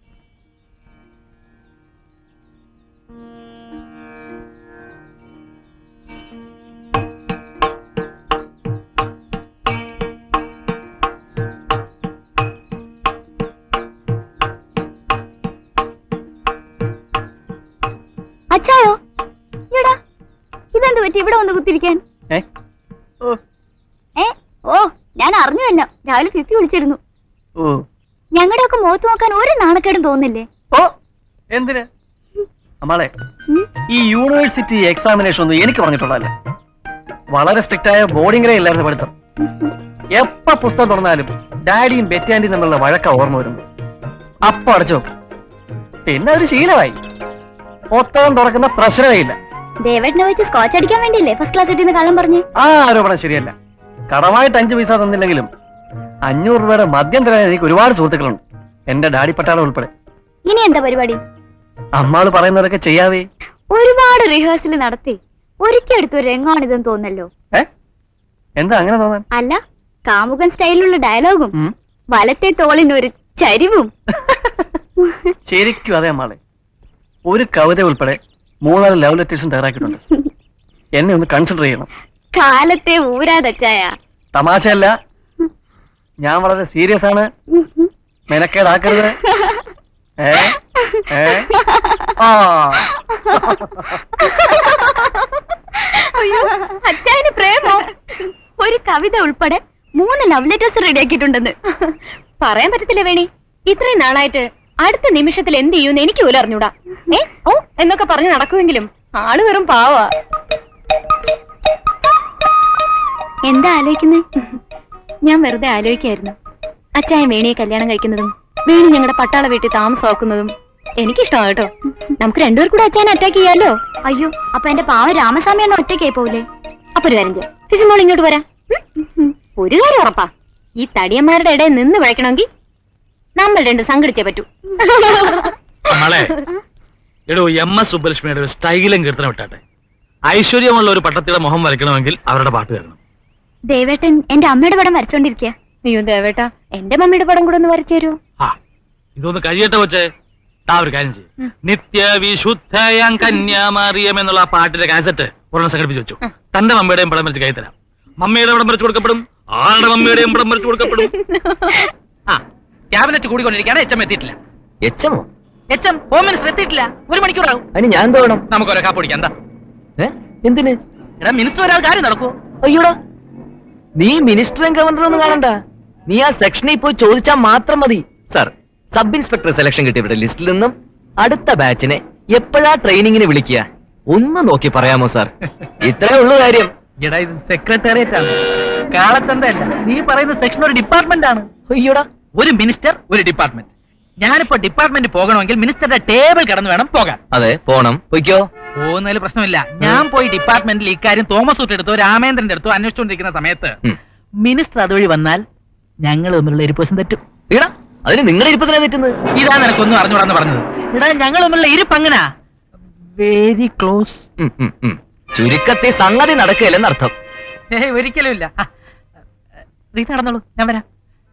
അച്ചായോ എടാ ഇതെന്ത് പറ്റി ഇവിടെ വന്ന് കുത്തിരിക്കാൻ ഏ ഓ ഏ ഓ ഞാൻ അറിഞ്ഞുവല്ലോ രാവിലെ ഫിഫ്റ്റി വിളിച്ചിരുന്നു ഓ ഞങ്ങളുടെ ഒക്കെ മുഖത്ത് നോക്കാൻ ഒരു നാണക്കേടും തോന്നില്ലേ ഓ എന്തിന് അമ്മാളെ ഉം? ഈ യൂണിവേഴ്സിറ്റി എക്സാമിനേഷൻ ഒന്നും എനിക്ക് പറഞ്ഞിട്ടുള്ളതല്ല വളരെ സ്ട്രിക്റ്റ് ആയ ബോർഡിംഗിലേ ഇല്ലായിരുന്നു പഠിത്തം എപ്പ പുസ്തകം തുറന്നാലും ഡാഡിയും ബെറ്റാൻഡിയും തമ്മിലുള്ള വഴക്ക ഓർമ്മ വരുന്നു അപ്പൊ അടച്ചു വെക്കും. പിന്നെ ഒരു ശീലമായി പുസ്തകം തുറക്കുന്ന പ്രശ്നമേ ഇല്ല ദേവേട്ടനെ വെച്ച് സ്കോച്ച് അടിക്കാൻ വേണ്ടിയല്ലേ ഫസ്റ്റ് ക്ലാസ് കിട്ടിയെന്ന് കള്ളം പറഞ്ഞ് ആ ആരോപണം ശരിയല്ല കടമായിട്ട് അഞ്ച് പൈസ തന്നില്ലെങ്കിലും അഞ്ഞൂറ് രൂപയുടെ മദ്യം തരാൻ എനിക്ക് ഒരുപാട് സുഹൃത്തുക്കളുണ്ട് എന്റെ ഡാഡി പട്ടാളം ഉൾപ്പെടെ ഇനി എന്താ പരിപാടി അമ്മാള് പറയുന്നതൊക്കെ ചെയ്യാവേ ഒരുപാട് റിഹേഴ്സൽ നടത്തി ഒരിക്കലെടുത്തൊരു രംഗമാണിതെന്ന് തോന്നല്ലോ ഏ എന്താ അങ്ങനെ തോന്നാൻ അല്ല കാമുകൻ സ്റ്റൈലിലുള്ള ഡയലോഗും ഉം. വലത്തെ തോളിന് ഒരു ചരിവും ശരിക്കും അതെ അമ്മാളെ ഒരു കവിത ഉൾപ്പെടെ മൂന്നാല് ലവ് ലെറ്റേഴ്സും തയ്യാറാക്കിയിട്ടുണ്ട് എന്നെ ഒന്ന് കൺസിഡർ ചെയ്യണം കാലത്തെ ഊരാതച്ചായ തമാശയല്ല ഞാൻ വളരെ സീരിയസ് ആണ് മെനക്കേടാക്കരുത് ഏ ഏ ആ അയ്യോ അച്ചായന് പ്രേമോ ഒരു കവിത ഉൾപ്പെടെ മൂന്ന് ലവ് ലെറ്റേഴ്സ് റെഡിയാക്കിയിട്ടുണ്ടെന്ന് പറയാൻ പറ്റത്തില്ല വേണി ഇത്രയും നാളായിട്ട് അടുത്ത നിമിഷത്തിൽ എന്ത് ചെയ്യുമെന്ന് എനിക്ക് പോലും അറിഞ്ഞൂടാ ഏ ഓ എന്നൊക്കെ പറഞ്ഞ് നടക്കുമെങ്കിലും ആള് വെറും പാവാ എന്താ ആലോചിക്കുന്നേ ഞാൻ വെറുതെ ആലോചിക്കായിരുന്നു അച്ചായൻ വേണിയെ കല്യാണം കഴിക്കുന്നതും വേണി ഞങ്ങളുടെ പട്ടാള വീട്ടിൽ താമസമാക്കുന്നതും എനിക്കിഷ്ടമാണ് കേട്ടോ നമുക്ക് രണ്ടുപേർ കൂടെ അച്ചായനെ അറ്റാക്ക് ചെയ്യാലോ അയ്യോ അപ്പൊ എന്റെ പാവ രാമസ്വാമി എണ്ണ ഒറ്റയ്ക്കായി പോവില്ലേ അപ്പൊ ഒരു കാര്യം ചെയ്യാം ഫിസിമോൾ ഇങ്ങോട്ട് വരാം ഉം, ഉം. ഒരു കാര്യം ഉറപ്പാ ഈ തടിയന്മാരുടെ ഇടയിൽ നിന്ന് വിളയ്ക്കണമെങ്കിൽ നമ്മൾ രണ്ട് സംഘടിച്ചേ പറ്റൂ നമ്മളെ എടോ എം എസ് സുബ്ബലക്ഷ്മിയുടെ ഒരു സ്റ്റൈലും കീർത്തനം വിട്ടാട്ടെ ഐശ്വര്യമുള്ള ഒരു പട്ടത്തിയുടെ മുഖം വരയ്ക്കണമെങ്കിൽ അവരുടെ പാട്ട് കേൾക്കണം ദേവേട്ടൻ എന്റെ അമ്മയുടെ പടം വരച്ചോണ്ടിരിക്കുക അയ്യോ ദേവേട്ടാ എന്റെ മമ്മിയുടെ പടം കൂടെ ഒന്ന് വരച്ചു തരുമോ ആ ഇതൊന്ന് കഴിയട്ടെ വെച്ചേ താ ഒരു കാര്യം ചെയ്യും നിത്യ വിശുദ്ധയാം കന്യാമാറിയം എന്നുള്ള ആ പാട്ടിന്റെ കാസറ്റ് ഒരെണ്ണം സംഘടിപ്പിച്ച് വെച്ചു തന്റെ മമ്മിയുടെയും പടം വരച്ച് കൈ തരാം മമ്മിയുടെ പടം വരച്ചു കൊടുക്കപ്പെടും ആരുടെ മമ്മിയുടെയും പടം വരച്ചു കൊടുക്കപ്പെടും ആ ക്യാബിനറ്റ് കൂടിക്കൊണ്ടിരിക്കുകയാണ് എച്ച് എം എത്തിയിട്ടില്ല എച്ചമോ എച്ച് എം ഹോം മിനിസ്റ്റർ എത്തിയിട്ടില്ല ഒരു മണിക്കൂറാവും അതിന് ഞാൻ എന്ത് വേണം നമുക്ക് ഒരേ കാപ്പ് കുടിക്കാം എന്താ ഏ എന്തിന് എടാ മിനിസ്റ്റർ ഒരാൾ കാര്യം നടക്കുമോ അയ്യോടാ നീ മിനിസ്റ്ററും ഗവർണറും ഒന്നും കാണണ്ട നീ ആ സെക്ഷനിൽ പോയി ചോദിച്ചാൽ മാത്രം മതി സർ സബ് ഇൻസ്പെക്ടർ സെലക്ഷൻ കിട്ടിയവരുടെ ലിസ്റ്റിൽ നിന്നും അടുത്ത ബാച്ചിനെ എപ്പോഴാ ട്രെയിനിങ്ങിന് വിളിക്കുക ഒന്ന് നോക്കി പറയാമോ സാർ ഇത്രേ ഉള്ളു കാര്യം എടാ ഇത് സെക്രട്ടേറിയറ്റ് ആണ് കാളച്ചന്തല്ല നീ പറയുന്ന സെക്ഷൻ ഒരു ഡിപ്പാർട്ട്മെന്റ് ആണ് അയ്യോടാ ഒരു മിനിസ്റ്റർ ഒരു ഡിപ്പാർട്ട്മെന്റ് ഞാനിപ്പോ ഡിപ്പാർട്ട്മെന്റ് പോകണമെങ്കിൽ മിനിസ്റ്ററുടെ ടേബിൾ കടന്നു വേണം പോകാൻ അതെ പോണം പൊയ്ക്കോ പോകുന്നതിൽ പ്രശ്നമില്ല ഞാൻ പോയി ഡിപ്പാർട്ട്മെന്റിൽ ഇക്കാര്യം തോമസ് ഊട്ട് എടുത്തോ രാമേന്ദ്രന്റെ അടുത്തോ അന്വേഷിച്ചുകൊണ്ടിരിക്കുന്ന സമയത്ത് ഉം. മിനിസ്റ്റർ അതുവഴി വന്നാൽ ഞങ്ങൾ തമ്മിലുള്ള ഇരിപ്പസം തെറ്റും ഈടാ അതിന് നിങ്ങളുടെ ഇരിപ്പത്തിനാ തെറ്റുന്നത് ഇതാ നിനക്കൊന്നും അറിഞ്ഞൂടാന്ന് പറഞ്ഞത് ഇടാ ഞങ്ങൾ തമ്മിലുള്ള ഇരിപ്പ് അങ്ങനാ വെരി ക്ലോസ് ഉം, ഉം, ഉം. ചുരുക്കത്തിൽ സംഗതി നടക്കുകയില്ലെന്നർത്ഥം ഏയ് ഒരിക്കലും ഇല്ല ആ, റീത്ത നടന്നോളൂ ഞാൻ വരാം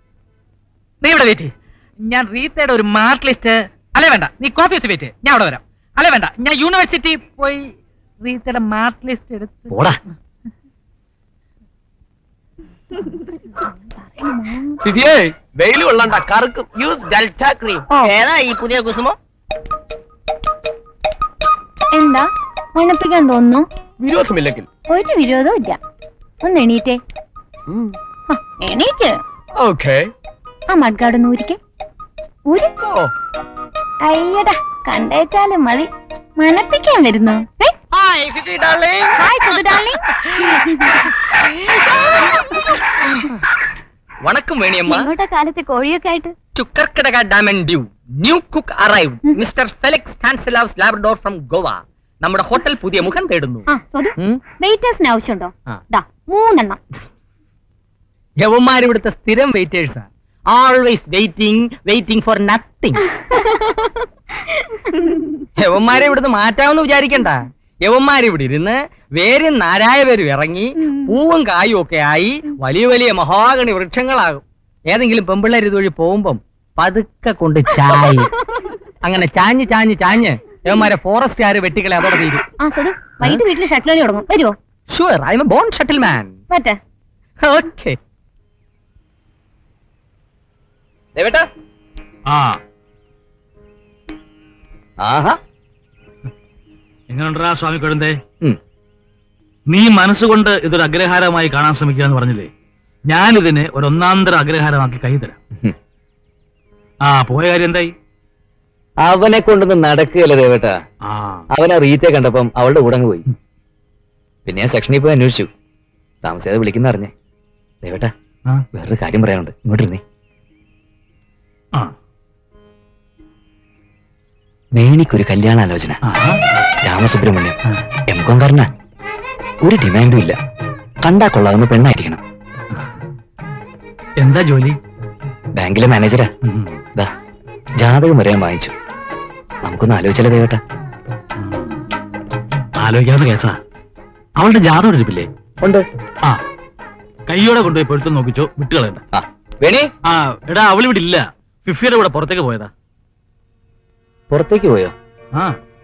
നീ ഇവിടെ വെയിറ്റ് ഞാൻ റീത്തയുടെ ഒരു മാർക്ക് ലിസ്റ്റ് അല്ലേ വേണ്ട നീ കോഫി ഹൗസ് വെയിറ്റ് ഞാൻ അവിടെ വരാം അല്ലേ വേണ്ട ഞാൻ യൂണിവേഴ്സിറ്റി പോയി റീത്തയുടെ മാർക്ക് ലിസ്റ്റ് എടുത്ത് പോടാ വെയിൽ കൊള്ളണ്ട കറുക്കും യൂസ് ഡെൽറ്റ ക്രീം ഏതാ ഈ പുതിയ കുസുമോ എന്താ മണപ്പിക്കാൻ തോന്നുന്നു വിരോധമില്ലെങ്കിൽ ഒരു വിരോധവും ഇല്ല ഒന്ന് എണീറ്റേ ആ, എണീക്ക് ഓക്കെ ആ മഡ്ഗാർഡ് ഒന്ന് ഊരിക്കെ ഊരി അയ്യടാ കണ്ടേച്ചാലും മതി മണപ്പിക്കാൻ വരുന്നു ഏ? Hi Sudhu darling. വണക്കം വേണിയമ്മ എങ്ങോട്ടാ കാലത്ത് കോഴിയൊക്കെ ആയിട്ട് ചുക്കർക്കിടക Daman and Diu new cook arrive mister Felix Stanislaus Labrador from Goa നമ്മുടെ ഹോട്ടൽ പുതിയ മുഖം തേടുന്നു ആ സ്വതു ഉം. വെയിറ്റേഴ്സിന് ആവശ്യമുണ്ടോ ആ. ദാ മൂന്നെണ്ണം യവന്മാർ ഇവിടുത്തെ സ്ഥിരം വെയിറ്റേഴ്സാ always waiting waiting for nothing യവന്മാരെ ഇവിടുന്ന് മാറ്റാമെന്ന് വിചാരിക്കണ്ട യവന്മാർ ഇവിടെ ഇരുന്ന് വേരും നാരായ പേരും ഇറങ്ങി പൂവും കായും ഒക്കെ ആയി വലിയ വലിയ മഹാഗണി വൃക്ഷങ്ങളാകും ഏതെങ്കിലും പെമ്പിള്ളേർ ഇതുവഴി പോകുമ്പം പതുക്കെ കൊണ്ട് ചായി അങ്ങനെ ചാഞ്ഞ് ചാഞ്ഞ് ചാഞ്ഞ് യവന്മാരെ ഫോറസ്റ്റ് ആര് വെട്ടിക്കളെ അതോടെ തീരും ആ സ്വതു വൈകിട്ട് വീട്ടിൽ ഷട്ടിൽ കളി തുടങ്ങും വരുമോ sure I'm born shuttle man പറ്റേ ഓക്കെ ദേവേട്ടാ ആ ആഹാ എങ്ങനെയുണ്ടാ സ്വാമി കൊഴുന്തേ ഉം. നീ മനസ്സുകൊണ്ട് ഇതൊരു അഗ്രഹാരമായി കാണാൻ ശ്രമിക്കുക എന്ന് പറഞ്ഞില്ലേ ഞാനിതിനെ ഒരു ഒന്നാന്തര അഗ്രഹാരമാക്കി കൈ തരാം ഉം. ആ പോയ കാര്യം എന്തായി അവനെ കൊണ്ടൊന്നും നടക്കുകയല്ല ദേവേട്ടാ ആ അവൻ ആ റീത്തെ കണ്ടപ്പം അവളുടെ കൂടെ അങ്ങ് പോയി പിന്നെ ഞാൻ സെക്ഷനിൽ പോയി അന്വേഷിച്ചു താമസിയാതെ വിളിക്കുന്ന അറിഞ്ഞേ ദേവേട്ടാ ആ, വേറൊരു കാര്യം പറയാനുണ്ട് ഇങ്ങോട്ടിരുന്നേ ആ, വേണിക്കൊരു കല്യാണാലോചന ആ, രാമസുബ്രഹ്മണ്യം ആ. എം കോങ്കാരനാ ഒരു ഡിമാൻഡും ഇല്ല കണ്ടാ കൊള്ളാവുന്ന പെണ്ണായിരിക്കണം എന്താ ജോലി ബാങ്കിലെ മാനേജരാ ഉം. ദാ ജാതകം വരെ ഞാൻ വാങ്ങിച്ചു നമുക്കൊന്ന് ആലോചിച്ചാലോ ദേവേട്ടാ ആലോചിക്കാവുന്ന കേസാ അവളുടെ ജാതകം എടുപ്പില്ലേ ഉണ്ട് ആ കൈയോടെ കൊണ്ടുപോയി പൊരുത്തം നോക്കിച്ചോ വിട്ടുകളയണ്ട ആ വേണി ആ എടാ അവൾ ഇവിടെ ഇല്ല ഫിഫിയുടെ കൂടെ പുറത്തേക്ക് പോയതാ പുറത്തേക്ക് പോയോ ആ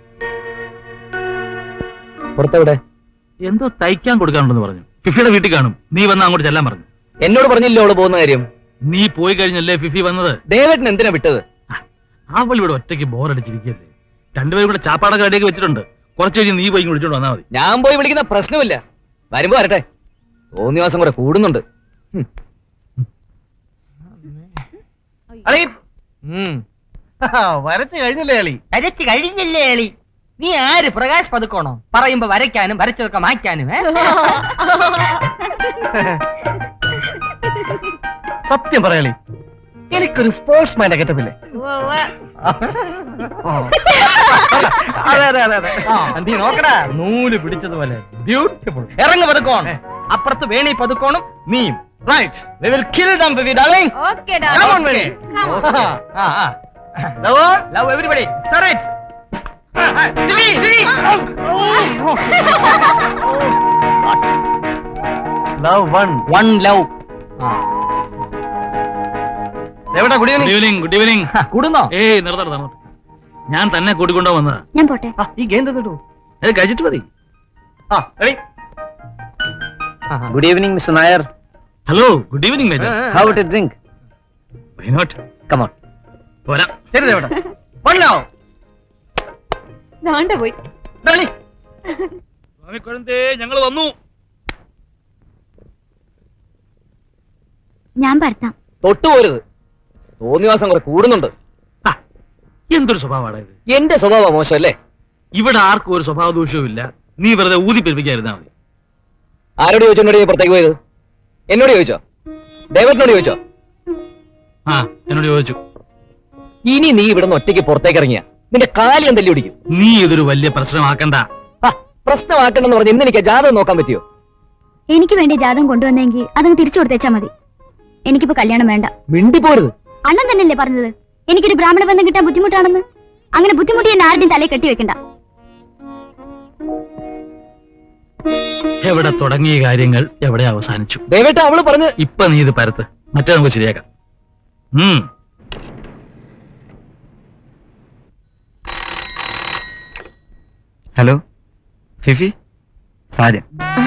പുറത്തെവിടെ എന്തോ തയ്ക്കാൻ കൊടുക്കാനുണ്ടെന്ന് പറഞ്ഞു ഫിഫിയുടെ വീട്ടിൽ കാണും നീ വന്ന് അങ്ങോട്ട് ചെല്ലാൻ പറഞ്ഞു എന്നോട് പറഞ്ഞില്ലോ അവള് പോകുന്ന കാര്യം നീ പോയി കഴിഞ്ഞല്ലേ ഫിഫി വന്നത് ദേവേട്ടൻ എന്തിനാ വിട്ടത് അവൾ ഇവിടെ ഒറ്റയ്ക്ക് ബോറടിച്ചിരിക്കല്ലേ രണ്ടുപേരും കൂടെ ചാപ്പാടൊക്കെ റെഡിയാക്കി വെച്ചിട്ടുണ്ട് കുറച്ച് കഴിഞ്ഞ് നീ പോയി വിളിച്ചോണ്ട് വന്നാൽ മതി ഞാൻ പോയി വിളിക്കുന്ന പ്രശ്നമില്ല വരുമ്പോ വരട്ടെ തോന്നിയ ദിവസം കൂടെ കൂടുന്നുണ്ട് ഹും. അളി ഉം. വരച്ച് കഴിഞ്ഞില്ലേ അളി കരച്ച് കഴിഞ്ഞില്ലേ എളി നീ ആര് പ്രകാശ് പതുക്കോണോ പറയുമ്പോ വരയ്ക്കാനും വരച്ചതൊക്കെ മായ്ക്കാനും ഏ? സത്യം പറയാളി എനിക്കൊരു സ്പോർട്സ് മൈൻഡ് ഗെറ്റപ്പില്ലേ അതെ അതെ അതെ അതെ ആ, നീ നോക്കടാ നൂല് പിടിച്ചതുപോലെ ബ്യൂട്ടിഫുൾ ഇറങ്ങു പതുക്കോൺ അപ്പുറത്ത് വേണി പതുക്കോണും നീയും right we will kill them baby darling okay come on Veni ആ ആ love everybody sir it ദിലി ദിലി ലവ് വൺ one love എവിടെ കുടിയോ ഗുഡ് ഈവനിങ് ഗുഡ് ഈവനിങ് കൂടുന്നോ ഏയ് നിർത്തണം നിർത്തണം ഞാൻ തന്നെ കൂട്ടിക്കൊണ്ടോ വന്നതാ ഞാൻ പോട്ടെ ഈ ഗെയിം തന്നിട്ടു അത് കഴിച്ചിട്ട് മതി ആ ready good evening mister Nair hello good evening major how to drink why not come on പോരാ ശരി ദേവട്ടെ വൺ ലവ് ദാണ്ട പോയി ഡളി സ്വാമി കുഴന്തേ ഞങ്ങൾ വന്നു ഞാൻ പരത്താം തൊട്ടുപോരുത് തോന്നിയ ദിവസം കൂടെ കൂടുന്നുണ്ട് ആ, എന്തൊരു സ്വഭാവമാണ് ഇത് എന്റെ സ്വഭാവം മോശമല്ലേ ഇവിടെ ആർക്കും ഒരു സ്വഭാവ ദൂഷ്യവും ഇല്ല നീ വെറുതെ ഊതി പെരുപ്പിക്കാതിരുന്നാ മതി ആരോട് ചോദിച്ചോ എന്നോട് നീ പുറത്തേക്ക് പോയത് എന്നോട് ചോദിച്ചോ ദേവേട്ടനോട് ചോദിച്ചോ ആ എന്നോട് ചോദിച്ചു ഇനി നീ ഇവിടെ നിന്ന് ഒറ്റയ്ക്ക് പുറത്തേക്ക് ഇറങ്ങിയ നിന്റെ കാലി ഞാൻ തല്ലി പിടിക്കും നീ ഇതൊരു വലിയ പ്രശ്നമാക്കണ്ട ആ, പ്രശ്നമാക്കണ്ടെന്ന് പറഞ്ഞ് ഇന്ന് എനിക്ക് ജാതകം നോക്കാൻ പറ്റിയോ എനിക്ക് വേണ്ടി ജാതകം കൊണ്ടുവന്നെങ്കിൽ അതങ്ങ് തിരിച്ചു കൊടുത്തേച്ചാ മതി എനിക്കിപ്പോ കല്യാണം വേണ്ട മിണ്ടിപ്പോരുത് അണ്ണൻ തന്നെയല്ലേ പറഞ്ഞത് എനിക്കൊരു ബ്രാഹ്മണ ബന്ധം കിട്ടാൻ ബുദ്ധിമുട്ടാണെന്ന് അങ്ങനെ ബുദ്ധിമുട്ടി എന്നെ ആരുടെയും തലയിൽ കെട്ടി വെക്കണ്ട എവിടെ തുടങ്ങിയ കാര്യങ്ങൾ എവിടെ അവസാനിച്ചു ദേവേട്ട അവള് പറഞ്ഞ് ഇപ്പൊ നീ ഇത് പരത്ത് മറ്റേ നമുക്ക് ശരിയാക്കാം ഉം ഹലോ ഫിഫി സാജൻ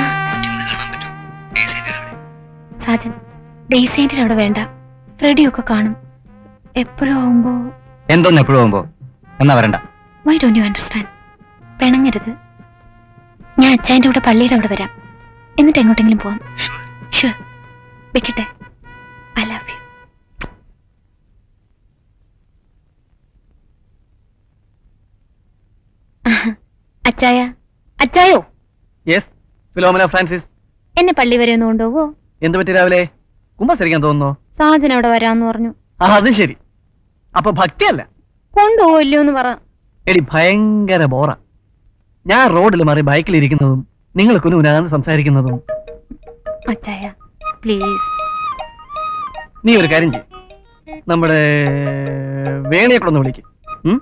സാജൻ ഡേസേന്റെ അവിടെ വേണ്ട ഫ്രെഡിയൊക്കെ കാണും എപ്പോഴും ആവുമ്പോ എന്തോന്ന് എപ്പോഴും പോകുമ്പോ എന്നാ വരണ്ട വൈ ഡോണ്ട് യു അണ്ടർസ്റ്റാൻഡ് പിണങ്ങരുത് ഞാൻ അച്ഛൻ്റെ കൂടെ പള്ളിയുടെ അവിടെ വരാം എന്നിട്ട് എങ്ങോട്ടെങ്കിലും പോവാം ഷുവർ വെക്കട്ടെ ഐ ലവ് യു അച്ചായ അച്ചായോ യെസ് ഫിലോമിന ഫ്രാൻസിസ് എന്നെ പള്ളി വരെ ഒന്ന് കൊണ്ടുപോവോ എന്ത് പറ്റി രാവിലെ കുമ്പസരിക്കാൻ തോന്നുന്നോ സാജൻ അവിടെ വരാന്ന് പറഞ്ഞു ആ അത് ശരി അപ്പൊ ഭക്തിയല്ല കൊണ്ടുപോവില്ലോ എന്ന് പറ എടി ഭയങ്കര ബോറ ഞാൻ റോഡിൽ മാറി ബൈക്കിൽ ഇരിക്കുന്നതും നിങ്ങൾ കുനുകുനാന്ന് സംസാരിക്കുന്നതും അച്ചായ പ്ലീസ് നീ ഒരു കാര്യം ചെയ്യും നമ്മുടെ വേണിയെ കൂടെ ഒന്ന് വിളിക്കും ഉം?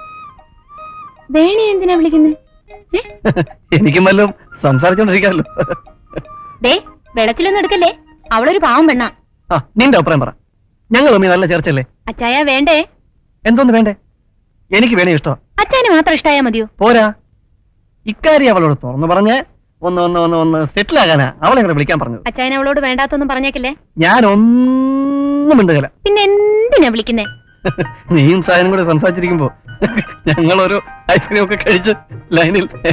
വേണി എന്തിനാ വിളിക്കുന്നത് എനിക്കും വല്ലതും സംസാരിച്ചോണ്ടിരിക്കാമല്ലോ ദേ വെള്ളത്തിലൊന്നും എടുക്കല്ലേ അവളൊരു പാവം പെണ്ണാ ആ നിന്റെ അഭിപ്രായം പറ ഞങ്ങൾ തമ്മിൽ നല്ല ചേർച്ചല്ലേ അച്ചായ വേണ്ടേ എന്തോന്ന് വേണ്ടേ എനിക്ക് വേണേ ഇഷ്ടം അച്ചായന് മാത്രം ഇഷ്ടായാ മതിയോ പോരാ ഇക്കാര്യം അവളോട് തുറന്നു പറഞ്ഞ് ഒന്ന് ഒന്ന് ഒന്ന് ഒന്ന് സെറ്റിൽ ആകാനാ അവളെ കൂടെ വിളിക്കാൻ പറഞ്ഞത് അച്ചായൻ അവളോട് വേണ്ടാത്തൊന്നും പറഞ്ഞേക്കില്ലേ ഞാൻ ഒന്നും മിണ്ടുകല പിന്നെ എന്തിനാ വിളിക്കുന്നേ നീയും സാധനം കൂടെ സംസാരിച്ചിരിക്കുമ്പോ ഞങ്ങൾ ഒരു ഐസ്ക്രീം ഒക്കെ കഴിച്ച് ലൈനിൽ ഏ?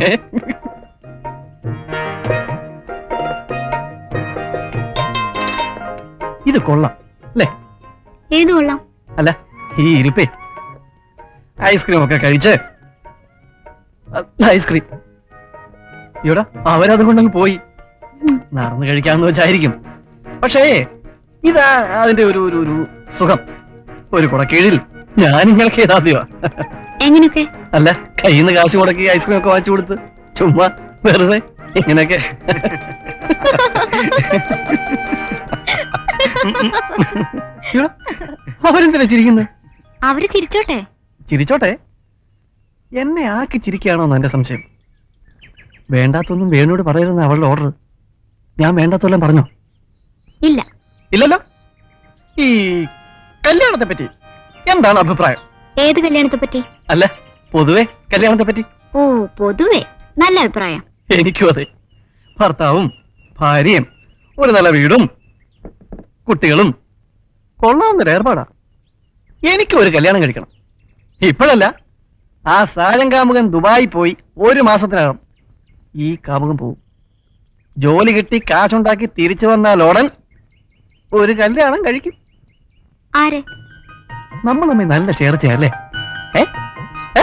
ഇത് കൊള്ളാം അല്ലേ ഏത് കൊള്ളാം അല്ല ഈ ഇരിപ്പേ ഐസ്ക്രീം ഒക്കെ കഴിച്ച് അല്ല, ഐസ്ക്രീം ഇവിടെ അവരത് കൊണ്ടങ്ങ് പോയി നടന്നു കഴിക്കാമെന്ന് വെച്ചായിരിക്കും പക്ഷേ ഇതാ അതിന്റെ ഒരു ഒരു ഒരു സുഖം ഒരു കുടക്കീഴിൽ ഞാൻ നിങ്ങൾക്ക് ഏതാദ്യമാ എങ്ങനെയൊക്കെ അല്ല കയ്യിൽ നിന്ന് കാശ് മുടക്കി ഐസ്ക്രീം ഒക്കെ വാങ്ങിച്ചു കൊടുത്ത് ചുമ്മാ വെറുതെ ഇങ്ങനെയൊക്കെ അവരെന്തിനാ ചിരിക്കുന്നത് അവര് ചിരിച്ചോട്ടെ ചിരിച്ചോട്ടെ എന്നെ ആക്കി ചിരിക്കുകയാണോ എന്റെ സംശയം വേണ്ടാത്തൊന്നും വേണോട് പറയരുന്ന അവളുടെ ഓർഡർ ഞാൻ വേണ്ടാത്തെല്ലാം പറഞ്ഞോ ഇല്ല ഇല്ലല്ലോ ഈ കല്യാണത്തെ പറ്റി എന്താണ് അഭിപ്രായം ഏത് കല്യാണത്തെ പറ്റി അല്ല പൊതുവെ കല്യാണത്തെ പറ്റി ഓ പൊതുവെ നല്ല അഭിപ്രായം എനിക്കും അതെ ഭർത്താവും ഭാര്യയും ഒരു നല്ല വീടും കുട്ടികളും കൊള്ളാവുന്നൊരു ഏർപ്പാടാ എനിക്കും ഒരു കല്യാണം കഴിക്കണം ഇപ്പോഴല്ല ആ സാജൻ കാമുകൻ ദുബായി പോയി ഒരു മാസത്തിനകം ഈ കാമുകൻ പോവും ജോലി കിട്ടി കാശുണ്ടാക്കി തിരിച്ചു വന്നാൽ ഉടൻ ഒരു കല്യാണം കഴിക്കും ആര് നമ്മൾ തമ്മിൽ നല്ല ചേർച്ചയല്ലേ ഏ ഏ?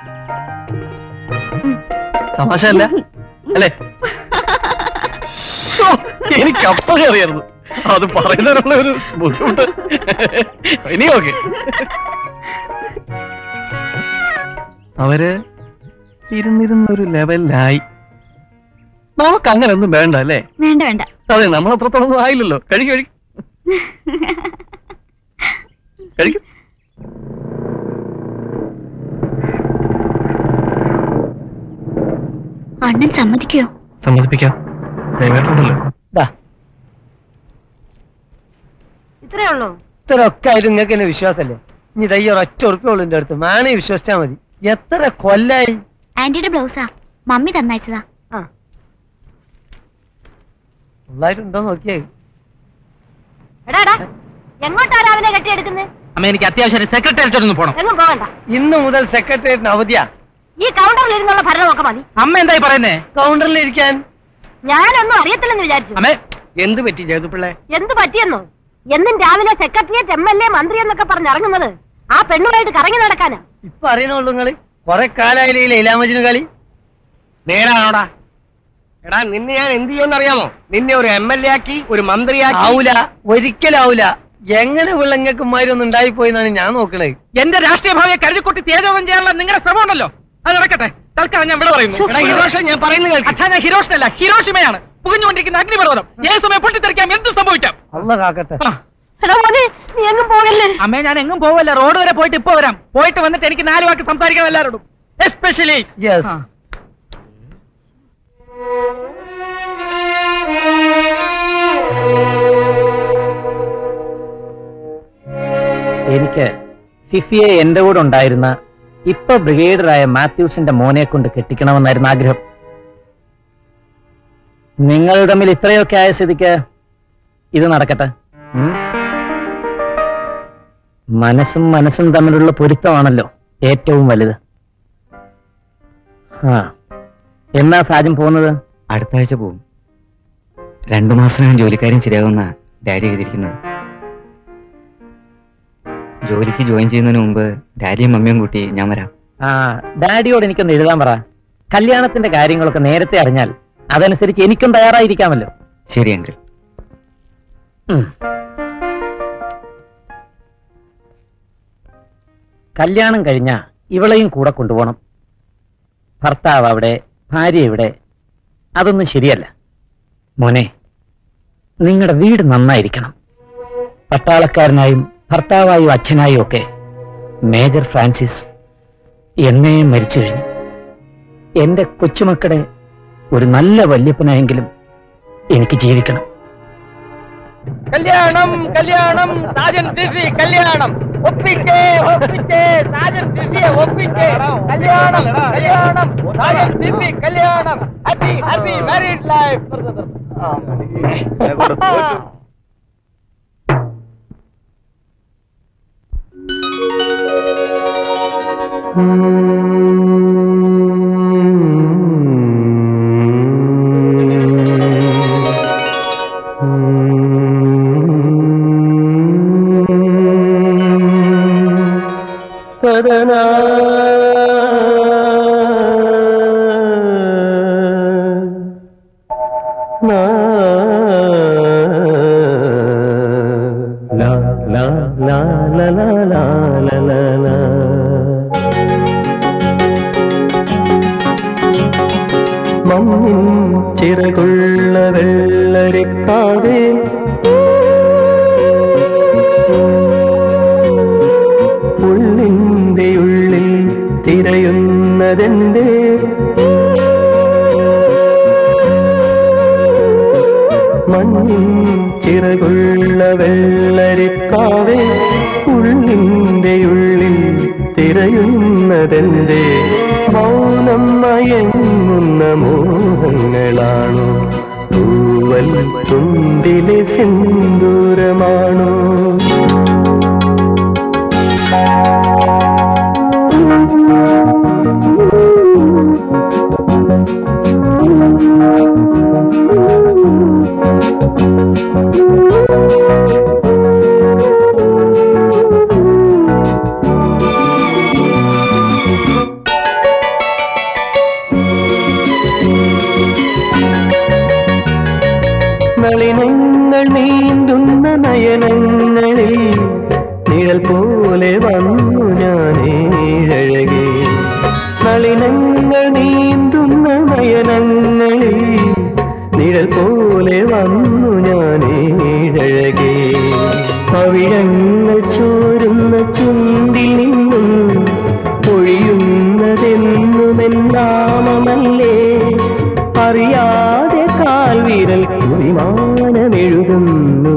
തമാശ അല്ല അല്ലേ ശ്ശോ, എനിക്ക് അപ്പഴേ അറിയായിരുന്നു അത് പറയുന്നതിനുള്ള ഒരു ബുദ്ധിമുട്ട് ഇനി ഓക്കെ അവര് ഇരുന്നിരുന്നൊരു ലെവലിലായി നമുക്ക് അങ്ങനെ ഒന്നും വേണ്ട അല്ലേ വേണ്ട വേണ്ട അതെ നമ്മൾ അത്രത്തോളം ഒന്നും ആയില്ലല്ലോ കഴിക്കും കഴിക്കും കഴിക്കും അണ്ണൻ സമ്മതിക്കോ സമ്മതിപ്പിക്കാം ദയവായിട്ടുണ്ടല്ലോ ഇത്രേ ഉള്ളൂ ഇത്രയൊക്കെ ആയാലും നിങ്ങൾക്ക് എന്നെ വിശ്വാസമല്ലേ ഇനി ഇതയ്യ ഒരൊറ്റ ഉറപ്പുള്ളൂ എന്റെ അടുത്ത് മാണി വിശ്വസിച്ചാ മതി എത്ര കൊല്ലായി ആന്റിയുടെ ബ്ലൗസാ മമ്മി തന്നയച്ചതാ ഉള്ളായിട്ടുണ്ടോ നോക്കിയേ എങ്ങോട്ടാ രാവിലെ കെട്ടിയെടുക്കുന്നത് അമ്മ എനിക്ക് അത്യാവശ്യം സെക്രട്ടേറിയറ്റ് ഒന്ന് പോണം എങ്ങും പോകണ്ട ഇന്ന് മുതൽ സെക്രട്ടേറിയറ്റിന് അവധിയാ ഈ കൗണ്ടറിൽ ഇരുന്നുള്ള ഭരണമൊക്കെ മതി അമ്മ എന്തായി പറയുന്നേ കൗണ്ടറിൽ ഇരിക്കാൻ ഞാനൊന്നും അറിയത്തില്ലെന്ന് വിചാരിച്ചു അമ്മേ എന്ത് പറ്റി ജേതുപിള്ളേ എന്ത് പറ്റിയെന്നോ എന്നും രാവിലെ സെക്രട്ടറിയേറ്റ് എം എൽ എ മന്ത്രി എന്നൊക്കെ പറഞ്ഞ് ഇറങ്ങുന്നത് ആ പെണ്ണുമായിട്ട് കറങ്ങി നടക്കാനാ ഇപ്പൊ അറിയണുള്ളൂ നിങ്ങള് കൊറേ കാലായില്ലേ ഈ ലൈലാമജിന് കളി നേരാണോടാ എടാ നിന്നെ ഞാൻ എന്ത് ചെയ്യുമെന്ന് അറിയാമോ നിന്നെ ഒരു എം എൽ എ ആക്കി ഒരു മന്ത്രിയാക്കി ആവൂല ഒരിക്കലും ആവൂല എങ്ങനെ വിളങ്ങക്കുമാരി ഒന്നും ഉണ്ടായിപ്പോയി എന്നാണ് ഞാൻ നോക്കണേ എന്റെ രാഷ്ട്രീയ ഭാവിയെ കരുതിക്കുട്ടി തേജോധം ചെയ്യാനുള്ള നിങ്ങളുടെ ശ്രമം ഉണ്ടല്ലോ അത് നടക്കട്ടെ തൽക്കാലം ഞാൻ ഇവിടെ പറയുന്നു എടാ ഹിരോഷ ഞാൻ പറയുന്നത് കേൾക്ക് അച്ഛാ ഞാൻ ഹിരോഷനല്ല ഹിരോഷിമയാണ് പുകഞ്ഞുകൊണ്ടിരിക്കുന്ന അഗ്നിപർവ്വതം ഏത് സമയം പൊട്ടിത്തെറിക്കാം എന്ത് സംഭവിക്കാം അല്ല കാക്കട്ടെ ആ. എടാ മോനെ നീ എങ്ങും പോകല്ലേ അമ്മേ ഞാൻ എങ്ങും പോവല്ല റോഡ് വരെ പോയിട്ട് ഇപ്പൊ വരാം പോയിട്ട് വന്നിട്ട് എനിക്ക് നാല് വാക്ക് സംസാരിക്കണം എല്ലാവരോടും എസ്പെഷ്യലി യെസ് എനിക്ക് ഫിഫിയെ എന്റെ കൂടെ ഉണ്ടായിരുന്ന ഇപ്പൊ ബ്രിഗേഡറായ മാത്യൂസിന്റെ മോനെ കൊണ്ട് കെട്ടിക്കണമെന്നായിരുന്നു ആഗ്രഹം നിങ്ങൾ തമ്മിൽ ഇത്രയൊക്കെ ആയ സ്ഥിതിക്ക് ഇത് നടക്കട്ടെ ഉം? മനസ്സും മനസ്സും തമ്മിലുള്ള പൊരുത്തമാണല്ലോ ഏറ്റവും വലുത് ആ എന്നാ സാജൻ പോകുന്നത് അടുത്ത ആഴ്ച പോവും രണ്ടു മാസത്തിനകം ജോലിക്കാരും ശരിയാകുന്ന ഡാഡി എഴുതിയിരിക്കുന്നത് ജോലിക്ക് ജോയിൻ ചെയ്യുന്നതിന് മുമ്പ് ഡാഡിയും മമ്മിയും കൂട്ടി ഞാൻ വരാം ആ ഡാഡിയോട് എനിക്കൊന്ന് എഴുതാൻ പറ കല്യാണത്തിന്റെ കാര്യങ്ങളൊക്കെ നേരത്തെ അറിഞ്ഞാൽ അതനുസരിച്ച് എനിക്കും തയ്യാറായിരിക്കാമല്ലോ ശരി അങ്കിൾ ഉം. കല്യാണം കഴിഞ്ഞ ഇവളെയും കൂടെ കൊണ്ടുപോകണം ഭർത്താവ് അവിടെ ഭാര്യ ഇവിടെ അതൊന്നും ശരിയല്ല മോനെ നിങ്ങളുടെ വീട് നന്നായിരിക്കണം പട്ടാളക്കാരനായും ഭർത്താവായും അച്ഛനായും ഒക്കെ മേജർ ഫ്രാൻസിസ് എന്നേ മരിച്ചു കഴിഞ്ഞു എന്റെ കൊച്ചുമക്കളുടെ ഒരു നല്ല വല്യപ്പനായെങ്കിലും എനിക്ക് ജീവിക്കണം കല്യാണം കല്യാണം സാജൻ ദിവ്യ കല്യാണം ഒപ്പിച്ചേ ഒപ്പിച്ചേ സാജൻ ദിവ്യ ഒപ്പിച്ചേ കല്യാണം കല്യാണം സാജൻ ദിവ്യ കല്യാണം ഹാപ്പി ഹാപ്പി മാരീഡ് ലൈഫ് മമ്മിൻ ചിറകുള്ള വെള്ളരിക്കാവേ തിരയുന്നതെന്തേ മണ്ണിൻ ചിറകുള്ള വെള്ളരിക്കാവേ ഉള്ളിൻ്റെ ഉള്ളിൽ തിരയുന്നതെന്തേ മൗനം മയങ്ങുന്ന മോഹങ്ങളാണോ തൂവൽ തുണ്ടിലെ സിന്ദൂരമാണോ നളിനങ്ങൾ നീന്തുന്ന നയനങ്ങളിൽ നിഴൽ പോലെ വന്നു ഞാനേഴകെ നളിനങ്ങൾ നീന്തുന്ന നയനങ്ങളിൽ നിഴൽ പോലെ വന്നു ഞാനേഴകെ പവിഴങ്ങൾ ചോരുന്ന ചുണ്ടിൽ നിന്നും ഒഴിയുന്നതെന്നുമെന്നാമമല്ലേ അറിയാതെ കാൽവിരൽ കുറിമാനമെഴുതുന്നു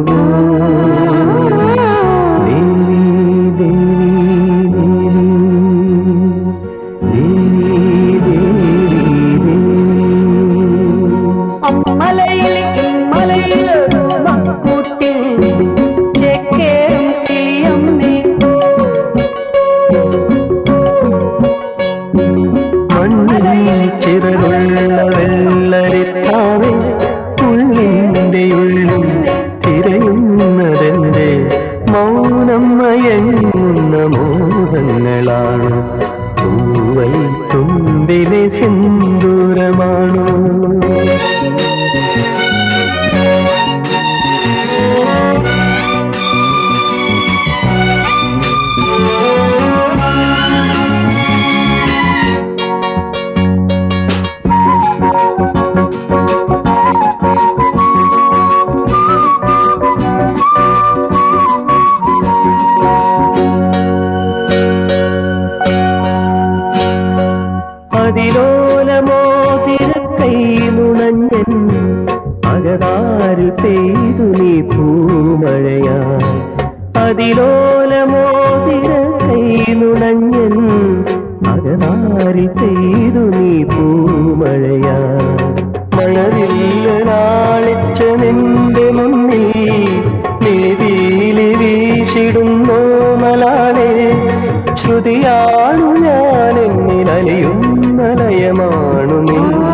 അമ്മലയിൽ ഇമ്മലയിൽ മക്കൂട്ടിൽ ചെക്കേറും കിളിയമ്മേ മണ്ണിൽ ചിറകുള്ള വെള്ളരിത്താവേ ഉള്ളിൻ്റെ ഉള്ളിൽ തിരയുന്നതെന്റെ മൗനം മയങ്ങുന്ന മോഹങ്ങളാണ് പൂവൽ തുമ്പിലെ സിന്ദൂരമാണോ അതിലോലമോതിരക്കൈ നുണഞ്ഞൻ അകതാരിൽ പെയ്തു നീ പൂമഴയായി അതിലോലമോതിരക്കൈ നുണഞ്ഞൻ അകതാരിൽ പെയ്തു നീ പൂമഴയായി മഴവില്ലൊരാളിച്ച നിന്റെ മുന്നിൽ നീതിയിലെ വീശിടുന്നോ മലാളെ ശ്രുതിയാണു ഞാൻ എന്നിൽ അലിയുന്ന ലയമാണു നീ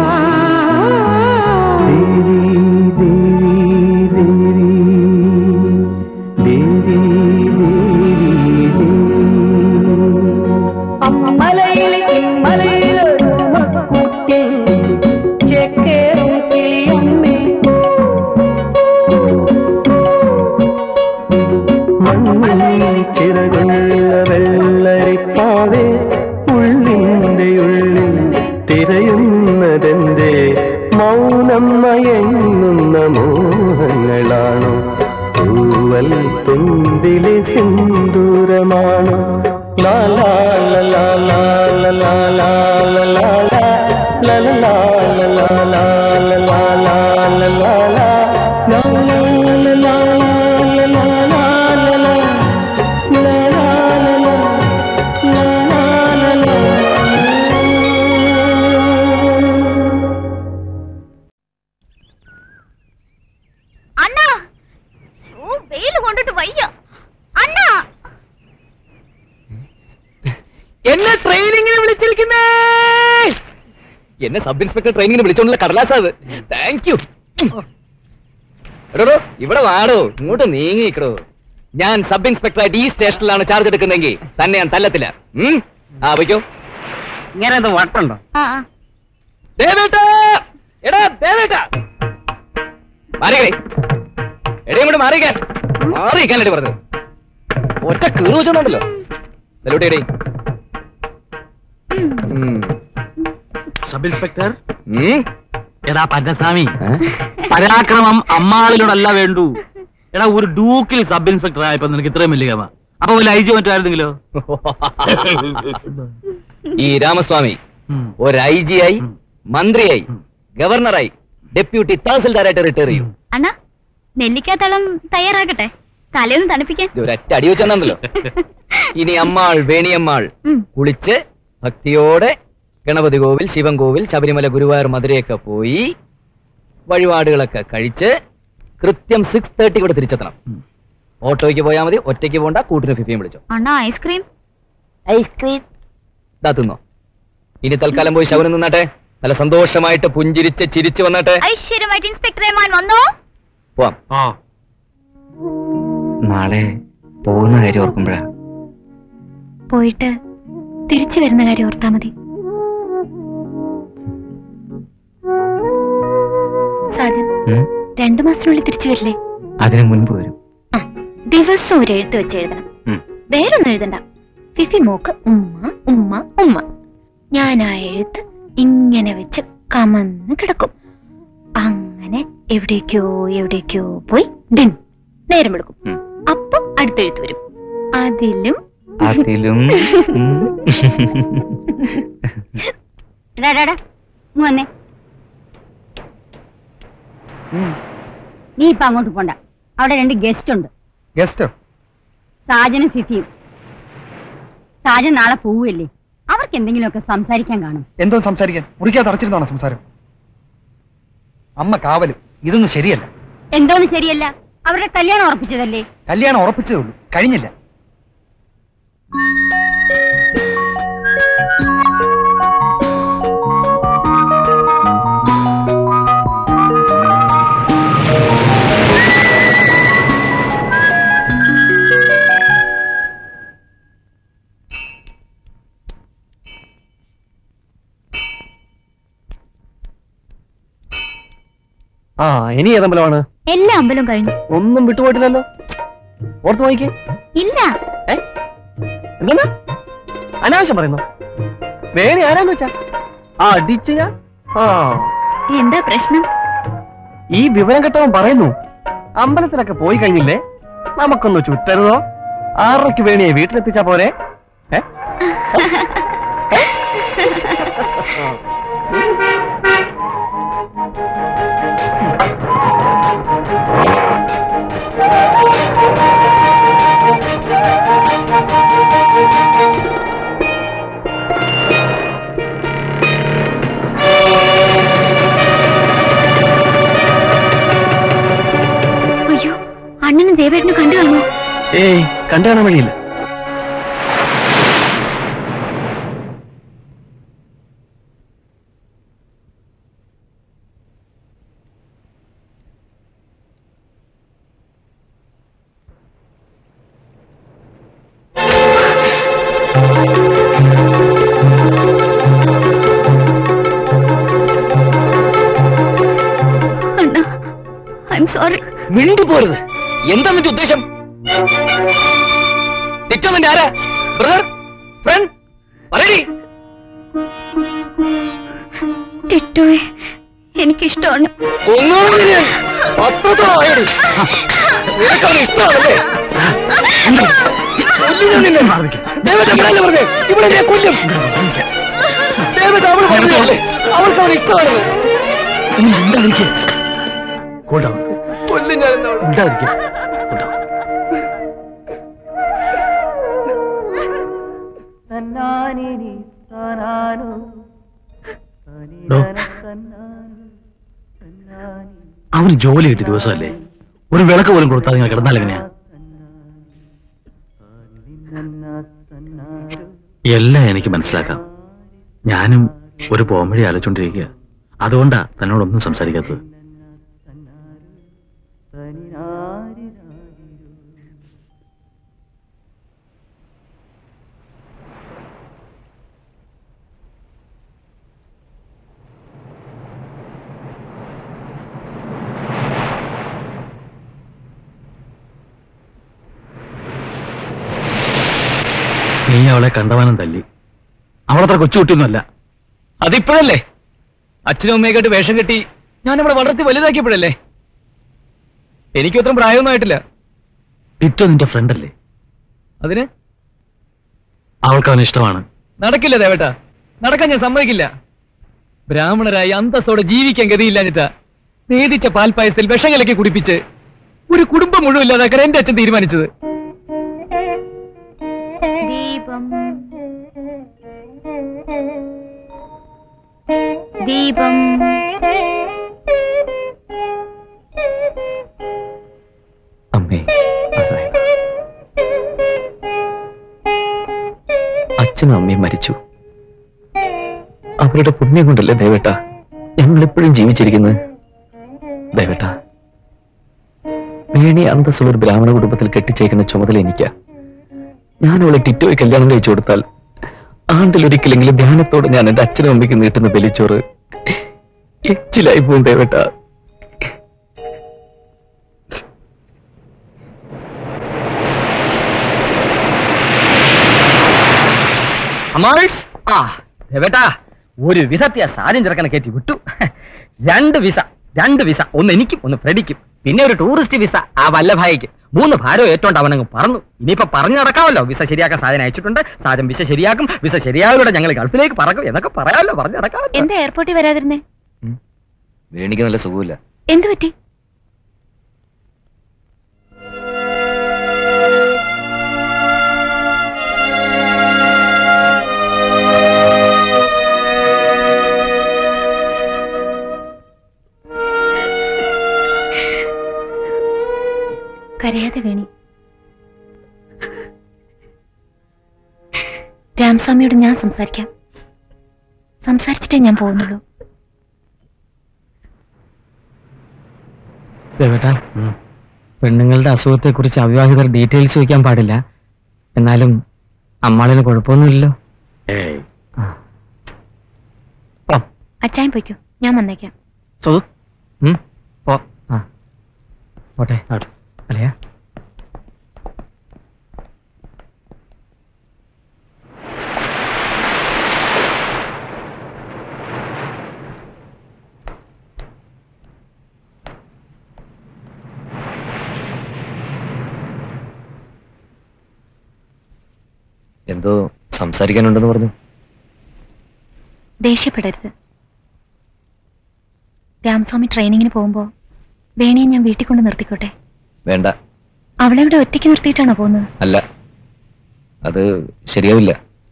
ദേവി, ദേവി, ദേവി, ദേവി, ദേവി, അമ്മലയിൽ ഇമ്മലയിൽ മക്കൂട്ടിൽ ചെക്കേറും കിളിയമ്മേ മണ്ണിൽ ചിറകുള്ള വെള്ളരിപ്പാവേ ഉള്ളിൻ്റെ ഉള്ളിൽ തിരയുന്നതെന്തേ മൗനം മയങ്ങുന്ന മോഹങ്ങളാണോ തൂവൽ തുമ്പിലെ സിന്ദൂരമാണോ ലാലാ ലലാ ലാലാ ലാലാ ലാലാ ലലാ ലാലാ ലാലാ ലാലാ അണ്ണാ ഓ വെയിൽ കൊണ്ടിട്ട് വയ്യ അണ്ണാ എന്നെ ട്രെയിനിങ്ങിന് വിളിച്ചിരിക്കുന്നേ എന്നെ സബ് ഇൻസ്പെക്ടർ ട്രെയിനിങ്ങിന് വിളിച്ചോണ്ടുള്ള കടലാസ അത് താങ്ക് യു എടോ ഇവിടെ വാടോ ഇങ്ങോട്ട് നീങ്ങിക്കടോ ഞാൻ സബ് ഇൻസ്പെക്ടറായിട്ട് ഈ സ്റ്റേഷനിലാണ് ചാർജ് എടുക്കുന്നെങ്കിൽ തന്നെ ഞാൻ തല്ലത്തില്ല ഉം? ആ വയ്ക്കോ ഇങ്ങനെ എന്ത് വട്ടുണ്ടോ ആ ആ. ദേവേട്ടാ എടാ ദേവേട്ടാ മാറിയേ എടേ ഇങ്ങോട്ട് മാറിയിക്കാൻ മാറിയിക്കാനല്ലേ പറഞ്ഞത് ഒറ്റ കീറു വെച്ചോണ്ടല്ലോ സല്യൂട്ട് ചെയ്യടേ സബ് ഇൻസ്പെക്ടർ എടാ പന്നസ്വാമി പരാക്രമം അമ്മാളിനോടല്ല വേണ്ടു എടാ ഒരു ഡൂക്കിൽ സബ് ഇൻസ്പെക്ടർ ആയപ്പോ നിനക്ക് ഇത്രയും വലിയ ഗമ അപ്പൊ വല്ല ഐ ജി മറ്റോ ആയിരുന്നെങ്കിലോ ഈ രാമസ്വാമി ഒരു ഐ ജി ആയി മന്ത്രിയായി ഗവർണറായി ഡെപ്യൂട്ടി തഹസിൽദാരായിട്ട് റിട്ടയർ ചെയ്യും അണ്ണാ നെല്ലിക്കാത്തളം തയ്യാറാകട്ടെ തലയൊന്ന് തണുപ്പിക്കാൻ ഇത് ഒരൊറ്റ അടി വെച്ചെന്നല്ലോ ഇനി അമ്മാൾ വേണിയമ്മാൾ ഉം. കുളിച്ച് ഭക്തിയോടെ ഗണപതി കോവിൽ ശിവൻ കോവിൽ ശബരിമല ഗുരുവായൂർ മധുരയൊക്കെ പോയി വഴിപാടുകളൊക്കെ കഴിച്ച് കൃത്യം സിക്സ് തേർട്ടി കൂടെ തിരിച്ചെത്തണം ഓട്ടോയ്ക്ക് പോയാൽ മതി ഒറ്റയ്ക്ക് പോണ്ട കൂട്ടിന് ഫിഫിയും വിളിച്ചോ അണ്ണാ ഐസ്ക്രീം ഐസ്ക്രീം ഇതാ തിന്നോ ഇനി തൽക്കാലം പോയി ശവനം നിന്നാട്ടെ നല്ല സന്തോഷമായിട്ട് പുഞ്ചിരിച്ച് ചിരിച്ചു വന്നാട്ടെ ഐശ്വര്യമായിട്ട് ഇൻസ്പെക്ടർ റഹ്മാൻ വന്നോ പോവാം നാളെ പോകുന്ന കാര്യം ഓർക്കുമ്പോഴാ പോയിട്ട് തിരിച്ചു വരുന്ന കാര്യം ഓർത്താ മതി സാജൻ ഉം? രണ്ടു മാസത്തിനുള്ളിൽ തിരിച്ചു വരില്ലേ അതിനു മുൻപ് വരും ദിവസം ഒരു എഴുത്ത് വെച്ച് എഴുതണം ഉം. വേറൊന്നും എഴുതണ്ട ഫിഫി മോക്ക് ഉമ്മ ഉമ്മ ഉമ്മ ഞാൻ ആ എഴുത്ത് ഇങ്ങനെ വെച്ച് കമന്ന് കിടക്കും അങ്ങനെ എവിടേക്കോ എവിടേക്കോ പോയി ഡിൻ നേരം എടുക്കും ഉം. അപ്പം അടുത്ത എഴുത്ത് വരും അതിലും അതിലും ഉം. എടാ എടാ, എടാ, ഇങ്ങ് വന്നേ നീ ഇപ്പൊ അങ്ങോട്ട് പോണ്ട അവിടെ രണ്ട് ഗസ്റ്റ് ഉണ്ട് ഗസ്റ്റോ സാജനും ഫിഫിയും സാജൻ നാളെ പോവുകയല്ലേ അവർക്ക് എന്തെങ്കിലുമൊക്കെ സംസാരിക്കാൻ കാണും എന്തോ സംസാരിക്കാൻ മുറിക്കാതെ അടച്ചിരുന്നാണോ സംസാരം അമ്മ കാവലും ഇതൊന്നും ശരിയല്ല എന്തോന്ന് ശരിയല്ല അവരുടെ കല്യാണം ഉറപ്പിച്ചതല്ലേ കല്യാണം ഉറപ്പിച്ചതേ ഉള്ളൂ കഴിഞ്ഞില്ല ആ ഇനി ഏതമ്പലമാണ് എല്ലാ അമ്പലവും കഴിഞ്ഞു ഒന്നും വിട്ടുപോയിട്ടില്ലല്ലോ ഓർത്ത് നോക്കിക്കേ ഇല്ല എന്താ അനാവശ്യം പറയുന്നു വേണി ആരാന്ന് വെച്ചാ ആ അടിച്ചു ഞാൻ ആ എന്താ പ്രശ്നം ഈ വിവരം കെട്ടവൻ പറയുന്നു അമ്പലത്തിലൊക്കെ പോയി കഴിഞ്ഞില്ലേ നമുക്കൊന്ന് ചുറ്റരുതോ ആറരയ്ക്ക് വേണിയെ വീട്ടിലെത്തിച്ചാ പോരെ ഏ? അയ്യോ അണ്ണനും ദേവേട്ടനും കണ്ടു കാണുമോ ഏയ് കണ്ടു കാണാൻ വഴിയില്ല അണ്ണ ഐ എം സോറി മിണ്ടു പോരുത് എന്താ നിന്റെ ഉദ്ദേശം ടിറ്റോ നിന്റെ ആരാ ബ്രദർ ഫ്രണ്ട് പറയടി ടിറ്റോയെ എനിക്കിഷ്ടമാണ് ഒന്നുകൂടി ഞാൻ അത്രത്തോളം ആയടി. നിനക്കവനെ ഇഷ്ടമാണല്ലേ കൊല്ലും ഞാൻ നിന്നെ. ദേവത എവിടെയല്ലേ പറഞ്ഞേ? ഇവിടെ ഞാൻ കൊല്ലും ദേവത അവൾ പറഞ്ഞല്ലേ അവൾക്ക് അവനെ ഇഷ്ടമാണെന്ന് കൂട്ടോ കൊല്ലും ഞാൻ എന്നവളെ. ഉണ്ടായിരിക്കും ഡോ, അവന് ജോലി കിട്ടിയ ദിവസമല്ലേ ഒരു വിളക്ക് പോലും കൊടുത്താൽ നിങ്ങൾ കിടന്നാൽ എങ്ങനെയാ എല്ലാം എനിക്ക് മനസ്സിലാക്കാം ഞാനും ഒരു പോംവഴി ആലോചിച്ചോണ്ടിരിക്കുക അതുകൊണ്ടാ തന്നോടൊന്നും സംസാരിക്കാത്തത് നീ അവളെ കണ്ടവാനം തല്ലി അവളത്ര കൊച്ചുകുട്ടിയൊന്നുമല്ല അതിപ്പോഴല്ലേ അച്ഛനും അമ്മയൊക്കെ വേഷം കെട്ടി ഞാൻ അവളെ വളർത്തി വലുതാക്കിയപ്പോഴല്ലേ എനിക്കും അത്ര പ്രായമൊന്നും ആയിട്ടില്ല ടിറ്റോ നിന്റെ ഫ്രണ്ട് അല്ലേ അതിന് അവൾക്ക് അവനെ ഇഷ്ടമാണ് നടക്കില്ല ദേവേട്ട നടക്കാൻ ഞാൻ സമ്മതിക്കില്ല ബ്രാഹ്മണരായി അന്തസ്സോടെ ജീവിക്കാൻ ഗതിയില്ലാഞ്ഞിട്ടാ നേതിച്ച പാൽപ്പായസത്തിൽ വിഷം കലക്കി കുടിപ്പിച്ച് ഒരു കുടുംബം മുഴുവൻ ഇല്ലാതാക്കാൻ എന്റെ അച്ഛൻ തീരുമാനിച്ചത് ദീപം ദീപം അമ്മേ നാരായണ. അച്ഛനും അമ്മയും മരിച്ചു അവരുടെ പുണ്യം കൊണ്ടല്ലേ ദേവേട്ട ഞങ്ങൾ എപ്പോഴും ജീവിച്ചിരിക്കുന്നത് ദേവേട്ട വേണി അന്തസ്സുള്ള ഒരു ബ്രാഹ്മണ കുടുംബത്തിൽ കെട്ടിച്ചേക്കുന്ന ചുമതല എനിക്കാ ഞാൻ അവളെ ടിറ്റോയെ കല്യാണം കഴിച്ചു കൊടുത്താൽ ആണ്ടിലൊരിക്കലെങ്കിലും ധ്യാനത്തോടെ ഞാൻ എന്റെ അച്ഛനും അമ്മയ്ക്ക് നീട്ടുന്ന ബലിച്ചോറ് എച്ചിലായി പോകും ദേവേട്ട അമാൾസ് ആ ദേവേട്ടാ ഒരു വിധത്തെ ആ സാധ്യം ചെറുക്കനെ കയറ്റി വിട്ടു രണ്ട് വിസ രണ്ട് വിസ ഒന്ന് എനിക്കും ഒന്ന് ഫ്രെഡിക്കും പിന്നെ ഒരു ടൂറിസ്റ്റ് വിസ ആ വല്ലഭായിക്ക് മൂന്ന് ഭാരം ഏറ്റോണ്ട് അവനങ്ങ് പറന്നു ഇനിയിപ്പോ പറഞ്ഞു നടക്കാമല്ലോ വിസ ശരിയാക്കാൻ സാധനം അയച്ചിട്ടുണ്ട് സാധനം വിസ ശരിയാക്കും വിസ ശരിയായതോടെ ഞങ്ങൾ ഗൾഫിലേക്ക് പറക്കും എന്നൊക്കെ പറയാമല്ലോ പറഞ്ഞു നടക്കാമല്ലോ എന്താ എയർപോർട്ടിൽ വരാതിരുന്നേ വേണിക്ക് നല്ല സുഖമില്ല എന്തു പറ്റി കരയാതെ വേണി രാംസ്വാമിയോട് ഞാൻ സംസാരിക്കാം സംസാരിച്ചിട്ടേ ഞാൻ പോകുന്നുള്ളൂ ദേവേട്ടാ പെണ്ണുങ്ങളുടെ അസുഖത്തെ കുറിച്ച് അവിവാഹിതർ ഡീറ്റെയിൽസ് ചോദിക്കാൻ പാടില്ല എന്നാലും അമ്മാളിന് കുഴപ്പമൊന്നുമില്ലല്ലോ ഏയ് അച്ചായം പൊയ്ക്കോ ഞാൻ വന്നേക്കാം സ്വതു പോ ആ പോട്ടെ അല്ലയാ എന്തോ സംസാരിക്കാനുണ്ടെന്ന് പറഞ്ഞു ദേഷ്യപ്പെടരുത് രാമസ്വാമി ട്രെയിനിങ്ങിന് പോകുമ്പോ വേണിയെ ഞാൻ വീട്ടിൽ കൊണ്ട് നിർത്തിക്കോട്ടെ വേണ്ട അവളെ ഇവിടെ ഒറ്റയ്ക്ക് നിർത്തിയിട്ടാണോ പോകുന്നത് അല്ല അത് ശരിയാവില്ല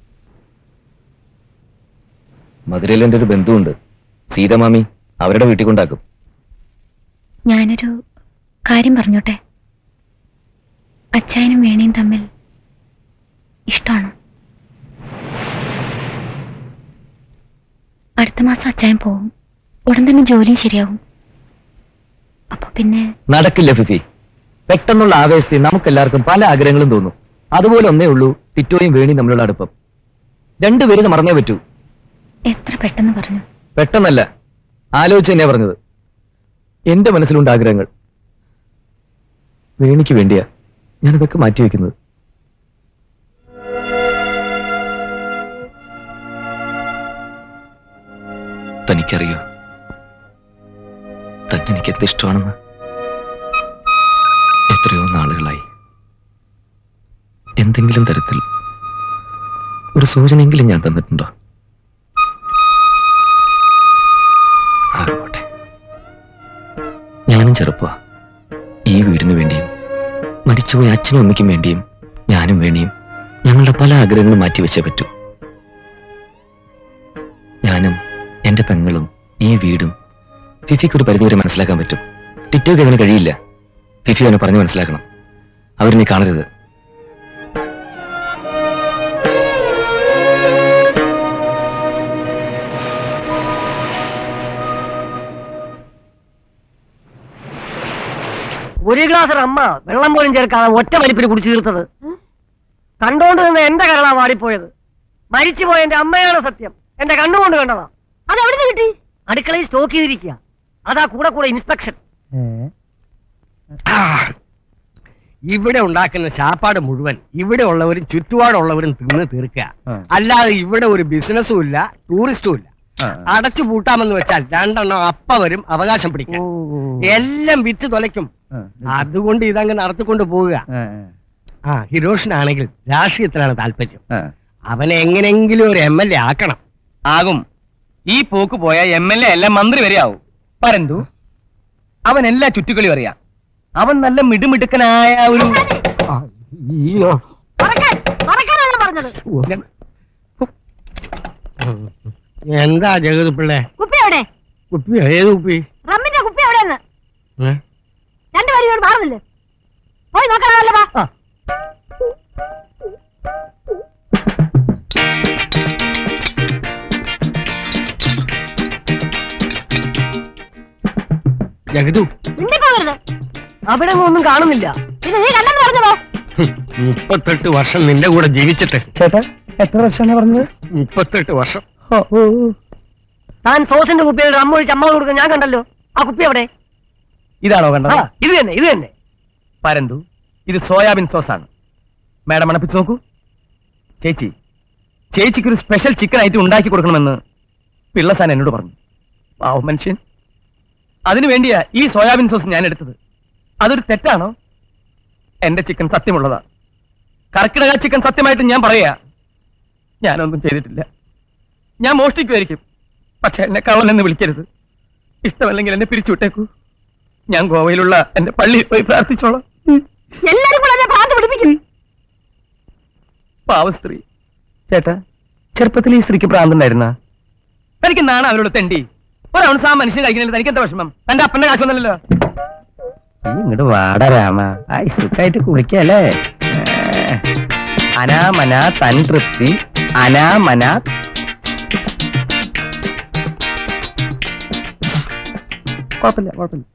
മധുരയിൽ എൻ്റെ ഒരു ബന്ധുവുണ്ട് സീതമാമി അവരുടെ വീട്ടിൽ കൊണ്ടാക്കും ഞാനൊരു കാര്യം പറഞ്ഞോട്ടെ അച്ചായനും വേണിയും തമ്മിൽ ഇഷ്ടമാണോ അടുത്ത മാസം അച്ചായൻ പോവും ഉടൻ തന്നെ ജോലിയും ശരിയാവും അപ്പൊ പിന്നെ നടക്കില്ല ഫിഫി പെട്ടെന്നുള്ള ആവേശത്തിൽ നമുക്കെല്ലാവർക്കും പല ആഗ്രഹങ്ങളും തോന്നും അതുപോലെ ഒന്നേ ഉള്ളൂ ടിറ്റോയും വേണിയും തമ്മിലുള്ള അടുപ്പം രണ്ടുപേരും മറന്നേ പറ്റൂ എത്ര പെട്ടെന്ന് പറഞ്ഞു പെട്ടെന്നല്ല ആലോചിച്ച് തന്നെയാ പറഞ്ഞത് എന്റെ മനസ്സിലുണ്ട് ആഗ്രഹങ്ങൾ വേണിക്ക് വേണ്ടിയാ ഞാനതൊക്കെ മാറ്റിവെക്കുന്നത് തനിക്കറിയോ തന്നെ എനിക്ക് എന്ത് ഇഷ്ടമാണെന്ന് എത്രയോ നാളുകളായി എന്തെങ്കിലും തരത്തിൽ ഒരു സൂചനയെങ്കിലും ഞാൻ തന്നിട്ടുണ്ടോ ആകട്ടെ ഞാനും ചെറുപ്പ ഈ വീടിന് വേണ്ടിയും മരിച്ചുപോയ അച്ഛനും അമ്മയ്ക്കും വേണ്ടിയും ഞാനും വേണിയും ഞങ്ങളുടെ പല ആഗ്രഹങ്ങളും മാറ്റിവെച്ചേ പറ്റൂ ഞാനും എന്റെ പെങ്ങളും ഈ വീടും ഫിഫിക്ക് ഒരു പരിധിവരെ മനസ്സിലാക്കാൻ പറ്റും ടിറ്റോക്ക് അതിന് കഴിയില്ല ഫിഫി അവനെ പറഞ്ഞു മനസ്സിലാക്കണം അവരിനി കാണരുത് ഒരു ഗ്ലാസ് അമ്മ വെള്ളം പോലും ചേർക്കാതെ ഒറ്റ വലിപ്പിന് കുടിച്ചു തീർത്തത് കണ്ടോണ്ട് നിന്ന് എന്റെ കരളാ വാടിപ്പോയത് മരിച്ചുപോയ എന്റെ അമ്മയാണ് സത്യം എന്റെ കണ്ണുകൊണ്ട് കണ്ടതാ അത് എവിടെ നിന്ന് കിട്ടി അടുക്കളയിൽ സ്റ്റോക്ക് ചെയ്തിരിക്കുക അതാ കൂടെ കൂടെ ഇൻസ്പെക്ഷൻ ഇവിടെ ഉണ്ടാക്കുന്ന ചാപ്പാട് മുഴുവൻ ഇവിടെ ഉള്ളവരും ചുറ്റുപാടുള്ളവരും തിന്ന് തീർക്കുക അല്ലാതെ ഇവിടെ ഒരു ബിസിനസ്സും ഇല്ല ടൂറിസ്റ്റും ഇല്ല അടച്ചു പൂട്ടാമെന്ന് വെച്ചാൽ രണ്ടെണ്ണം അപ്പ വരും അവകാശം പിടിക്കാം എല്ലാം വിറ്റ് തൊലയ്ക്കും അതുകൊണ്ട് ഇതങ്ങ് നടത്തിക്കൊണ്ട് പോവുക ആ ഹിരോഷിനാണെങ്കിൽ രാഷ്ട്രീയത്തിലാണ് താല്പര്യം അവനെ എങ്ങനെങ്കിലും ഒരു എം എൽ എ ആക്കണം ആകും ഈ പോക്ക് പോയ എം എൽ എ അല്ല മന്ത്രി വരെ ആവും പരന്തു അവൻ എല്ലാ ചുറ്റുകളിയും അറിയാം അവൻ നല്ല മിടുമിടുക്കനായ ഒരു അയ്യോ മറക്കാൻ മറക്കാനാണ് പറഞ്ഞത് എന്താ ജഗത് പിള്ളേ കുപ്പി എവിടെ കുപ്പി ഏത് കുപ്പി റമ്മിന്റെ കുപ്പി എവിടെയെന്ന് ഏ? രണ്ടുപേരും ഇവിടെ മാറുന്നില്ലേ പോയി നോക്കണമല്ലോ വാ ജഗതു മിണ്ടി പോകരുത് അവിടെ ഒന്നും കാണുന്നില്ല ഇത് നീ കണ്ടെന്ന് പറഞ്ഞതോ ഹും, മുപ്പത്തെട്ട് വർഷം നിന്റെ കൂടെ ജീവിച്ചിട്ട് ചേട്ടാ എത്ര വർഷമാണ് പറഞ്ഞത് മുപ്പത്തെട്ട് വർഷം താൻ സോസിന്റെ കുപ്പിയിൽ റമ്മൊഴിച്ച് അമ്മ കൊടുക്കാൻ ഞാൻ കണ്ടല്ലോ ആ കുപ്പി എവിടെ ഇതാണോ ആ കണ്ടത് ഇത് തന്നെ ഇത് തന്നെ പരന്തു ഇത് സോയാബീൻ സോസാണ് മാഡം മണപ്പിച്ച് നോക്കൂ ചേച്ചി ചേച്ചിക്ക് ഒരു സ്പെഷ്യൽ ചിക്കൻ ഐറ്റം ഉണ്ടാക്കി കൊടുക്കണമെന്ന് പിള്ളസാൻ എന്നോട് പറഞ്ഞു പാവം മനുഷ്യൻ അതിനു വേണ്ടിയാ ഈ സോയാബീൻ സോസ് ഞാൻ എടുത്തത് അതൊരു തെറ്റാണോ എന്റെ ചിക്കൻ സത്യമുള്ളതാ കർക്കിടക ചിക്കൻ സത്യമായിട്ട് ഞാൻ പറയാ ഞാനൊന്നും ചെയ്തിട്ടില്ല ഞാൻ മോഷ്ടിക്കുമായിരിക്കും പക്ഷെ എന്നെ കള്ളൻ എന്ന് വിളിക്കരുത് ഇഷ്ടമല്ലെങ്കിൽ എന്നെ പിരിച്ചുവിട്ടേക്കൂ ഞാൻ ഗോവയിലുള്ള എന്റെ പള്ളിയിൽ പോയി പ്രാർത്ഥിച്ചോളാം എല്ലാരും കൂടെ എന്നെ ഭ്രാന്ത് പിടിപ്പിക്കും പാവ സ്ത്രീ ചേട്ടാ ചെറുപ്പത്തിൽ ഈ സ്ത്രീക്ക് ഭ്രാന്തുണ്ടായിരുന്ന തനിക്ക് നാണ അവരോട് തെണ്ടി ഒരൗൺസ് ആ മനുഷ്യൻ കഴിക്കുന്നില്ല തനിക്ക് എന്താ വിഷമം തന്റെ അപ്പന്റെ കാശൊന്നല്ലോ ഇങ്ങോട്ട് വാടാ രാമ ആ സുഖമായിട്ട് കുളിക്കല്ലേ അനാമന തൻ തൃപ്തി അനാമന കുഴപ്പമില്ല കുഴപ്പമില്ല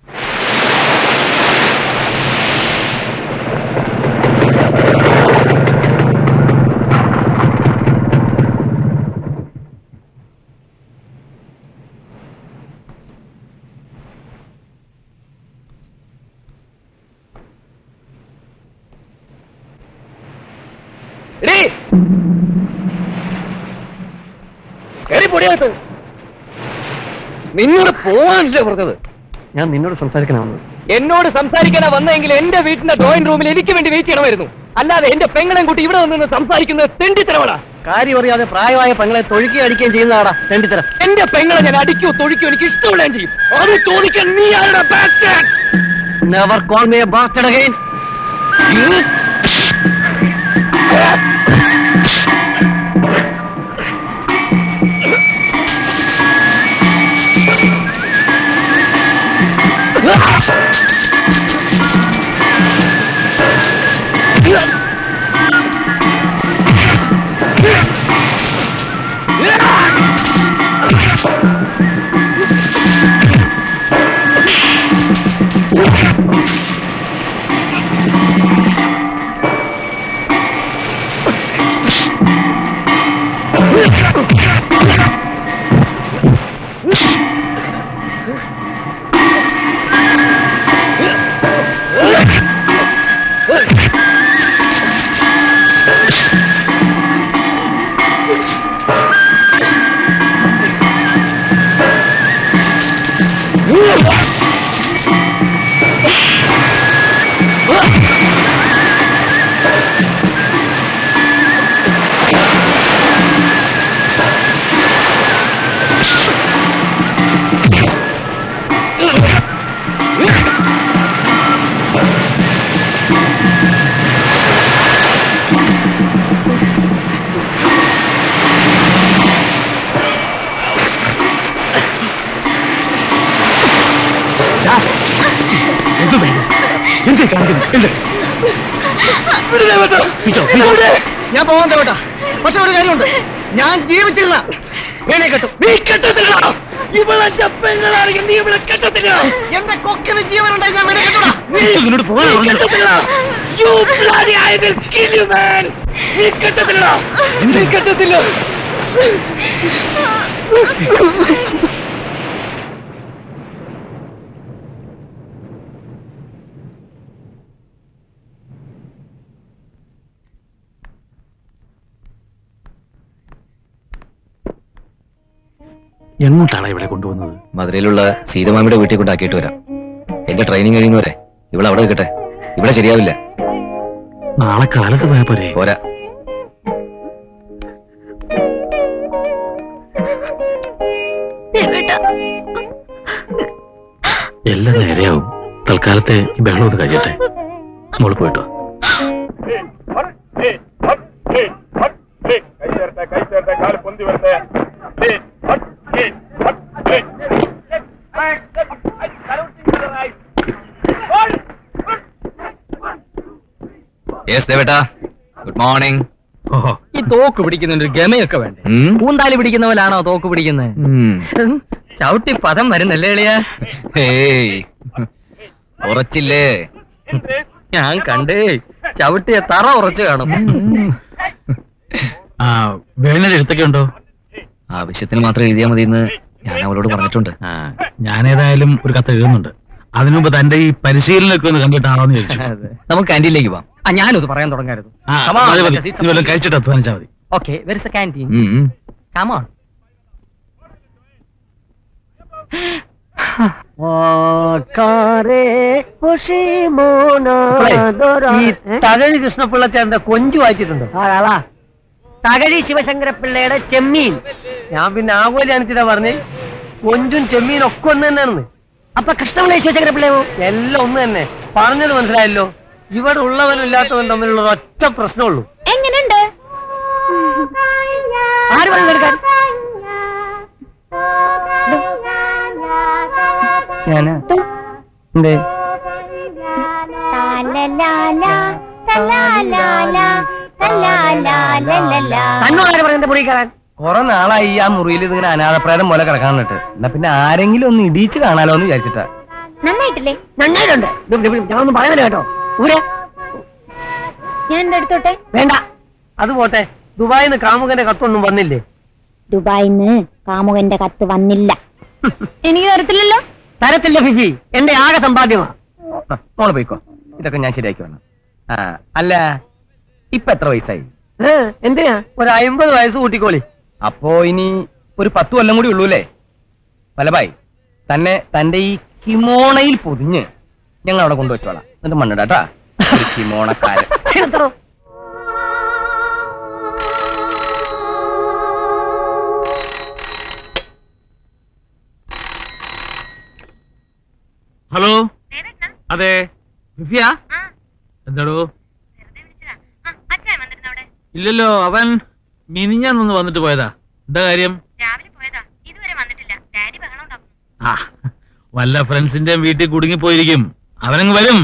നിന്നോട് പോവാനല്ലേ പറഞ്ഞത് ഞാൻ നിന്നോട് സംസാരിക്കണമെന്ന് എന്നോട് സംസാരിക്കാനാ വന്നെങ്കിൽ എന്റെ വീട്ടിന്റെ ഡ്രോയിങ് റൂമിൽ എനിക്ക് വേണ്ടി വെയിറ്റ് ചെയ്യണമായിരുന്നു അല്ലാതെ എന്റെ പെങ്ങളെയും കൂട്ടി ഇവിടെ നിന്ന് സംസാരിക്കുന്നത് തെണ്ടിത്തരവാടാ കാര്യം അറിയാതെ പ്രായമായ പെങ്ങളെ തൊഴുക്കി അടിക്കുകയും ചെയ്യുന്നതാടാ രണ്ടിത്തരം എന്റെ പെങ്ങളെ ഞാൻ അടിക്കോ തൊഴിക്കോ എനിക്ക് ഇഷ്ടമുള്ളതും ചെയ്യും അത് ചോദിക്കാൻ നീ ആരുടെ bastard? Never call me a bastard again ഞാൻ പോകാൻ തേവട്ടാ പക്ഷെ ഒരു കാര്യമുണ്ട് ഞാൻ ജീവിച്ചിരുന്ന വേണേ കെട്ടും നീ കെട്ടത്തില്ല ഇവളെന്റെ പെങ്ങളാണെങ്കിൽ നീ ഇവിടെ കെട്ടത്തില്ല എന്റെ കൊക്കിന് ജീവനുണ്ടായി ഞാൻ വേണേ കെട്ടൂടാ നീ കെട്ടത്തില്ല You bloody I will kill you, man. നീ കെട്ടത്തില്ല നീ കെട്ടത്തില്ല എങ്ങോട്ടാണ് ഇവിടെ കൊണ്ടുവന്നത് മധുരയിലുള്ള സീതമാമിയുടെ വീട്ടിൽ കൊണ്ടാക്കിയിട്ട് വരാം എന്റെ ട്രെയിനിങ് കഴിയുന്നവരെ ഇവിടെ അവിടെ നിൽക്കട്ടെ ഇവിടെ ശരിയാവില്ല നാളെ കാലത്ത് പോയാ പോരെ പോരാ എല്ലാം നേരെയാവും തൽക്കാലത്തെ ഈ ബഹളം ഒന്ന് കഴിയട്ടെ മോള് പോയിട്ടോ യെസ് ദേവേട്ടാ ഗുഡ് മോർണിംഗ് ഈ തോക്ക് പിടിക്കുന്നതിന്റെ ഗമയൊക്കെ വേണ്ടേ പൂന്താലി പിടിക്കുന്ന പോലാണോ തോക്ക് പിടിക്കുന്നത് ചവിട്ടി പദം വരുന്നല്ലേ എളിയ ഏയ് ഉറച്ചില്ലേ ഞാൻ കണ്ടേ ചവിട്ടിയ തറ ഉറച്ചു കാണും ആ വേണൽ എഴുത്തൊക്കെ ഉണ്ടോ ആവശ്യത്തിന് മാത്രം എഴുതിയാൽ മതി എന്ന് ഞാൻ അവളോട് പറഞ്ഞിട്ടുണ്ട് ആ ഞാനേതായാലും ഒരു കത്ത് എഴുതുന്നുണ്ട് അതിനു മുമ്പ് തന്റെ ഈ പരിശീലനമൊക്കെ ഒന്ന് കണ്ടിട്ടാണോ എന്ന് ചോദിച്ചു നമുക്ക് ക്യാൻറ്റീനിലേക്ക് പോവാം ആ ഞാനത് പറയാൻ തുടങ്ങരുത് ആ, മതി, മതി. ഇനി വല്ലതും കഴിച്ചിട്ട് അധ്വാനിച്ചാ മതി ഓക്കെ വെരി ക്യാൻറ്റീൻ ഉം, ഉം. കമോൺ ഈ തകഴി കൃഷ്ണപിള്ളച്ചേട്ടന്റെ കൊഞ്ചു വായിച്ചിട്ടുണ്ടോ ആളാ തകഴി ശിവശങ്കരപ്പിള്ളയുടെ ചെമ്മീൻ ഞാൻ പിന്നെ ആകോലി അനിച്ചിട്ടാ പറഞ്ഞ് കൊഞ്ചും ചെമ്മീനും ഒക്കെ ഒന്ന് തന്നെയാണെന്ന് അപ്പൊ കൃഷ്ണപിള്ള ശിവശങ്കരപ്പിള്ളയോ എല്ലാം ഒന്ന് തന്നെ പറഞ്ഞത് മനസ്സിലായല്ലോ ഇവിടെ ഉള്ളവനും ഇല്ലാത്തവനും തമ്മിലുള്ള ഒറ്റ പ്രശ്നമുള്ളൂ എങ്ങനെയുണ്ട് ആര് പറഞ്ഞു എടുക്കാൻ ഞാന് എന്തേ തന്നോടാര് പറയുന്നത് മുറി കയറാൻ കുറെ നാളായി ഈ ആ മുറിയിൽ ഇതിങ്ങനെ അനാഥപ്രേതം പോലെ കിടക്കാനിട്ട് എന്നാ പിന്നെ ആരെങ്കിലും ഒന്ന് ഇടിച്ച് കാണാലോ എന്ന് വിചാരിച്ചിട്ടാ നന്നായിട്ടില്ലേ നന്നായിട്ടുണ്ട് ദും, ദും, ദും, ഞാനൊന്നും പറയുന്നില്ല കേട്ടോ ഊരെ ഞാൻ എന്റെ അടുത്തോട്ടെ വേണ്ട അത് പോട്ടെ ദുബായിന്ന് കാമുകന്റെ കത്തൊന്നും വന്നില്ലേ ദുബായിന്ന് കാമുകന്റെ കത്ത് വന്നില്ല എനിക്ക് തരത്തില്ലല്ലോ തരത്തില്ല ഫിഫി എന്റെ ആകെ സമ്പാദ്യമാ ആ, മോള് പോയിക്കോ ഇതൊക്കെ ഞാൻ ശരിയാക്കി വേണം ആ അല്ല ഇപ്പൊ എത്ര വയസ്സായി ഏ, എന്തിനാ ഒരു അമ്പത് വയസ്സ് കൂട്ടിക്കോളി അപ്പോ ഇനി ഒരു പത്ത് കൊല്ലം കൂടി ഉള്ളൂല്ലേ വലഭായി തന്നെ തന്റെ ഈ കിമോണയിൽ പൊതിഞ്ഞ് ഞങ്ങൾ അവിടെ കൊണ്ടുവച്ചോളാം എന്നിട്ട് മണ്ണിടാട്ടാ ഒരു കിമോണക്കാരൻ ക്ഷീണത്തറോ ഹലോ അതെ വിഫിയ എന്താടോ ഇല്ലല്ലോ അവൻ മിനിഞ്ഞാന്നൊന്ന് വന്നിട്ട് പോയതാ എന്താ കാര്യം ആ വല്ല ഫ്രണ്ട്സിന്റെ വീട്ടിൽ കുടുങ്ങി പോയിരിക്കും അവനങ്ങ് വരും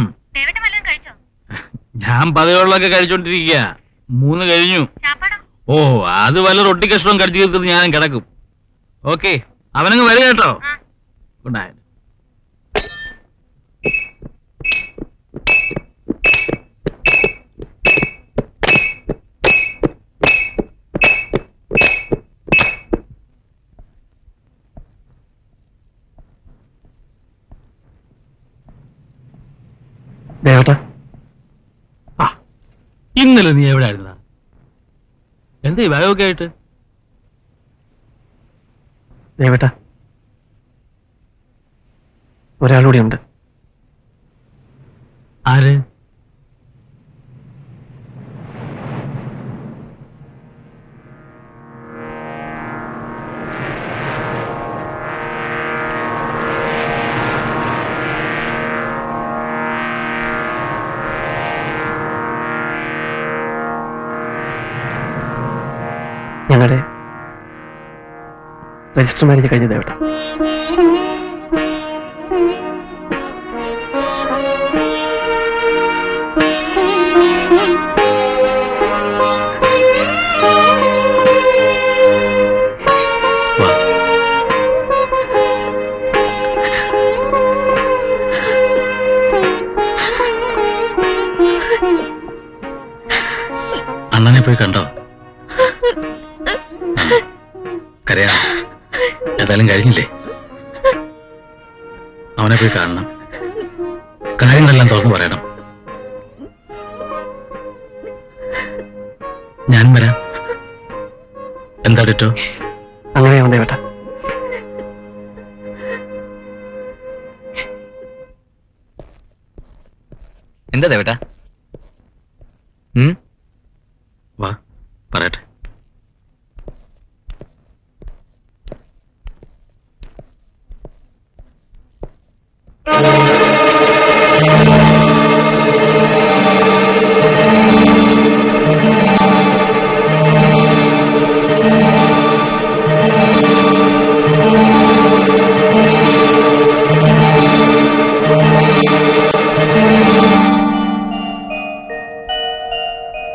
ഞാൻ പതിവുള്ളൊക്കെ കഴിച്ചോണ്ടിരിക്കുക മൂന്ന് കഴിഞ്ഞു ഓ അത് വല്ല റൊട്ടി കഷ്ണവും കടിച്ചു തീർക്കുന്നത് ഞാനും കിടക്കും ഓക്കെ അവനങ്ങ് വരും കേട്ടോ ഗുഡ് നൈറ്റ് ദേവട്ടാ ഇന്നലെ നീ എവിടെ ആയിരുന്നാ എന്താ ഈ ബാഗൊക്കെ ആയിട്ട് ദേവട്ടാ ഒരാളൂടെ ഉണ്ട് ആര് ഞങ്ങളുടെ രജിസ്റ്റർ മാരേജ് കഴിഞ്ഞ ദേവട്ട അണ്ണനെ പോയി കണ്ടോ കരയാ ഏതായാലും കഴിഞ്ഞില്ലേ അവനെ പോയി കാണണം കാര്യങ്ങളെല്ലാം തുറന്നു പറയണം ഞാൻ വരാം എന്താ ഡിറ്റോ അങ്ങനെയാവും ദേവട്ട എന്താ ദേവേട്ടാ ഉം വാ പറയട്ടെ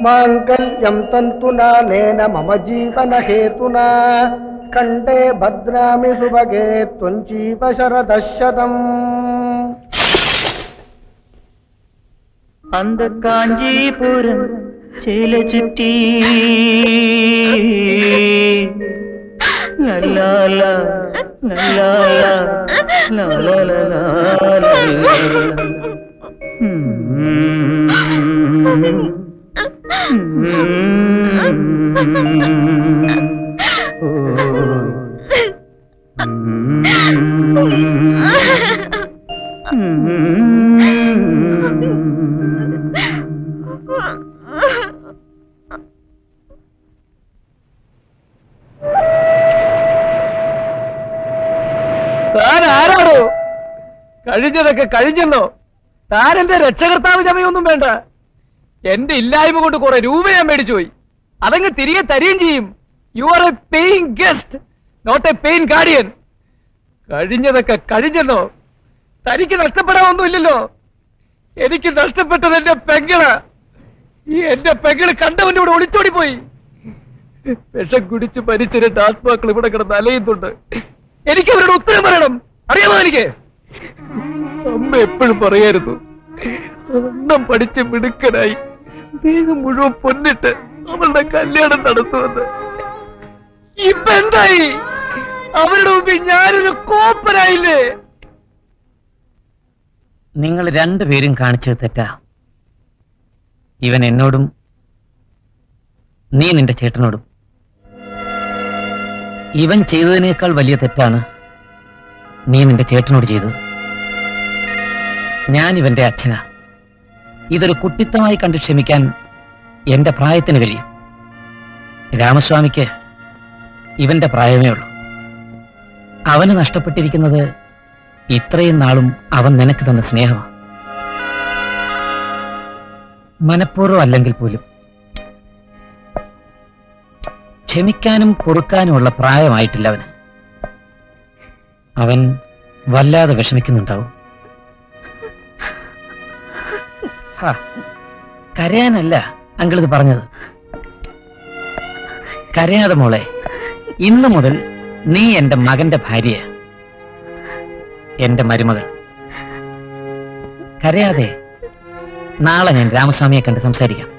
మాంగళ్యం తంతునా నేన మమ జీవన హేతునా కండే భద్రామి సుభగే త్వంజీవ శరదశతం அந்த காஞ்சிபுரம் சேலை சுட்டி லல்லாலா லல்லாலா லலாலா താൻ ആരാണോ കഴിഞ്ഞതൊക്കെ കഴിഞ്ഞെന്നോ താൻ എന്റെ രക്ഷകർത്താവ് ചമയൊന്നും വേണ്ട എന്റെ ഇല്ലായ്മ കൊണ്ട് കുറെ രൂപ ഞാൻ മേടിച്ചു പോയി അതങ്ങ് തിരികെ തരികയും ചെയ്യും you are a paying guest not a pain guardian കഴിഞ്ഞതൊക്കെ കഴിഞ്ഞെന്നോ തനിക്ക് നഷ്ടപ്പെടാനൊന്നുമില്ലല്ലോ എനിക്ക് നഷ്ടപ്പെട്ടത് എന്റെ പെങ്ങള് ഈ എന്റെ പെങ്ങള് കണ്ടവന്റെ കൂടെ ഒളിച്ചോടി പോയി വിഷം കുടിച്ച് മരിച്ച രണ്ട് ആത്മാക്കൾ ഇവിടെ കിടന്ന് അലയുന്നുണ്ട് എനിക്ക് അവരുടെ ഉത്തരം പറയണം അറിയാമോ എനിക്ക് അമ്മ എപ്പോഴും പറയായിരുന്നു അന്നം പഠിച്ച് മിടുക്കനായി ദേഹം മുഴുവൻ പൊന്നിട്ട് അവളുടെ കല്യാണം നടത്തുമെന്ന് ഇപ്പൊ എന്തായി അവരുടെ മുമ്പിൽ ഞാനൊരു കോപ്പനായില്ലേ നിങ്ങൾ രണ്ടുപേരും കാണിച്ചത് തെറ്റാ ഇവൻ എന്നോടും നീ നിന്റെ ചേട്ടനോടും ഇവൻ ചെയ്തതിനേക്കാൾ വലിയ തെറ്റാണ് നീ നിന്റെ ചേട്ടനോട് ചെയ്തത് ഞാൻ ഇവന്റെ അച്ഛനാ ഇതൊരു കുട്ടിത്തമായി കണ്ട് ക്ഷമിക്കാൻ എന്റെ പ്രായത്തിന് കഴിയും രാമസ്വാമിക്ക് ഇവന്റെ പ്രായമേ ഉള്ളൂ അവന് നഷ്ടപ്പെട്ടിരിക്കുന്നത് ഇത്രയും നാളും അവൻ നിനക്ക് തന്ന സ്നേഹമാണ് മനഃപൂർവ്വം അല്ലെങ്കിൽ പോലും ക്ഷമിക്കാനും പൊറുക്കാനുമുള്ള പ്രായമായിട്ടില്ല അവന് അവൻ വല്ലാതെ വിഷമിക്കുന്നുണ്ടാവും ഹാ, കരയാനല്ല അങ്കിൾ ഇത് പറഞ്ഞത് കരയാതെ മോളെ ഇന്നു മുതൽ നീ എന്റെ മകന്റെ ഭാര്യ എന്റെ മരുമകൾ കരയാതെ നാളെ ഞാൻ രാമസ്വാമിയെ കണ്ട് സംസാരിക്കാം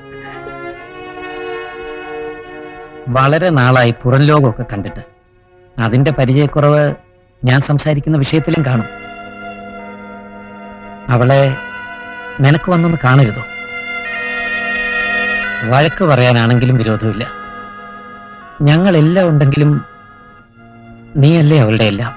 വളരെ നാളായി പുറം ലോകമൊക്കെ കണ്ടിട്ട് അതിന്റെ പരിചയക്കുറവ് ഞാൻ സംസാരിക്കുന്ന വിഷയത്തിലും കാണും അവളെ നിനക്ക് വന്നൊന്ന് കാണരുതോ വഴക്ക് പറയാനാണെങ്കിലും വിരോധമില്ല ഞങ്ങളെല്ലാം ഉണ്ടെങ്കിലും നീയല്ലേ അവളുടെ എല്ലാം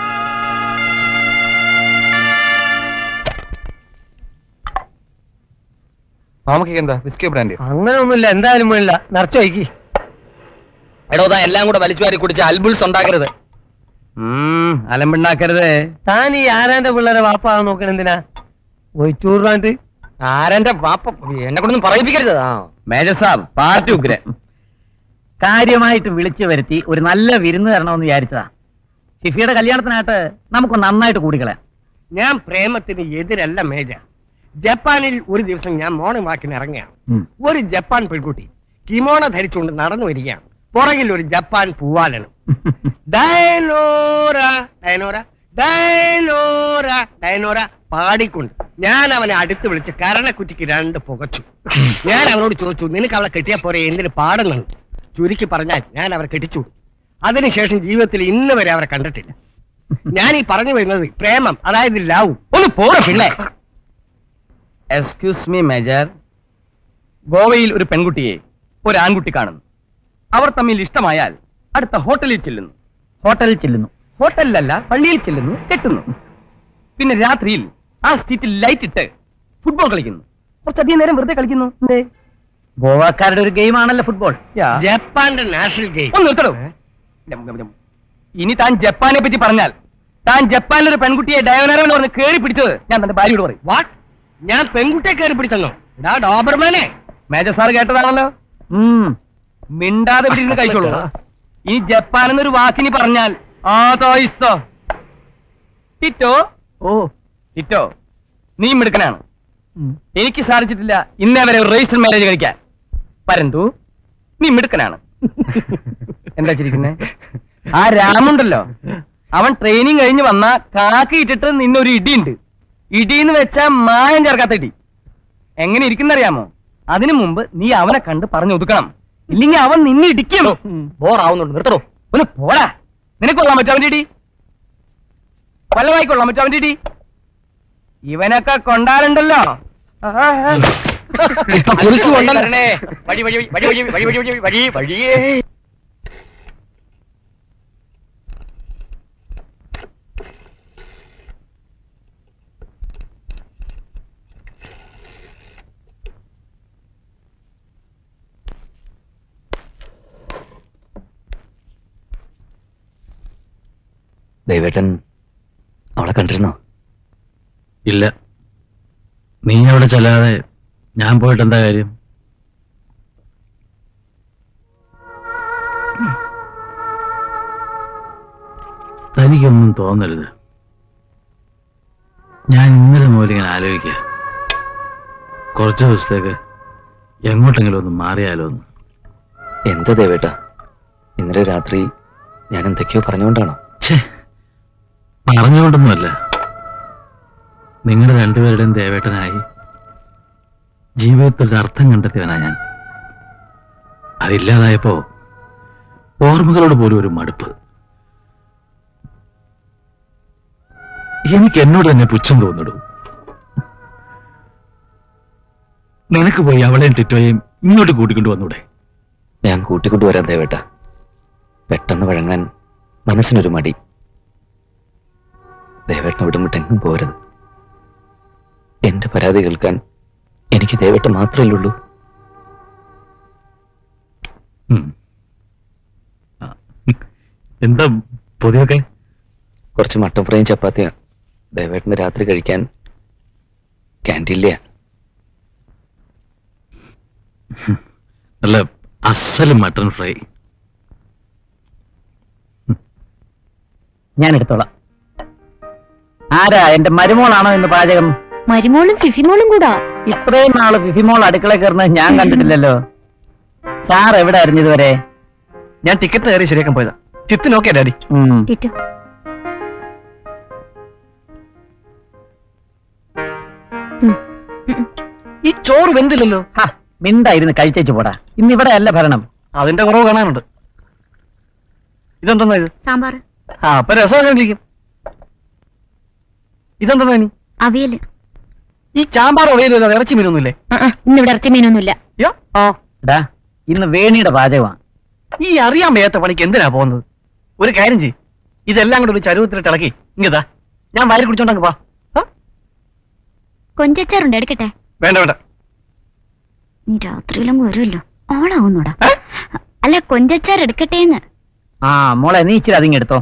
മാമക്ക് എന്താ വിസ്കി ബ്രാൻഡ് അങ്ങനെ ഒന്നുമില്ല എന്തായാലും വേണില്ല നിറച്ചു വയ്ക്കി എടോ താ എല്ലാം കൂടെ വലിച്ചു വാരി കുടിച്ച് അൽബുൾസ് ഉണ്ടാക്കരുത് അലമ്പുണ്ടാക്കരുത് താൻ ഈ ആരാന്റെ പിള്ളേരെ വാപ്പാ നോക്കണ എന്തിനാ ഒഴിച്ചൂറാണ്ട് ആരെന്റെ വാപ്പ എന്നെ കൊണ്ടൊന്നും പറയിപ്പിക്കരുത് ആ മേജർ സാബ് പാർട്ടി ഉഗ്രൻ കാര്യമായിട്ട് വിളിച്ചു വരുത്തി ഒരു നല്ല വിരുന്ന് തരണമെന്ന് വിചാരിച്ചതാ ഷിഫിയുടെ കല്യാണത്തിനായിട്ട് നമുക്ക് നന്നായിട്ട് കൂടിക്കളയാം ഞാൻ പ്രേമത്തിന് എതിരല്ല മേജ ജപ്പാനിൽ ഒരു ദിവസം ഞാൻ മോർണിംഗ് വാക്കിന് ഇറങ്ങുകയാണ് ഒരു ജപ്പാൻ പെൺകുട്ടി കിമോണ ധരിച്ചുകൊണ്ട് നടന്നു വരികയാണ് പുറകിൽ ഒരു ജപ്പാൻ പൂവാലനും ഡയനോറ ഡയനോറ ഡയനോറ ഡയനോറ പാടിക്കൊണ്ട് ഞാൻ അവനെ അടുത്ത് വിളിച്ച് കരണക്കുറ്റിക്ക് രണ്ട് പുകച്ചു ഞാൻ അവനോട് ചോദിച്ചു നിനക്ക് അവളെ കെട്ടിയാ പോരെ എന്തിന് പാടുന്നുണ്ട് ചുരുക്കി പറഞ്ഞാൽ ഞാൻ അവരെ കെട്ടിച്ചു അതിനുശേഷം ജീവിതത്തിൽ ഇന്ന് വരെ അവരെ കണ്ടിട്ടില്ല ഞാൻ ഈ പറഞ്ഞു വരുന്നത് പ്രേമം അതായത് ലവ് ഒന്ന് പോറ പിള്ളേ എക്സ്ക്യൂസ് മീ മേജർ ഗോവയിൽ ഒരു പെൺകുട്ടിയെ ഒരു ആൺകുട്ടി കാണുന്നു അവർ തമ്മിൽ ഇഷ്ടമായാൽ അടുത്ത ഹോട്ടലിൽ ചെല്ലുന്നു ഹോട്ടലിൽ ചെല്ലുന്നു ഹോട്ടലിലല്ല പള്ളിയിൽ ചെല്ലുന്നു കെട്ടുന്നു പിന്നെ രാത്രിയിൽ ആ സ്ട്രീറ്റിൽ ലൈറ്റ് ഇട്ട് ഫുട്ബോൾ കളിക്കുന്നു കുറച്ചധികം നേരം വെറുതെ കളിക്കുന്നു എന്തേ ഗോവാക്കാരുടെ ഒരു ഗെയിമാണല്ലോ ഫുട്ബോൾ ജപ്പാന്റെ നാഷണൽ ഗെയിം ഒന്ന് നിർത്തടോ ഇനി താൻ ജപ്പാനെ പറ്റി പറഞ്ഞാൽ താൻ ജപ്പാനിൽ ഒരു പെൺകുട്ടിയെ ഡയവനറ എന്ന് പറഞ്ഞ് കേറി പിടിച്ചത് ഞാൻ തന്റെ ഭാര്യയോട് പറയും വാട്ട് ഞാൻ പെൺകുട്ടിയെ കയറി പിടിച്ചെന്നോ ഡാ ഡോബർമാനെ മേജർ സാർ കേട്ടതാണല്ലോ മിണ്ടാതെ ഇവിടെ ഇരുന്ന് കഴിച്ചോളൂ ഇനി ജപ്പാൻ എന്നൊരു വാക്കിനി പറഞ്ഞാൽ ആദോയിസ്തോ ടിറ്റോ ഓ ടിറ്റോ നീ മിടുക്കനാണ് എനിക്ക് സാധിച്ചിട്ടില്ല ഇന്നേ വരെ ഒരു രജിസ്റ്റർ മാരേജ് കഴിക്കാൻ പരന്തു നീ മിടുക്കനാണ് എന്താ ചിരിക്കുന്നേ ആ രാമുണ്ടല്ലോ അവൻ ട്രെയിനിങ് കഴിഞ്ഞ് വന്ന കാക്കി ഇട്ടിട്ട് നിന്നൊരു ഇടിയുണ്ട് ഇടിന്ന് വെച്ചാ മായം ചേർക്കാത്ത ഇടി എങ്ങനെ ഇരിക്കുന്നറിയാമോ അതിനു മുമ്പ് നീ അവനെ കണ്ട് പറഞ്ഞു ഒതുക്കണം ഇല്ലെങ്കിൽ അവൻ നിന്നെ ഇടിക്കും ബോറാവുന്നുണ്ട് നിർത്തടോ ഒന്ന് പോടാ നിനക്ക് കൊള്ളാൻ പറ്റും അവന്റെ ഇടി വല്ലമായി കൊള്ളാൻ പറ്റും അവന്റെ ഇടി ഇവനൊക്കെ കൊണ്ടാറുണ്ടല്ലോ കുറിച്ച് കൊണ്ടല്ല. വഴി വഴി വഴി വഴി വഴി വഴി വഴി വഴി വഴിയേ ദൈവേട്ടൻ അവളെ കണ്ടിരുന്നോ ഇല്ല നീ അവിടെ ചെല്ലാതെ ഞാൻ പോയിട്ട് എന്താ കാര്യം തനിക്കൊന്നും തോന്നരുത് ഞാൻ ഇന്നലെ മുതൽ ഇങ്ങനെ ആലോചിക്കുക കുറച്ച് ദിവസത്തേക്ക് എങ്ങോട്ടെങ്കിലും ഒന്ന് മാറിയാലോ എന്ന് എന്താ ദേവേട്ട ഇന്നലെ രാത്രി ഞാൻ എന്തൊക്കെയോ പറഞ്ഞുകൊണ്ടാണോ പറഞ്ഞുകൊണ്ടൊന്നുമല്ല നിങ്ങളുടെ രണ്ടുപേരുടെയും ദേവേട്ടനായി ജീവിതത്തിൽ ഒരു അർത്ഥം കണ്ടെത്തിയവനാ ഞാൻ അതില്ലാതായപ്പോ ഓർമ്മകളോട് പോലും ഒരു മടുപ്പ് എനിക്ക് എന്നോട് തന്നെ പുച്ഛം തോന്നിടൂ നിനക്ക് പോയി അവളെയും ടിറ്റോയെയും ഇങ്ങോട്ട് കൂട്ടിക്കൊണ്ടു വന്നൂടെ ഞാൻ കൂട്ടിക്കൊണ്ടുവരാൻ ദേവേട്ട പെട്ടെന്ന് വഴങ്ങാൻ മനസ്സിനൊരു മടി ദേവേട്ടനെ വിടുമിട്ടെങ്ങും പോരുത് എന്റെ പരാതി കേൾക്കാൻ എനിക്ക് ദേവേട്ട മാത്രമേ ഉള്ളൂ എന്താ പൊതിയൊക്കെ കുറച്ച് മട്ടൻ ഫ്രൈയും ചപ്പാത്തിയാ ദേവേട്ടന് രാത്രി കഴിക്കാൻ ക്യാൻറ്റീനിലെയാ നല്ല അസൽ മട്ടൺ ഫ്രൈ ഞാൻ എടുത്തോളാം ആരാ എന്റെ മരുമോളാണോ ഇന്ന് പാചകം മരുമോളും ഫിഫിമോളും കൂടാ ഇത്രയും നാള് ഫിഫിമോൾ അടുക്കള കയറുന്നത് ഞാൻ കണ്ടിട്ടില്ലല്ലോ സാർ എവിടെ അറിഞ്ഞതുവരെ ഞാൻ ടിക്കറ്റ് കയറി ശരിയാക്കാൻ പോയതാ ചിത്ത് നോക്കിയാ ഡാഡി ടിറ്റു ഈ ചോറ് വെന്തില്ലല്ലോ മിണ്ടായിരുന്നു കഴിച്ചേച്ചു പോടാ ഇന്ന് ഇവിടെ അല്ല ഭരണം അതിന്റെ കുറവ് കാണാനുണ്ട് ഇതെന്താ ഇത് സാമ്പാർ ആ അപ്പൊ രസമൊക്കെ ഇരിക്കും ഇതെന്താ ഇനി അവിയല് ഈ ചാമ്പാറോ വെയിലോ ഇറച്ചി മീനൊന്നുമില്ലേ ആ, ആ, ഇന്നിവിടെ ഇറച്ചി മീനൊന്നുമില്ല എടാ ഇന്ന് വേണിയുടെ പാചകമാണ് ഈ അറിയാൻ വയ്യാത്ത പണിക്ക് എന്തിനാ പോകുന്നത് ഒരു കാര്യം ചെയ്യ് ഇതെല്ലാം കൂടെ ഒരു ചരുവത്തിലിട്ട് ഇളക്കി ഇങ്ങതാ ഞാൻ വാരി കുടിച്ചോണ്ടങ്ങ് പാ കൊഞ്ചച്ചാറുണ്ട് എടുക്കട്ടെ വേണ്ട വേണ്ട നീ രാത്രിയിലും വരുമല്ലോ ഓളാവുന്നോടാ അല്ല കൊഞ്ചച്ചാർ എടുക്കട്ടേന്ന് ആ മോളെ നീ ഇച്ചിരി അതിങ്ങെടുത്തോ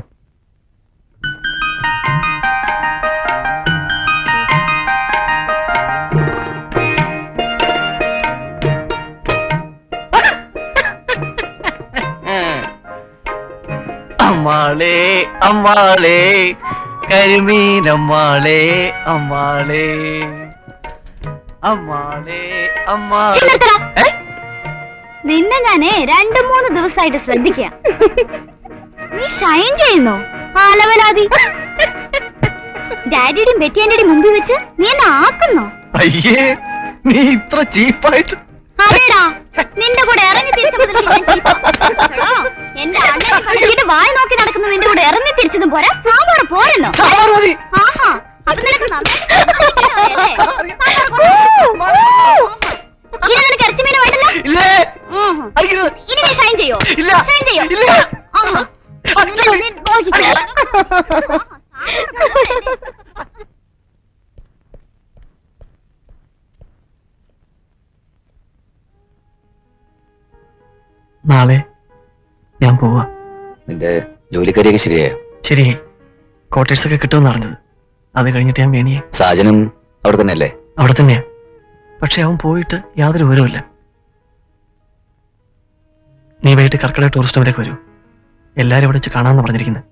അമ്മാളേ അമ്മാളേ കരിമീൻ അമ്മാളേ അമ്മാളേ അമ്മാളേ അമ്മാളേ ഏ? നിന്നെ ഞാനേ രണ്ടു മൂന്ന് ദിവസമായിട്ട് ശ്രദ്ധിക്കുക നീ ഷൈൻ ചെയ്യുന്നോ ആലവലാതി ഡാഡിയുടെയും ബെറ്റിയാന്റെയും മുമ്പിൽ വെച്ച് നീ എന്നെ ആക്കുന്നോ അയ്യേ നീ ഇത്ര ചീപ്പായിട്ട് അതേടാ നിന്റെ കൂടെ ഇറങ്ങി തിരിച്ച മുതൽക്ക് ഞാൻ ചീത്ത. എടോ, എന്റെ അണ്ണനെ പഠിച്ചിട്ട് വായി നോക്കി നടക്കുന്ന നിന്റെ കൂടെ ഇറങ്ങി തിരിച്ചതും പോരാ സാമ്പാർ പോരെന്നോ ആഹാ അപ്പൊ നിനക്ക് നന്നായിട്ട് അല്ലേ? സാമ്പാർ കൊള്ളാം. ഇനി നിനക്ക് ഇറച്ചിമീൻ വേണ്ടല്ലോ ആഹാ. ഇനി നീ ഷൈൻ ചെയ്യോ ഷൈൻ ചെയ്യോ ആഹാ. നീ നോക്കിക്കോ. നാളെ ഞാൻ പോവാ നിന്റെ ജോലിക്കാരിയൊക്കെ ശരിയായോ ശരി ക്വാർട്ടേഴ്സ് ഒക്കെ കിട്ടുമെന്ന് അറിഞ്ഞത് അത് കഴിഞ്ഞിട്ട് ഞാൻ വേണിയെ സാജനും അവിടെ തന്നെ അല്ലേ അവിടെ തന്നെയാ പക്ഷെ അവൻ പോയിട്ട് യാതൊരു വിവരവുമില്ല നീ വൈകിട്ട് കർക്കിടക ടൂറിസ്റ്റ് ഹോമിലേക്ക് വരൂ എല്ലാരും ഇവിടെ വെച്ച് കാണാമെന്ന് പറഞ്ഞിരിക്കുന്നത്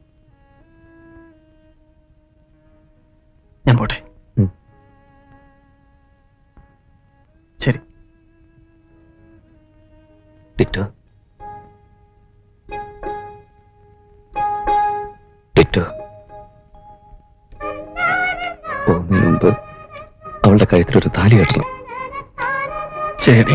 ഞാൻ പോട്ടെ ഉം. ശരി ടിറ്റു ടിറ്റു പോകുന്നതിന് മുമ്പ് അവളുടെ കഴുത്തിലൊരു താലി കെട്ടണം ശരിയാ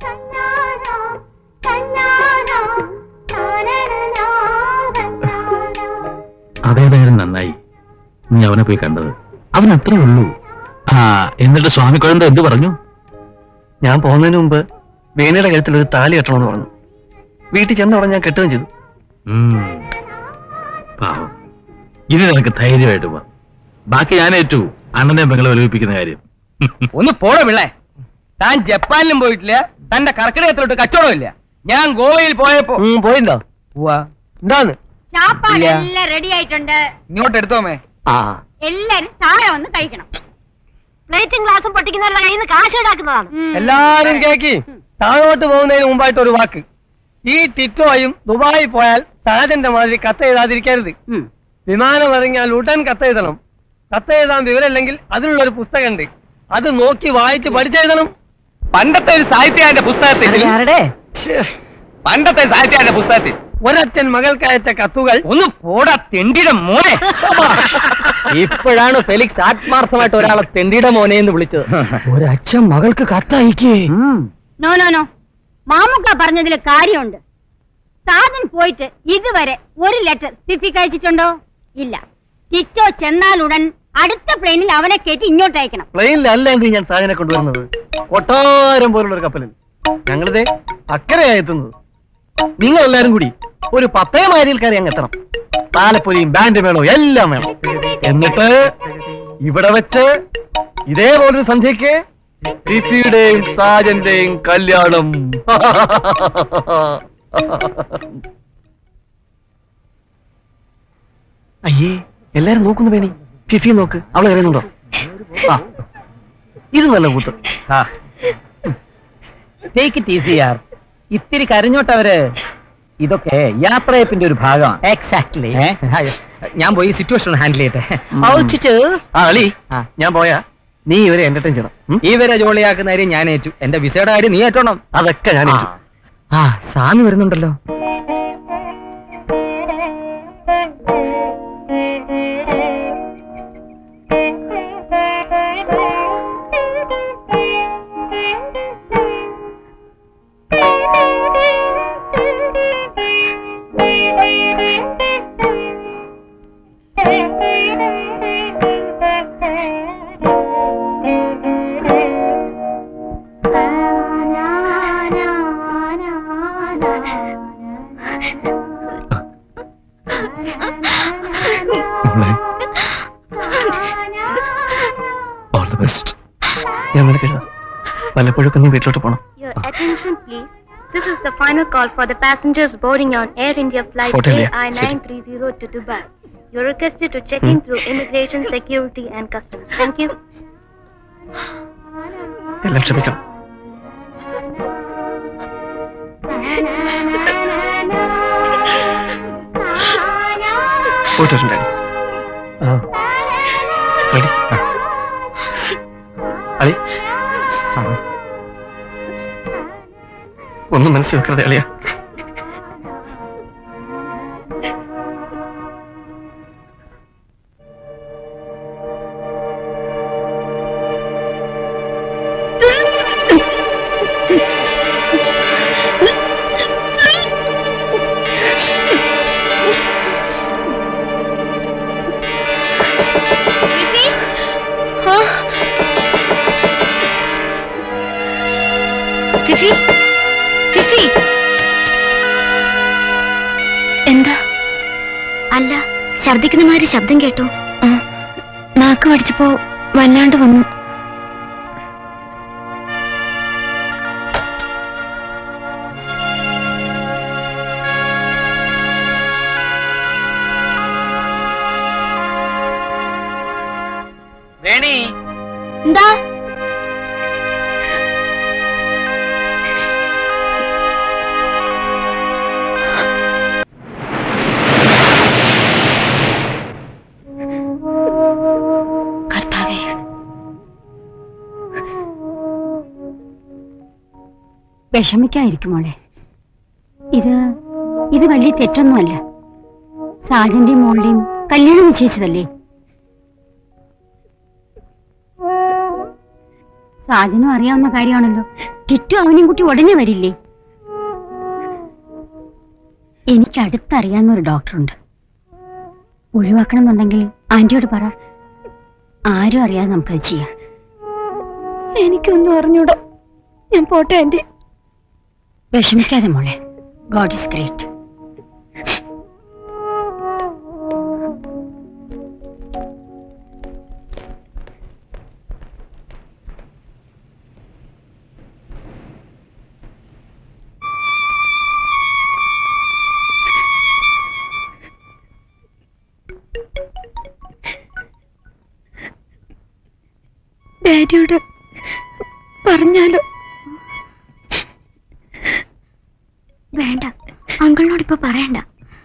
അതേതായാലും നന്നായി നീ അവനെ പോയി കണ്ടത് അവൻ അത്രേ ഉള്ളൂ ആ എന്നിട്ട് സ്വാമി കുഴന്ത എന്ത് പറഞ്ഞു ഞാൻ പോകുന്നതിന് മുമ്പ് വേണിയുടെ കഴുത്തിൽ ഒരു താലി കെട്ടണമെന്ന് പറഞ്ഞു വീട്ടിൽ ചെന്ന ഉടനെ ഞാൻ കെട്ടുകയും ചെയ്തു ഉം. പാവം ഇനി നിനക്ക് ധൈര്യമായിട്ട് പോവാം ബാക്കി ഞാൻ ഏറ്റു അണ്ണനെ പെങ്ങളെ ഒലിപ്പിക്കുന്ന കാര്യം ഒന്ന് പോടോ പിള്ളേ താൻ ജപ്പാനിലും പോയിട്ടില്ല തന്റെ കർക്കിടകത്തിലോട്ട് കച്ചവടമില്ല ഞാൻ ഗോവയിൽ പോയപ്പോ പോയിണ്ടോ പോവാ എന്താന്ന് ചാപ്പാടെല്ലാം റെഡി ആയിട്ടുണ്ട് ഇങ്ങോട്ട് എടുത്തോമേ ആ എല്ലാരും താഴെ വന്ന് കഴിക്കണം പ്ലേറ്റും ഗ്ലാസും പൊട്ടിക്കുന്നവരുടെ കയ്യിൽ നിന്ന് കാശ് ഈടാക്കുന്നതാണ് എല്ലാരും കേക്കി താഴോട്ട് പോകുന്നതിന് മുമ്പായിട്ട് ഒരു വാക്ക് ഈ ടിറ്റോയും ദുബായി പോയാൽ സാജന്റെ മാതിരി കത്ത് എഴുതാതിരിക്കരുത് വിമാനം ഇറങ്ങിയാൽ ഉടൻ കത്ത് എഴുതണം കത്ത് എഴുതാൻ വിവരമില്ലെങ്കിൽ അതിനുള്ള ഒരു പുസ്തകമുണ്ട് അത് നോക്കി വായിച്ച് പഠിച്ചെഴുതണം പണ്ടത്തെ ഒരു സാഹിത്യകാരന്റെ പുസ്തകത്തിൽ പണ്ടത്തെ സാഹിത്യകാരന്റെ പുസ്തകത്തിൽ ഒരച്ഛൻ മകൾക്ക് അയച്ച കത്തുകൾ ഒന്ന് പോടാ തെണ്ടിയുടെ മോനെ ഇപ്പോഴാണ് ഫെലിക്സ് ആത്മാർത്ഥമായിട്ട് ഒരാളെ തെണ്ടിയുടെ മോനെ എന്ന് വിളിച്ചത് ഒരച്ഛൻ മകൾക്ക് കത്തയക്കേ നോ നോ നോ മാമുക്ക പറഞ്ഞതിൽ കാര്യമുണ്ട് സാധൻ പോയിട്ട് ഇതുവരെ ഒരു ലെറ്റർ ഫിഫിക്ക് അയച്ചിട്ടുണ്ടോ ഇല്ല ടിറ്റോ ചെന്നാലുടൻ അടുത്ത പ്ലെയിനിൽ അവനെ കയറ്റി ഇങ്ങോട്ട് അയക്കണം പ്ലെയിനിലല്ല എന്ത് ഞാൻ സാധനം കൊണ്ടുവരുന്നത് കൊട്ടാരം പോലുള്ള ഒരു കപ്പലിൽ ഞങ്ങളിതേ അക്കരെയായി എത്തുന്നത് നിങ്ങൾ എല്ലാരും കൂടി ഒരു പത്തേ മാരിയിൽ കയറി അങ്ങ് എത്തണം താലപ്പൊലിയും ബാൻഡ് വേണോ എല്ലാം വേണം എന്നിട്ട് ഇവിടെ വെച്ച് ഇതേപോലൊരു സന്ധ്യക്ക് ഫിഫിയുടെയും സാജന്റെയും കല്യാണം അയ്യേ എല്ലാരും നോക്കുന്നു വേണി ഫിഫി നോക്ക് അവളെ കരയുന്നുണ്ടോ ആ ഇത് നല്ല കൂത്ത് ആ ടേക്ക് ഇറ്റ് ഈസി ആർ ഇത്തിരി കരഞ്ഞോട്ടവര് ഇതൊക്കെ യാത്രയപ്പിന്റെ ഒരു ഭാഗമാണ് എക്സാക്ട്ലി ഞാൻ പോയി സിറ്റുവേഷൻ ഹാൻഡിൽ ചെയ്യട്ടെ ആ അളി ഞാൻ പോയാ നീ ഇവരെ എന്റർടൈൻ ചെയ്യണം ഉം? ഇവരെ ജോളിയാക്കുന്ന കാര്യം ഞാൻ ഏറ്റു എന്റെ വിസയുടെ കാര്യം നീ ഏറ്റോണം അതൊക്കെ ഞാൻ ഏറ്റു. ആ സ്വാമി വരുന്നുണ്ടല്ലോ ഓൾ ദി ബെസ്റ്റ് ഞാൻ നിനക്ക് എഴുതാം വല്ലപ്പോഴൊക്കെ നീ വീട്ടിലോട്ട് പോണം Your attention, please. This is the final call for the passengers boarding on Air India flight Hotel, yeah. AI930 to Dubai. You're requested to check in through immigration, security, and customs. Thank you. എല്ലാം ക്ഷമിക്കണം പോയിട്ട് വരണ്ടേ ready അളി ഒന്നും മനസ്സിൽ വെക്കരുത് അളിയ Fifi Fifi എന്താ അല്ല ഛർദിക്കുന്ന മാതിരി ശബ്ദം കേട്ടു നാക്ക് പഠിച്ചപ്പോ വല്ലാണ്ട് വന്നു വേണി എന്താ കർത്താവേ വിഷമിക്കാതിരിക്കും മോളെ ഇത് ഇത് വലിയ തെറ്റൊന്നുമല്ല സാജന്റെയും മോളുടെയും കല്യാണം നിശ്ചയിച്ചതല്ലേ സാജനും അറിയാവുന്ന കാര്യമാണല്ലോ ടിറ്റു അവനെയും കുട്ടി ഉടനെ വരില്ലേ എനിക്ക് അടുത്തറിയാവുന്ന ഒരു ഡോക്ടറുണ്ട് ഒഴിവാക്കണമെന്നുണ്ടെങ്കിൽ ആന്റിയോട് പറ ആരും അറിയാതെ നമുക്കത് ചെയ്യാം എനിക്കൊന്നും അറിഞ്ഞൂടാ ഞാൻ പോട്ടെ ആന്റി വിഷമിക്കാതെ മോളെ ഗോഡ് ഇസ് ഗ്രേറ്റ് ഡാഡിയോട് പറഞ്ഞാലോ വേണ്ട അങ്കിളിനോട് ഇപ്പൊ പറയണ്ട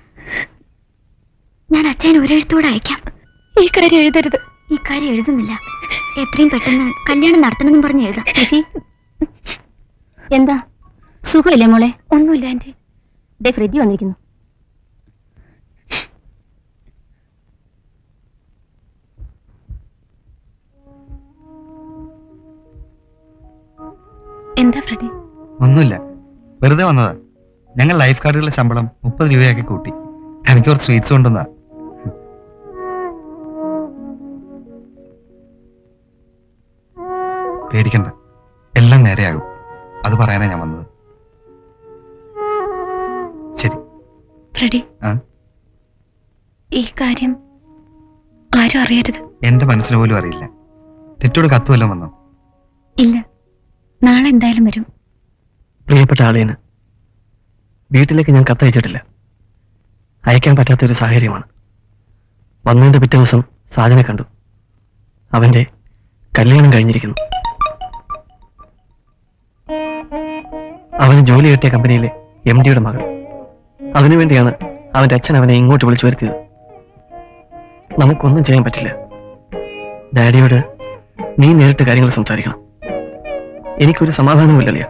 ഞാൻ അച്ഛൻ ഒരെഴുത്തോടെ അയക്കാം ഈ കാര്യം എഴുതരുത് ഈ കാര്യം എഴുതുന്നില്ല എത്രയും പെട്ടെന്ന് കല്യാണം നടത്തണമെന്നും പറഞ്ഞ് എഴുതാം എന്താ സുഖമില്ലേ മോളെ ഒന്നുമില്ല ആന്റി ദേ ഫ്രിഡ്ജ് വന്നിരിക്കുന്നു എന്താ ഫ്രെഡി ഒന്നുമില്ല വെറുതെ വന്നതാ ഞങ്ങൾ ലൈഫ് കാർഡുകളുടെ ശമ്പളം മുപ്പത് രൂപയാക്കി കൂട്ടി എനിക്ക് കുറച്ച് സ്വീറ്റ്സ് കൊണ്ടുവന്നാ പേടിക്കണ്ട എല്ലാം നേരെയാകും അത് പറയാനാ ഞാൻ വന്നത് ശരി ഫ്രെഡി ആ ഈ കാര്യം ആരും അറിയരുത് എന്റെ മനസ്സിന് പോലും അറിയില്ല തെറ്റോട് കത്ത് വല്ലതും വന്നോ ഇല്ല നാളെ എന്തായാലും വരും പ്രിയപ്പെട്ട ആളിന് വീട്ടിലേക്ക് ഞാൻ കത്തയച്ചിട്ടില്ല അയക്കാൻ പറ്റാത്ത ഒരു സാഹചര്യമാണ് വന്നതിന്റെ പിറ്റേ ദിവസം സാജനെ കണ്ടു അവന്റെ കല്യാണം കഴിഞ്ഞിരിക്കുന്നു അവന് ജോലി കിട്ടിയ കമ്പനിയിലെ എം ഡിയുടെ മകൾ അതിനുവേണ്ടിയാണ് അവന്റെ അച്ഛൻ അവനെ ഇങ്ങോട്ട് വിളിച്ചു വരുത്തിയത് നമുക്കൊന്നും ചെയ്യാൻ പറ്റില്ല ഡാഡിയോട് നീ നേരിട്ട് കാര്യങ്ങൾ സംസാരിക്കണം എനിക്കൊരു സമാധാനവുമില്ലല്ലേ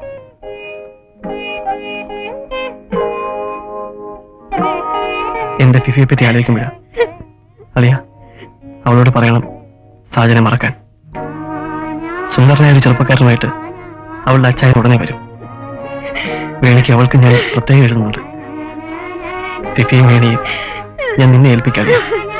എന്റെ ഫിഫിയെ പറ്റി ആലോചിക്കുമ്പോഴാ അളിയ അവളോട് പറയണം സാജനെ മറക്കാൻ സുന്ദരനായ ഒരു ചെറുപ്പക്കാരനുമായിട്ട് അവളുടെ അച്ചായൻ ഉടനെ വരും വേണിക്ക് അവൾക്ക് ഞാൻ പ്രത്യേകം എഴുതുന്നുണ്ട് ഫിഫിയും വേണിയും ഞാൻ നിന്നെ ഏൽപ്പിക്കാതെ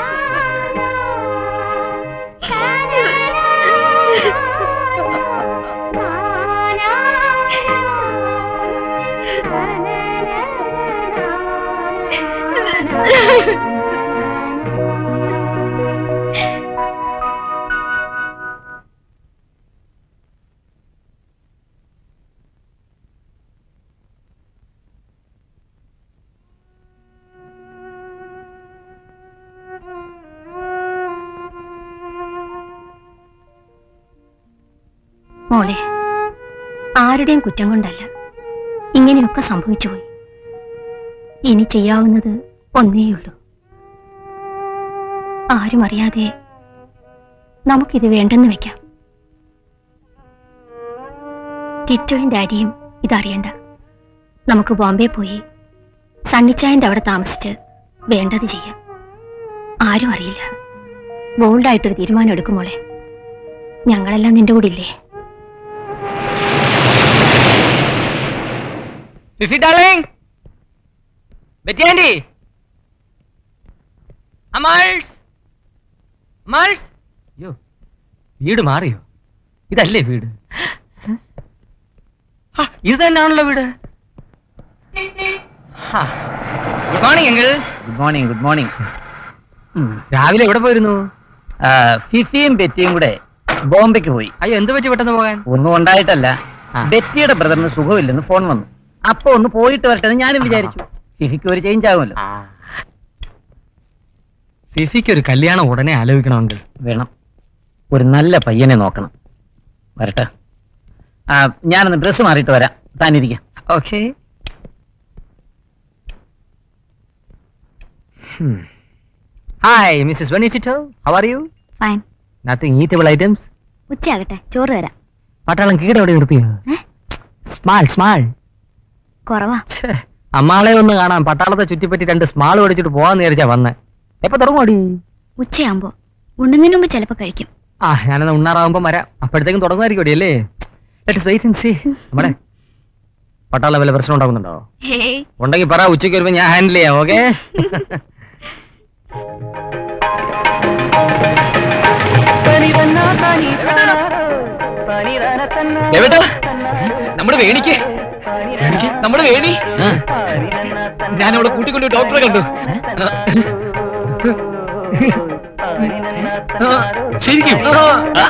മോളെ ആരുടെയും കുറ്റം കൊണ്ടല്ല ഇങ്ങനെയൊക്കെ സംഭവിച്ചുപോയി ഇനി ചെയ്യാവുന്നത് ഒന്നേയുള്ളൂ ആരും അറിയാതെ നമുക്കിത് വേണ്ടെന്ന് വെക്കാം ടിറ്റോയും ഡാഡിയും ഇതറിയണ്ട നമുക്ക് ബോംബെ പോയി സണ്ണിച്ചായന്റെ അവിടെ താമസിച്ച് വേണ്ടത് ചെയ്യാം ആരും അറിയില്ല ബോൾഡായിട്ടൊരു തീരുമാനം എടുക്കും മോളെ ഞങ്ങളെല്ലാം നിന്റെ കൂടെ ഇല്ലേ ഫിഫി ഡാർലിംഗ് ബെറ്റി ആൻറ്റി അമൾസ് അമൾസ് അയ്യോ വീട് മാറിയോ ഇതല്ലേ വീട് ഹാ, ഇത് തന്നെയാണല്ലോ വീട് ഗുഡ് മോർണിംഗ് എങ്കിൽ ഗുഡ് മോർണിംഗ് ഗുഡ് മോർണിംഗ് രാവിലെ എവിടെ പോയിരുന്നു ഫിഫിയും ബെറ്റിയും കൂടെ ബോംബെക്ക് പോയി അയ്യോ എന്ത് പറ്റി പെട്ടെന്ന് പോകാൻ ഒന്നും ഉണ്ടായിട്ടല്ല ബെറ്റിയുടെ ബ്രദറിന് സുഖമില്ലെന്ന് ഫോൺ വന്നു അപ്പൊ ഒന്ന് പോയിട്ട് വരട്ടെ എന്ന് ഞാനും വിചാരിച്ചു ഫിഫിക്ക് ഒരു ചേഞ്ച് ആകുമല്ലോ ഫിഫിക്ക് ഒരു കല്യാണം ഉടനെ ആലോചിക്കണമെങ്കിൽ വേണം ഒരു നല്ല പയ്യനെ നോക്കണം വരട്ടെ ആ ഞാനൊന്ന് ഡ്രസ്സ് മാറിയിട്ട് വരാം താനിരിക്കാം ഓക്കെ ഹായ് മിസ്സസ് വെണിച്ചിട്ടോ how are you fine nothing eatable items ഉച്ചയാകട്ടെ ചോറ് തരാം പട്ടാളം കീടെ എവിടെ നിർത്തിയോ സ്മാൾ സ്മാൾ കുറവാ അമ്മാളെ ഒന്ന് കാണാൻ പട്ടാളത്തെ ചുറ്റിപ്പറ്റി രണ്ട് സ്മാൾ മേടിച്ചിട്ട് പോവാന്ന് വിചാരിച്ചാ വന്നേ എപ്പൊ തുടങ്ങുമോടി ഉച്ചയാകുമ്പോ ഉണ്ണുന്നതിന് മുമ്പ് ചിലപ്പോ കഴിക്കും ആ ഞാനെന്നാ ഉണ്ണാറാവുമ്പം വരാം അപ്പോഴത്തേക്കും തുടങ്ങുമായിരിക്കും അല്ലേ ലെറ്റ്സ് വെയിറ്റ് ആൻഡ് സീ നമ്മുടെ പട്ടാള വല്ല പ്രശ്നം ഉണ്ടാകുന്നുണ്ടോ ഹേയ് ഉണ്ടെങ്കിൽ പറ ഉച്ചയ്ക്ക് വരുമ്പോ ഞാൻ ഹാൻഡിൽ ചെയ്യാം ഓക്കെ നമ്മുടെ വേണിക്ക് വേണിക്ക് നമ്മുടെ വേണി ഞാൻ അവളെ കൂട്ടിക്കൊണ്ട് ഡോക്ടറെ കണ്ടു ആ, ശരിക്കും ആ.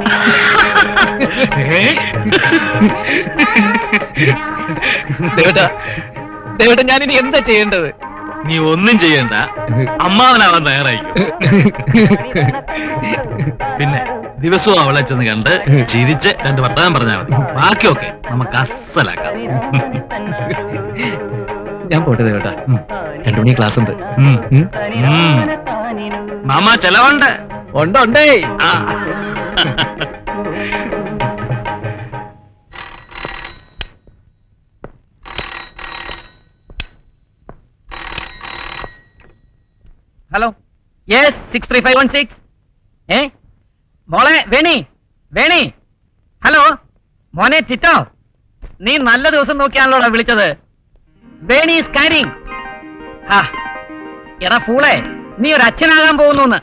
ദേവട്ടാ ദേവട്ടാ ഞാൻ ഇനി എന്താ ചെയ്യേണ്ടത് നീ ഒന്നും ചെയ്യണ്ട അമ്മാവനാവാൻ തയ്യാറായിക്കും പിന്നെ ദിവസവും അവളെ ചെന്ന് കണ്ട് ചിരിച്ച് രണ്ട് വർത്തമാനം പറഞ്ഞാൽ മതി ബാക്കിയൊക്കെ നമുക്ക് അസലാക്കാം ഞാൻ പോട്ടെ ദേവട്ടാ രണ്ടു മണി ക്ലാസ് ഉണ്ട് ഉം. ഉം. മാമ ചെലവുണ്ട് ഉണ്ട് ഉണ്ടേ ആ. Hello yes six three five one six ഏ മോളെ വേണി വേണി ഹലോ മോനെ ചിറ്റോ നീ നല്ല ദിവസം നോക്കിയാണല്ലോടാ വിളിച്ചത് വേണി ഈസ് കാരിങ് ആ എടാ ഫൂളെ നീ ഒരു അച്ഛനാകാൻ പോകുന്നു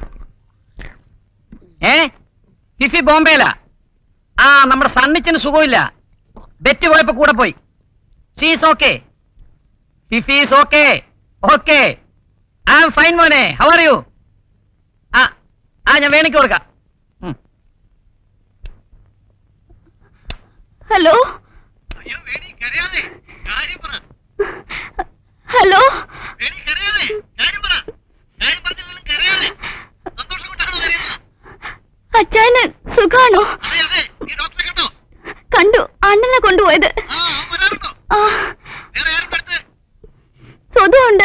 ഏ ഫിഫി ബോംബെയിലാ ആ നമ്മുടെ സണ്ണിച്ചിന് സുഖമില്ല ബെറ്റ് പോയപ്പോ കൂടെ പോയി she's okay Fifi is okay okay I am fine മോനെ ഹൗ ആർ യു ആ ആ ഞാൻ വേണിക്ക് കൊടുക്കാം ഹലോ ഹലോ അച്ചായന് സുഖാണോ കണ്ടു അണ്ണനെ കൊണ്ടുപോയത് ആ. സ്വതമുണ്ട്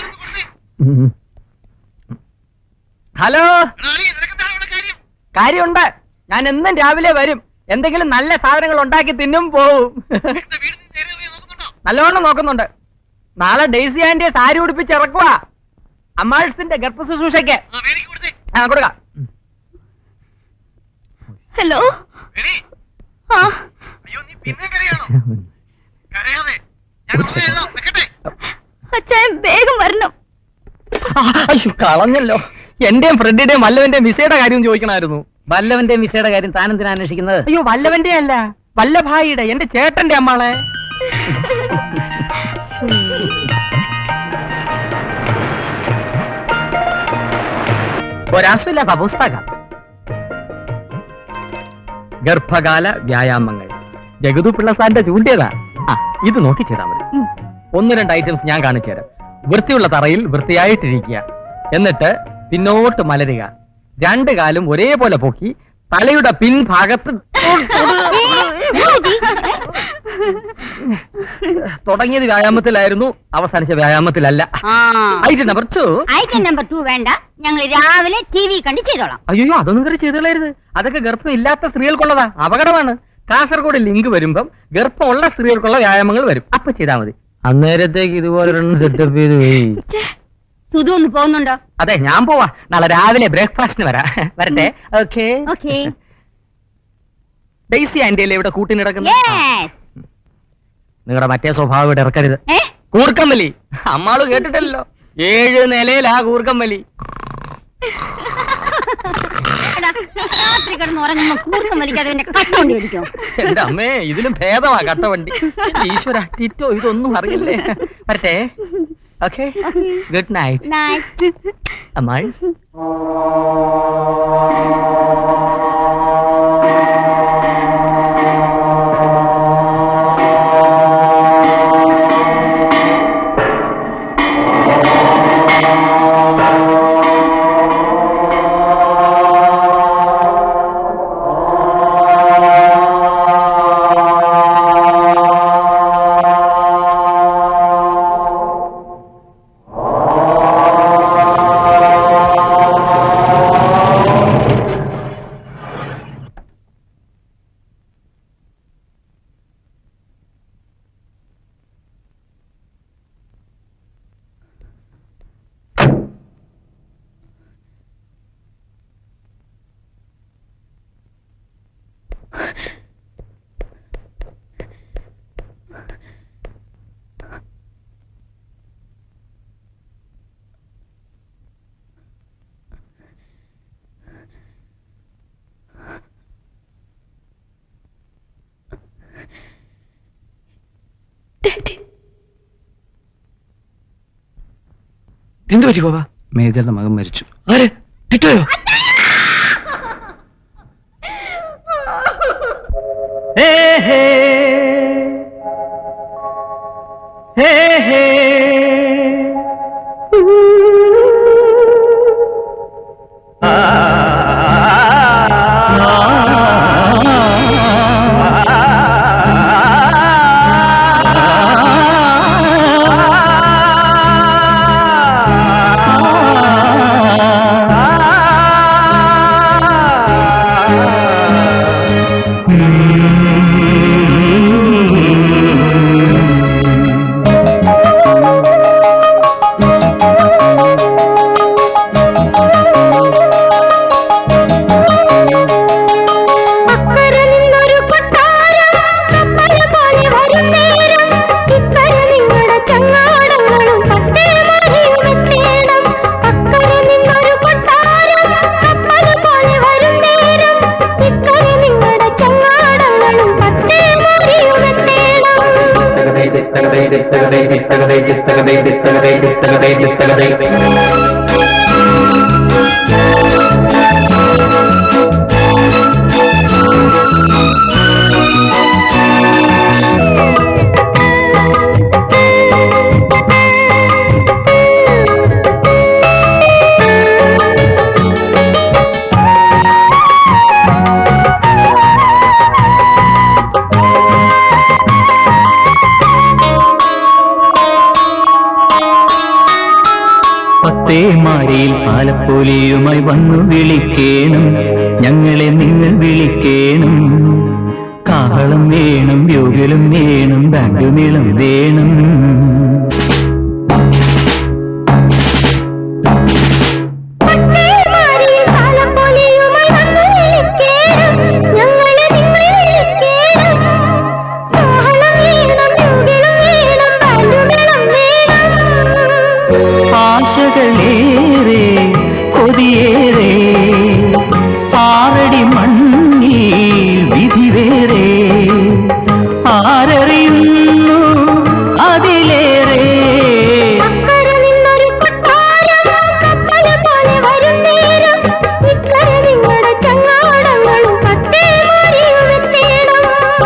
ഹലോ കാര്യമുണ്ട് ഞാൻ എന്നും രാവിലെ വരും എന്തെങ്കിലും നല്ല സാധനങ്ങൾ ഉണ്ടാക്കി തിന്നും പോവും നല്ലോണം നോക്കുന്നുണ്ട് നാളെ ഡെയ്സി ആന്റിയെ സാരി ഉടുപ്പിച്ച് ഇറക്കുക അമ്മാഴ്സിന്റെ ഗർഭശുശ്രൂഷയ്ക്ക് ആ കൊടുക്കാം ഹലോ ആ അച്ചായൻ വേഗം വരണം അയ്യോ കളഞ്ഞല്ലോ എന്റെയും ഫ്രണ്ടിന്റെയും വല്ലവന്റെയും വിസയുടെ കാര്യം ചോദിക്കണമായിരുന്നു വല്ലവന്റെയും വിസയുടെ കാര്യം താൻ എന്തിനാ അന്വേഷിക്കുന്നത് അയ്യോ വല്ലവന്റെ അല്ല വല്ലഭായിയുടെ എന്റെ ചേട്ടന്റെ അമ്മാളെ ഒരാശമില്ല പുസ്തകം ഗർഭകാല വ്യായാമങ്ങൾ ജഗതു പിള്ള സാറിന്റെ ചൂണ്ടിയതാ ആ ഇത് നോക്കി ചെയ്താൽ മതി ഒന്ന് രണ്ട് ഐറ്റംസ് ഞാൻ കാണിച്ചു തരാം വൃത്തിയുള്ള തറയിൽ വൃത്തിയായിട്ടിരിക്കുക എന്നിട്ട് പിന്നോട്ട് മലരുക രണ്ട് കാലും ഒരേപോലെ പൊക്കി തലയുടെ പിൻഭാഗത്ത് തുടങ്ങിയത് വ്യായാമത്തിലായിരുന്നു അവസാനിച്ച വ്യായാമത്തിലല്ല item number two item number two വേണ്ട ഞങ്ങൾ രാവിലെ ടി വി കണ്ട് ചെയ്തോളാം അയ്യോ അതൊന്നും കയറി ചെയ്തുകളയരുത് അതൊക്കെ ഗർഭം ഇല്ലാത്ത സ്ത്രീകൾക്കുള്ളതാ അപകടമാണ് കാസർഗോഡ് ലിങ്ക് വരുമ്പം ഗർഭമുള്ള സ്ത്രീകൾക്കുള്ള വ്യായാമങ്ങൾ വരും അപ്പൊ ചെയ്താൽ മതി അന്നേരത്തേക്ക് ഇതുപോലെ സെറ്റപ്പ് ചെയ്ത് പോയി സുധു ഒന്ന് പോകുന്നുണ്ടോ അതെ ഞാൻ പോവാ നാളെ രാവിലെ ബ്രേക്ക്ഫാസ്റ്റിന് വരാം വരട്ടെ ഓക്കെ ഓക്കെ ഡെയ്സി ആന്റി അല്ലേ ഇവിടെ കൂട്ടി നടക്കുന്നത് യെസ് നിങ്ങളുടെ മറ്റേ സ്വഭാവം ഇവിടെ ഇറക്കരുത് ഏ കൂർക്കമ്പലി അമ്മാള് കേട്ടിട്ടല്ലോ ഏഴ് നിലയിലാ കൂർക്കമ്പലി എടാ, രാത്രി കിടന്ന് ഉറങ്ങുമ്പോ കൂർക്കം വലിക്കാതെ എന്റെ കട്ടുകൊണ്ട് വലിക്കോ എന്റെ അമ്മേ ഇതിലും ഭേദമാ കട്ടവണ്ടി എന്റെ ഈശ്വര ടിറ്റോ ഇതൊന്നും അറിയില്ലേ വരട്ടെ ഓക്കെ ഗുഡ് നൈറ്റ് നൈറ്റ് അമ്മായി എന്തു പറ്റി ഗോപ മേജറുടെ മകൻ മരിച്ചു ആര് ടിറ്റോയോ ഹേ ഹേ ഹേ ഹേ അക്കരെ നിന്നൊരു കൊട്ടാരം കപ്പല് പോലെ വരും നേരം ഇക്കരെ നിങ്ങളുടെ ചങ്ങാടങ്ങളും പത്തേ മണിയും എത്തേണം അക്കരെ നിന്നൊരു കൊട്ടാരം കപ്പല് പോലെ വരും നേരം ഇക്കരെ നിങ്ങളുടെ ചങ്ങാടങ്ങളും പത്തേ മണിയും എത്തേണം പത്തേമാരിയിൽ പാലപ്പോലിയുമായി വന്നു വിളിക്കേണം ഞങ്ങളെ നിങ്ങൾ വിളിക്കേണം കാഹളം വേണം യോഗലും വേണം ബാൻഡുമേളം വേണം മാറിയ കാലം പോലെയുമായി വന്നു വിളിക്കേണം ഞങ്ങളെ നിങ്ങൾ വിളിക്കേണം കാഹളം വേണം യോഗളം വേണം ബാൻഡുമേളം വേണം ആശകളേറെ കൊതിയേറെ ആറടി മണ്ണിൽ വിധി വേറെ ആരറിയുന്നു അതിലേറെ അക്കരെ നിന്നൊരു കൊട്ടാരം കപ്പല് പോലെ വരും നേരം ഇക്കരെ നിങ്ങളുടെ ചങ്ങാടങ്ങളും പത്തേ മാറിയും എത്തേണം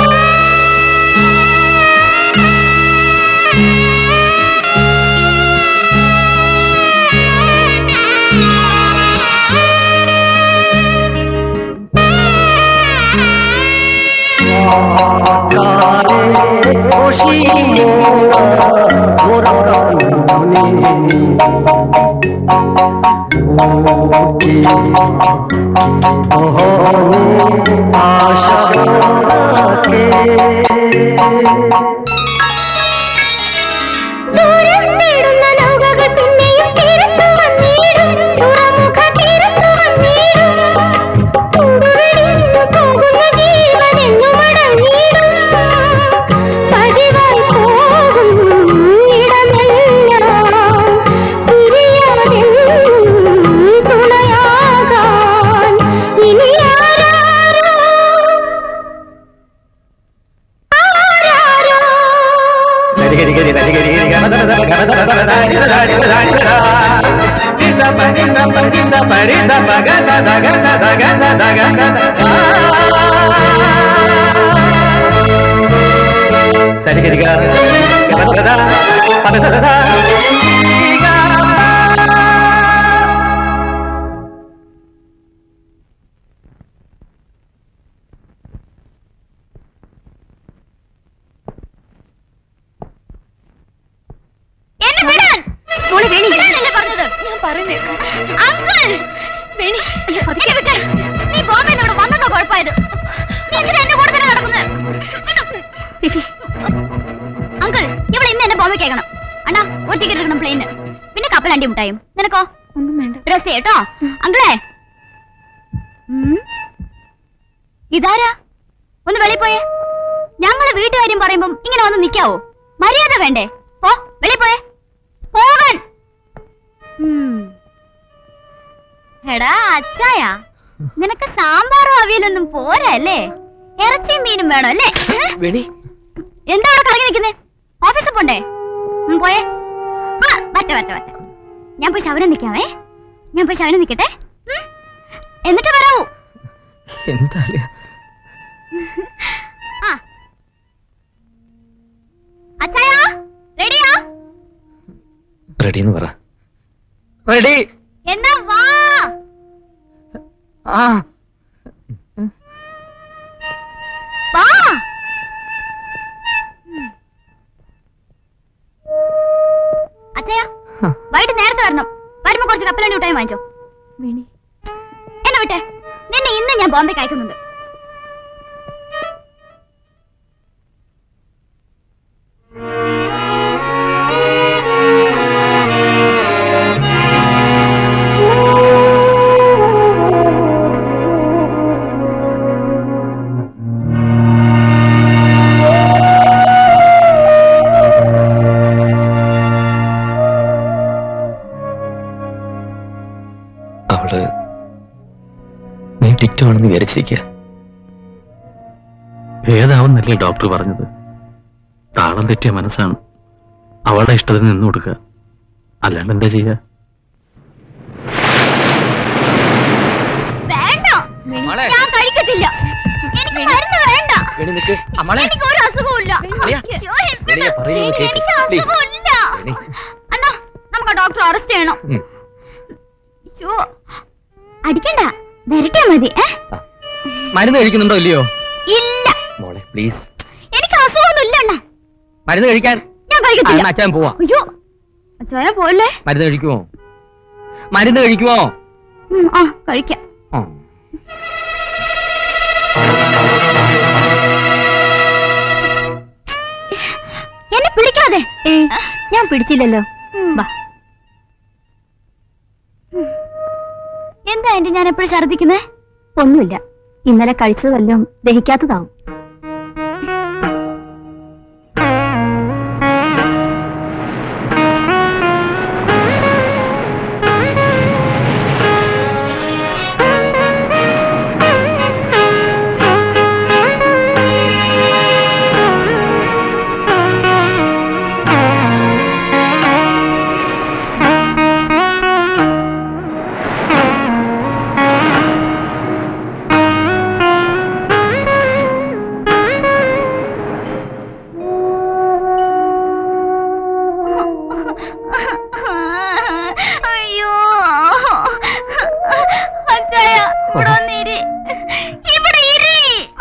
ദൂരം തേടുന്ന നൗകകൾ പിന്നെയും തീരത്തു വന്നിടും തുറമുഖ തീരത്തു വന്നിടും കൂടുവെടിഞ്ഞു പോകുന്ന ജീവനെന്നു മടങ്ങിടും പതിവായി പോകും ഇടമെല്ലാം പിരിയാതെന്നും തുണയാകാൻ ഇനി ആരാരോ ആരാരോ എന്നെ വിടാൻ മോളെ വേണി വിടാനല്ലേ പറഞ്ഞത് ഞാൻ പറയുന്നേ അങ്കിൾ വേണി എന്നെ വിട്ടേ നീ ബോംബെ ഇവിടെ വന്നതോ കുഴപ്പമായത് നീ എന്തിനാ എന്റെ കൂടെ തന്നെ നടക്കുന്നത് ഫിഫി അങ്കിൾ ഇവൾ ഇന്ന് എന്നെ ബോംബെ കേൾക്കണം അണ്ണാ ഒരു ടിക്കറ്റ് എടുക്കണം പ്ലെയിന് പിന്നെ കപ്പലണ്ടി മുട്ടായും നിനക്കോ ഒന്നും വേണ്ട ഡ്രസ് കേട്ടോ അങ്കിളെ ഉം. ഇതാരാ ഒന്ന് വെളിയിൽ പോയേ ഞങ്ങള് വീട്ടുകാര്യം പറയുമ്പം ഇങ്ങനെ വന്ന് നിക്കാവോ മര്യാദ വേണ്ടേ പോ വെളിയിൽ പോയേ പോകാൻ ഉം. എടാ അച്ചായ നിനക്ക് സാമ്പാറും അവിയലൊന്നും പോരാ അല്ലേ ഇറച്ചിയും മീനും വേണം അല്ലേ വേണി എന്താ അവിടെ കറങ്ങി നിൽക്കുന്നേ ഓഫീസിൽ പോണ്ടേ ഉം, പോയേ ആ വറ്റ വറ്റ വറ്റ ഞാൻ പോയി ശവനം നിൽക്കാവേ ഞാൻ പോയി ശവനം നിൽക്കട്ടെ ഉം? എന്നിട്ട് വരാവൂ എന്താ അളിയ ആ അച്ചായാ റെഡിയാ റെഡി എന്ന് പറ റെഡി എന്നാ വാ ആ വാ അച്ഛയാ വൈകിട്ട് നേരത്തെ വരണം വരുമ്പോ കുറച്ച് കപ്പലണ്ടി മിഠായി വാങ്ങിച്ചോ എന്നെ വിട്ടെ നിന്നെ ഇന്ന് ഞാൻ ബോംബെക്ക് അയക്കുന്നുണ്ട് അവള് നീ ടിറ്റോ ആണെന്ന് വിചാരിച്ചിരിക്കുക ഭേദാവുന്നല്ലേ ഡോക്ടർ പറഞ്ഞത് താളം തെറ്റിയ മനസ്സാണ് അവളുടെ ഇഷ്ടത്തിന് നിന്നു കൊടുക്കുക അല്ലാണ്ട് എന്താ ചെയ്യുക വേണ്ട ഞാൻ കഴിക്കത്തില്ല എനിക്ക് മരുന്ന് വേണ്ട എനിക്ക് ഒരു അസുഖവും ഇല്ല അളിയാ. അയ്യോ, എന്ത് വെളിയെ പറയുന്നത് എനിക്ക് കേക്ക്. എനിക്ക് Please. അസുഖം ഇല്ല അണ്ണാ നമുക്ക് ആ ഡോക്ടറെ അറസ്റ്റ് ചെയ്യണം ഉം. അയ്യോ അടിക്കണ്ട വരട്ടെ മതി ഏ മരുന്ന് കഴിക്കുന്നുണ്ടോ ഇല്ലയോ ഇല്ല മോളെ പ്ലീസ് എനിക്ക് അസുഖമൊന്നും ഇല്ല അണ്ണാ മരുന്ന് കഴിക്കാൻ ഞാൻ ആ, കഴിക്കത്തില്ല എന്നാ അച്ഛൻ പോവാ അയ്യോ അച്ഛായ പോലെ മരുന്ന് കഴിക്കുമോ മരുന്ന് കഴിക്കുമോ ആ കഴിക്കാം ആ. എന്നെ പിടിക്കാതെ ഞാൻ പിടിച്ചില്ലല്ലോ വാ എന്താ എന്റെ ഞാൻ എപ്പോഴും ഛർദിക്കുന്നേ ഒന്നുമില്ല ഇന്നലെ കഴിച്ചത് വല്ലതും ദഹിക്കാത്തതാവും അയ്യോ അച്ചായ ഇവിടെ വന്നിരി ഇവിടെ ഇരി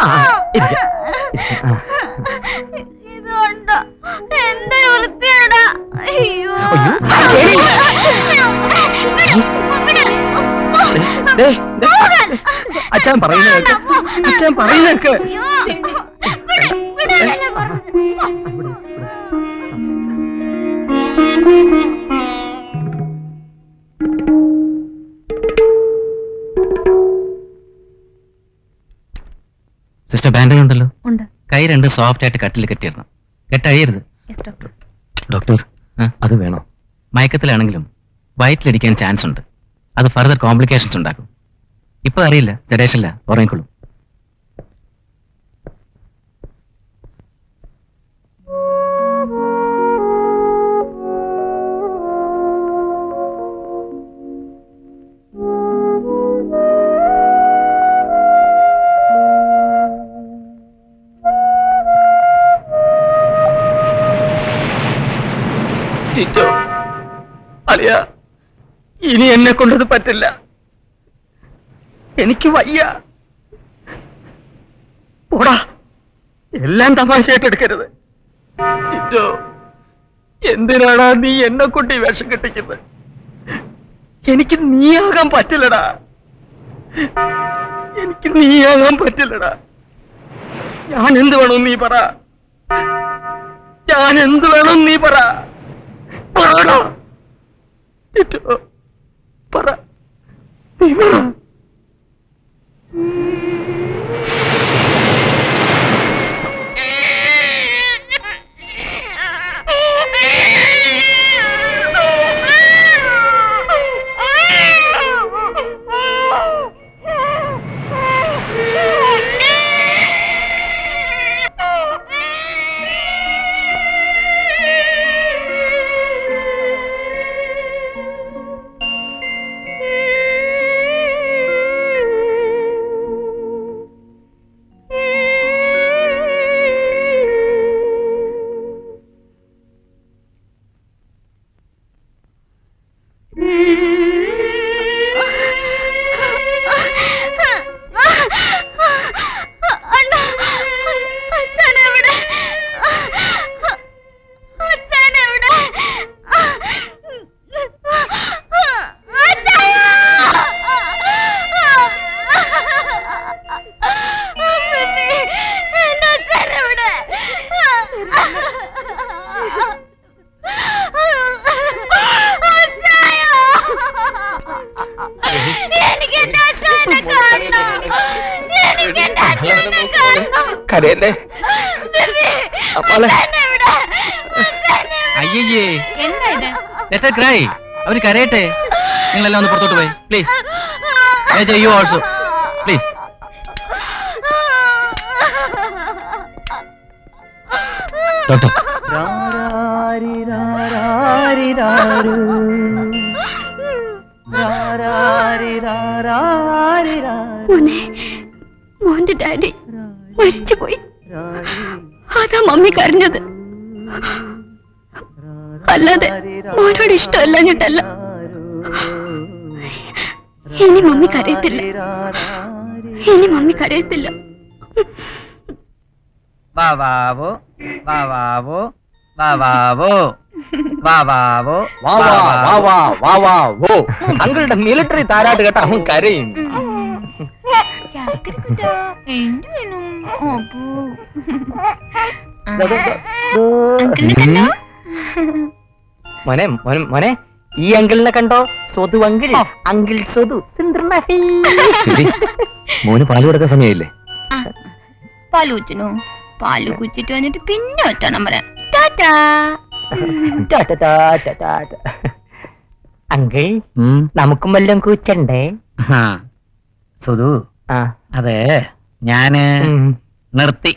ഇതുകൊണ്ട് എന്ത് വൃത്തിയാടാ അയ്യോ ദേ, ദേ, അച്ഛൻ പറയുന്നത് കേക്ക് അച്ഛൻ പറയുന്നത് കേക്ക് സിസ്റ്റർ ബാൻഡേജ് ഉണ്ടല്ലോ ഉണ്ട് കൈ രണ്ട് സോഫ്റ്റ് ആയിട്ട് കട്ടിൽ കെട്ടിയിടണം കെട്ടഴിയരുത് യെസ് ഡോക്ടർ ഡോക്ടർ അത് വേണോ മയക്കത്തിലാണെങ്കിലും വയറ്റിലിരിക്കാൻ ചാൻസ് ഉണ്ട് അത് ഫർദർ കോംപ്ലിക്കേഷൻസ് ഉണ്ടാക്കും ഇപ്പൊ അറിയില്ല സെഡേഷല്ല ഉറങ്ങിക്കൊള്ളും ടിറ്റോ അളിയ ഇനി എന്നെ കൊണ്ടത് പറ്റില്ല എനിക്ക് വയ്യ പോടാ എല്ലാം തമാശയായിട്ട് എടുക്കരുത് ടിറ്റോ എന്തിനാടാ നീ എന്നെ കൊണ്ട് ഈ വേഷം കെട്ടിക്കുന്നത് എനിക്ക് നീയാകാൻ പറ്റില്ലടാ എനിക്ക് നീയാകാൻ പറ്റില്ലടാ ഞാൻ എന്ത് വേണം നീ പറ ഞാൻ എന്ത് വേണം നീ പറ പറടാ ടിറ്റോ പറ നീ പറ അച്ഛനെവിടെ അച്ഛനെവിടെ എന്റെ അച്ഛനെവിടെ എനിക്ക് എന്റെ അച്ഛനെ കാണണം എനിക്ക് എന്റെ അച്ഛനെ കാണണം കരയല്ലേ അപ്പാളെ അയ്യേ എന്താ ഇത് ലെറ്റർ ക്രൈ അവര് കരയട്ടെ നിങ്ങളെല്ലാം ഒന്ന് പുറത്തോട്ട് പോയി please you also please doctor മോനെ മോന്റെ ഡാഡി മരിച്ചുപോയി അതാ മമ്മി കരഞ്ഞത് അല്ലാതെ മോനോട് ഇഷ്ടമല്ലഞ്ഞിട്ടല്ല ഇനി മമ്മി കരയത്തില്ല ഇനി മമ്മി കരയത്തില്ല വാവാവോ വാവാവോ വാവാവോ വാവാവോ വാ വാ വാ വാ വാ വാ വോ അങ്കിളുടെ മിലിറ്ററി താരാട്ട് കേട്ട അവൻ കരയും മോനെ മോനെ മോനെ ഈ അങ്കിളിനെ കണ്ടോ സ്വതു അങ്കിൾ അങ്കിൾ സ്വതു ശരി. മോന് പാല് കൊടുക്കാൻ സമയമില്ലേ പാല് കുച്ചിനോ പാല് കുച്ചിട്ട് വന്നിട്ട് പിന്നെ ഒറ്റണം പറയാം ടാറ്റാ അങ്കിൾ നമുക്കും വല്ലതും കൂച്ചണ്ടേ സുധു ആ അതെ ഞാന് നിർത്തി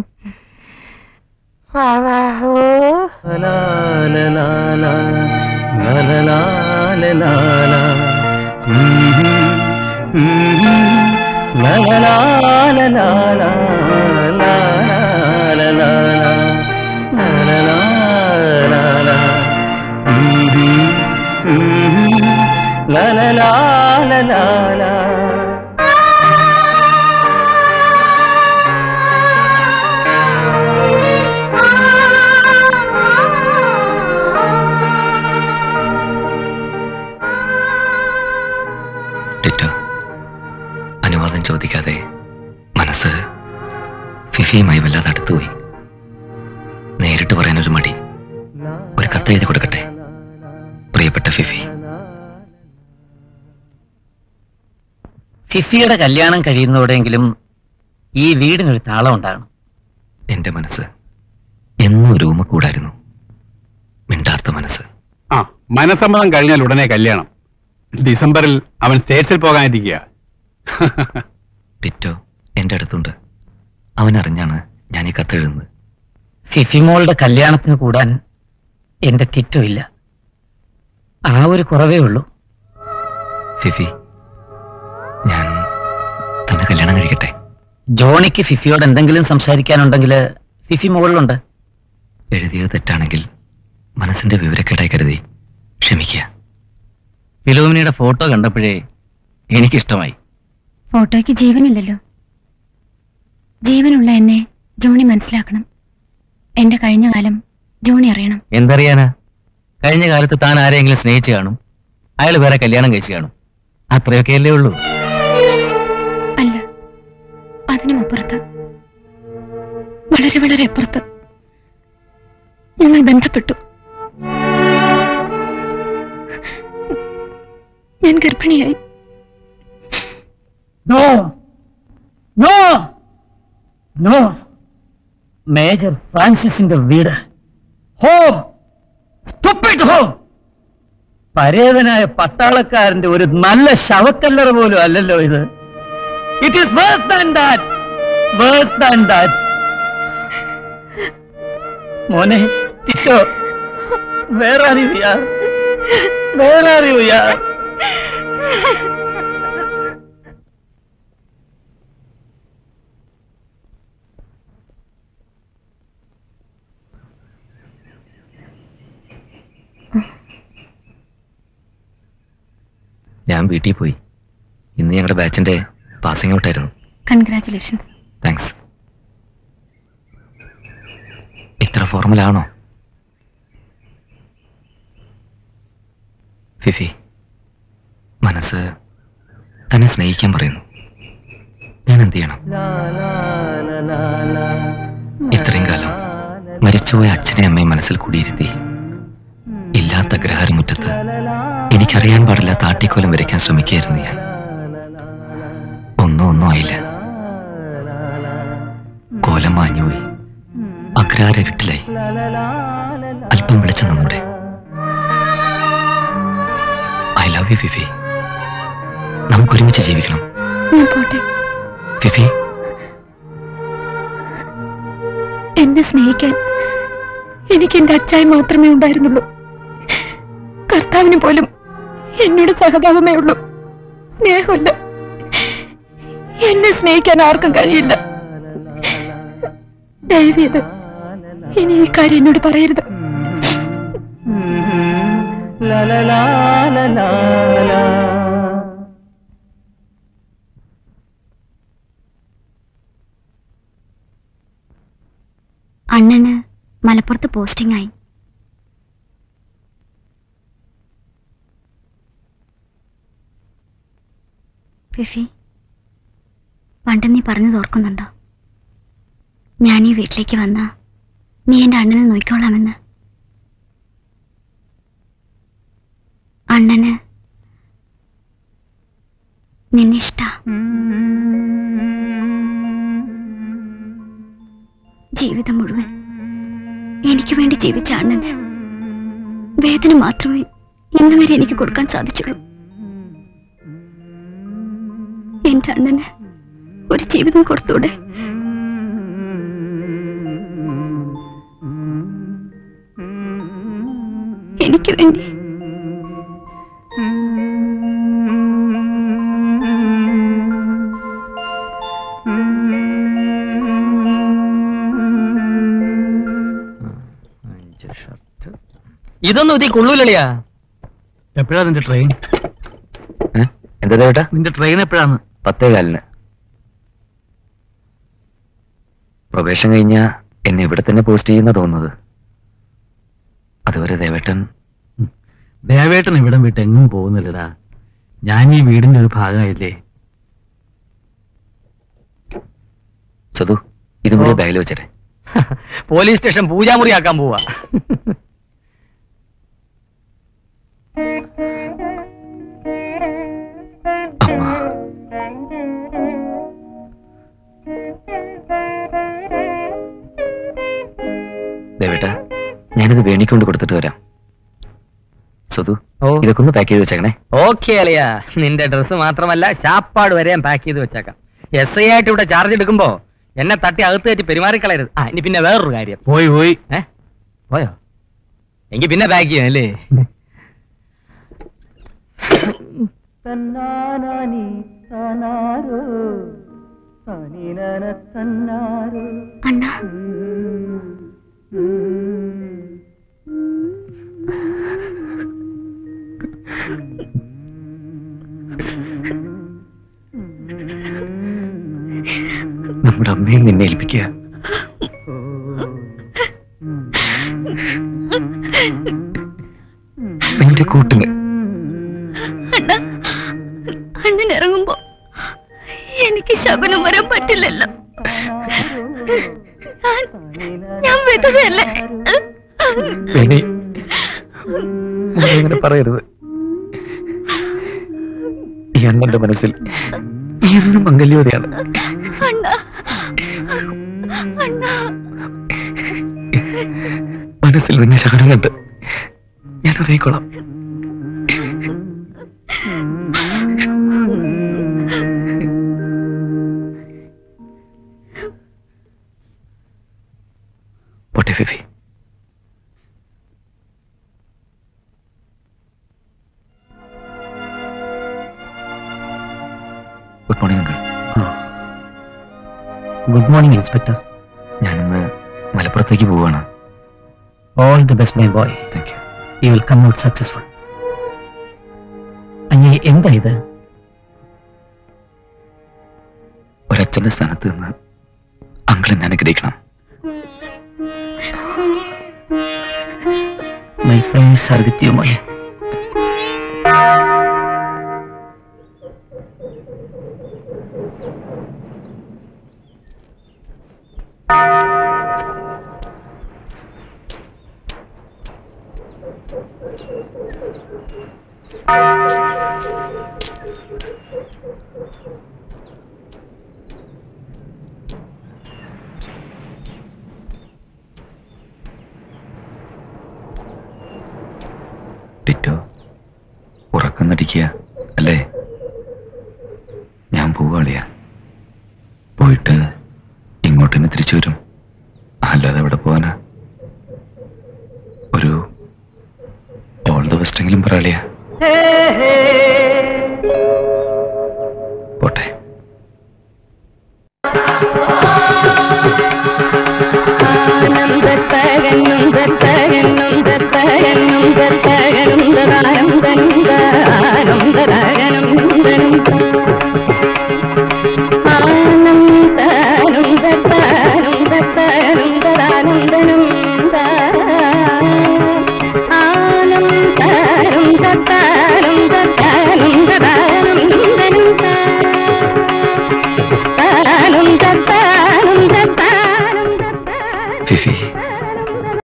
ടിറ്റോ അനുവാദം ചോദിക്കാതെ മനസ്സ് ഫിഫിയുമായി വല്ലാതെ അടുത്തുപോയി നേരിട്ട് പറയാനൊരു മടി ഒരു കത്ത് എഴുതി കൊടുക്കട്ടെ പ്രിയപ്പെട്ട ഫിഫി ഫിഫിയുടെ കല്യാണം കഴിയുന്നതോടെങ്കിലും ഈ വീടിനൊരു താളം ഉണ്ടാകണം എന്റെ മനസ്സ് എന്നും ഒരു ഉമ കൂടായിരുന്നു മിണ്ടാത്ത മനസ്സ് ആ മനസ്സമ്മതം കഴിഞ്ഞാൽ ഉടനെ കല്യാണം ഡിസംബറിൽ അവൻ സ്റ്റേറ്റ്സിൽ പോകാനിരിക്കുക ടിറ്റോ എന്റെ അടുത്തുണ്ട് അവൻ അറിഞ്ഞാണ് ഞാൻ ഈ കത്തെഴുതുന്നത് ഫിഫിമോളുടെ കല്യാണത്തിന് കൂടാൻ എന്റെ ടിറ്റോ ഇല്ല ആ ഒരു കുറവേ ഉള്ളൂ ഫിഫി ഞാൻ തന്നെ കല്യാണം കഴിക്കട്ടെ ജോണിക്ക് ഫിഫിയോട് എന്തെങ്കിലും സംസാരിക്കാനുണ്ടെങ്കിൽ ഫിഫി മുകളിലുണ്ട് എഴുതിയത് തെറ്റാണെങ്കിൽ മനസ്സിന്റെ വിവരക്കേടായി കരുതി ക്ഷമിക്കുക ഫിലോമിനയുടെ ഫോട്ടോ കണ്ടപ്പോഴേ എനിക്കിഷ്ടമായി ഫോട്ടോയ്ക്ക് ജീവനില്ലല്ലോ ജീവനുള്ള എന്നെ ജോണി മനസ്സിലാക്കണം എന്റെ കഴിഞ്ഞ കാലം ജോണി അറിയണം എന്തറിയാനാ കഴിഞ്ഞ കാലത്ത് താൻ ആരെങ്കിലും സ്നേഹിച്ചു കാണും അയാൾ വേറെ കല്യാണം കഴിച്ചു കാണും അത്രയൊക്കെയല്ലേ ഉള്ളൂ അല്ല അതിനും അപ്പുറത്ത് വളരെ വളരെ അപ്പുറത്ത് ഞങ്ങൾ ബന്ധപ്പെട്ടു ഞാൻ ഗർഭിണിയായി നോ നോ നോ മേജർ ഫ്രാൻസിസിന്റെ വീട് ഹോം സ്റ്റുപ്പിഡ് ഹോം പരേതനായ പട്ടാളക്കാരന്റെ ഒരു നല്ല ശവക്കല്ലറ പോലും അല്ലല്ലോ ഇത് it is worse than that worse than that മോനെ ടിറ്റോ വേറെ അറിയാ വേറെ അറിയാ ഞാൻ വീട്ടിൽ പോയി ഇന്ന് ഞങ്ങളുടെ ബാച്ചിന്റെ പാസിംഗ് ഔട്ടായിരുന്നു കൺഗ്രാറ്റുലേഷൻസ് താങ്ക്സ് ഇത്ര ഫോർമലാണോ ഫിഫി മനസ്സ് തന്നെ സ്നേഹിക്കാൻ പറയുന്നു ഞാൻ എന്ത് ചെയ്യണം ഇത്രയും കാലം മരിച്ചുപോയ അച്ഛനെ അമ്മയും മനസ്സിൽ കൂടിയിരുത്തി ഇല്ലാത്ത ഗ്രഹാരമുറ്റത്ത് എനിക്കറിയാൻ പാടില്ലാത്ത ആട്ടിക്കോലം വരയ്ക്കാൻ ശ്രമിക്കുകയായിരുന്നു ഞാൻ ഒന്നും ഒന്നും ആയില്ല കോലം മാഞ്ഞുപോയി അഗ്രാര ഇരുട്ടിലായി അല്പം വെളിച്ചം നമ്മുടെ ഐ ലവ് യു ഫിഫി നമുക്ക് ഒരുമിച്ച് ജീവിക്കണം ഞാൻ പോട്ടെ ഫിഫി എന്നെ സ്നേഹിക്കാൻ എനിക്ക് എന്റെ അച്ചായി മാത്രമേ ഉണ്ടായിരുന്നുള്ളൂ കർത്താവിന് പോലും എന്നോട് സഹതാപമേ ഉള്ളൂ സ്നേഹമില്ല എന്നെ സ്നേഹിക്കാൻ ആർക്കും കഴിയില്ല ദയവേത് ഇനി ഈ കാര്യം എന്നോട് പറയരുത് അണ്ണന് മലപ്പുറത്ത് പോസ്റ്റിംഗ് ആയി ഫിഫി പണ്ട് നീ പറഞ്ഞത് ഓർക്കുന്നുണ്ടോ ഞാൻ ഈ വീട്ടിലേക്ക് വന്ന നീ എന്റെ അണ്ണനെ നോക്കിക്കോളാമെന്ന് അണ്ണന് നിന്നിഷ്ട ജീവിതം മുഴുവൻ എനിക്ക് വേണ്ടി ജീവിച്ച അണ്ണന് വേദന മാത്രമേ ഇന്ന് വരെ എനിക്ക് കൊടുക്കാൻ സാധിച്ചുള്ളൂ എന്റെ അണ്ണന് ഒരു ജീവിതം കൊടുത്തൂടെ എനിക്ക് വേണ്ടി ഇതൊന്നും ഇതിൽ കൊള്ളൂലളിയാ എപ്പോഴാ നിന്റെ ട്രെയിൻ എന്താ ചേട്ടാ നിന്റെ ട്രെയിൻ എപ്പോഴാണ് പത്തേ കാലിന് പ്രവേശം കഴിഞ്ഞ എന്നെ ഇവിടെ തന്നെ പോസ്റ്റ് ചെയ്യുന്ന തോന്നുന്നത് അതുവരെ ദേവേട്ടൻ ദേവേട്ടൻ ഇവിടം വിട്ട് എങ്ങും പോകുന്നില്ലടാ ഞാൻ ഈ വീടിന്റെ ഒരു ഭാഗമായില്ലേ സതു ഇതും കൂടി ബാഗിൽ വെച്ചേ പോലീസ് സ്റ്റേഷൻ പൂജാമുറി ആക്കാൻ പോവാ ദേവേട്ട ഞാനിത് വേണിക്കൊണ്ട് കൊടുത്തിട്ട് വരാം സതു ഇതൊക്കെ ഒന്ന് പാക്ക് ചെയ്ത് വെച്ചേക്കണേ ഓക്കെ അളിയാ നിന്റെ ഡ്രസ്സ് മാത്രമല്ല ശാപ്പാട് വരെ ഞാൻ പാക്ക് ചെയ്ത് വെച്ചേക്കാം എസ് ഐ ആയിട്ട് ഇവിടെ ചാർജ് എടുക്കുമ്പോ എന്നെ തട്ടി അകത്ത് കയറ്റി പെരുമാറിക്കളയരുത് ആ ഇനി പിന്നെ വേറൊരു കാര്യം പോയി പോയി ഏ പോയോ എങ്കിൽ പിന്നെ പാക്ക് ചെയ്യാം അല്ലേ തന്നാനാനി തനാരോ തനിനന തന്നാരോ അണ്ണാ നമ്മുടെ അമ്മയെ നിന്നെ ഏൽപ്പിക്കുക നിന്റെ കൂട്ടിന് അണ്ണ അണ്ണൻ ഇറങ്ങുമ്പോ എനിക്ക് ശകുനം വരാൻ പറ്റില്ലല്ലോ ഞാൻ ഞാൻ വിധവയല്ലേ വേണി അങ്ങനെ പറയരുത് ഈ അണ്ണന്റെ മനസ്സിൽ എന്നും മംഗല്യോടെയാണ് അണ്ണ അണ്ണ മനസ്സിൽ നിന്നെ ശകലം കണ്ട് ഞാൻ അറിയിക്കോളാം പോട്ടെ Fifi good morning uncle good morning inspector ഞാനിന്ന് മലപ്പുറത്തേക്ക് പോവാണ് all the best my boy thank you you will come out successful അഞ്ഞ എന്താ ഇത് ഒരച്ഛന്റെ സ്ഥാനത്ത് നിന്ന് അങ്കിൾ എന്നെ അനുഗ്രഹിക്കണം my friends are with you മോനെ ടിറ്റോ ഉറക്കം നടിക്കുക അല്ലേ ഞാൻ പോവാളിയ പോയിട്ട് ഇങ്ങോട്ട് തന്നെ തിരിച്ചു വരും അല്ലാതെ എവിടെ പോവാനാ ഒരു ഓൾ ദ ബെസ്റ്റ് എങ്കിലും പറയാളിയാ ഹേ ഹേ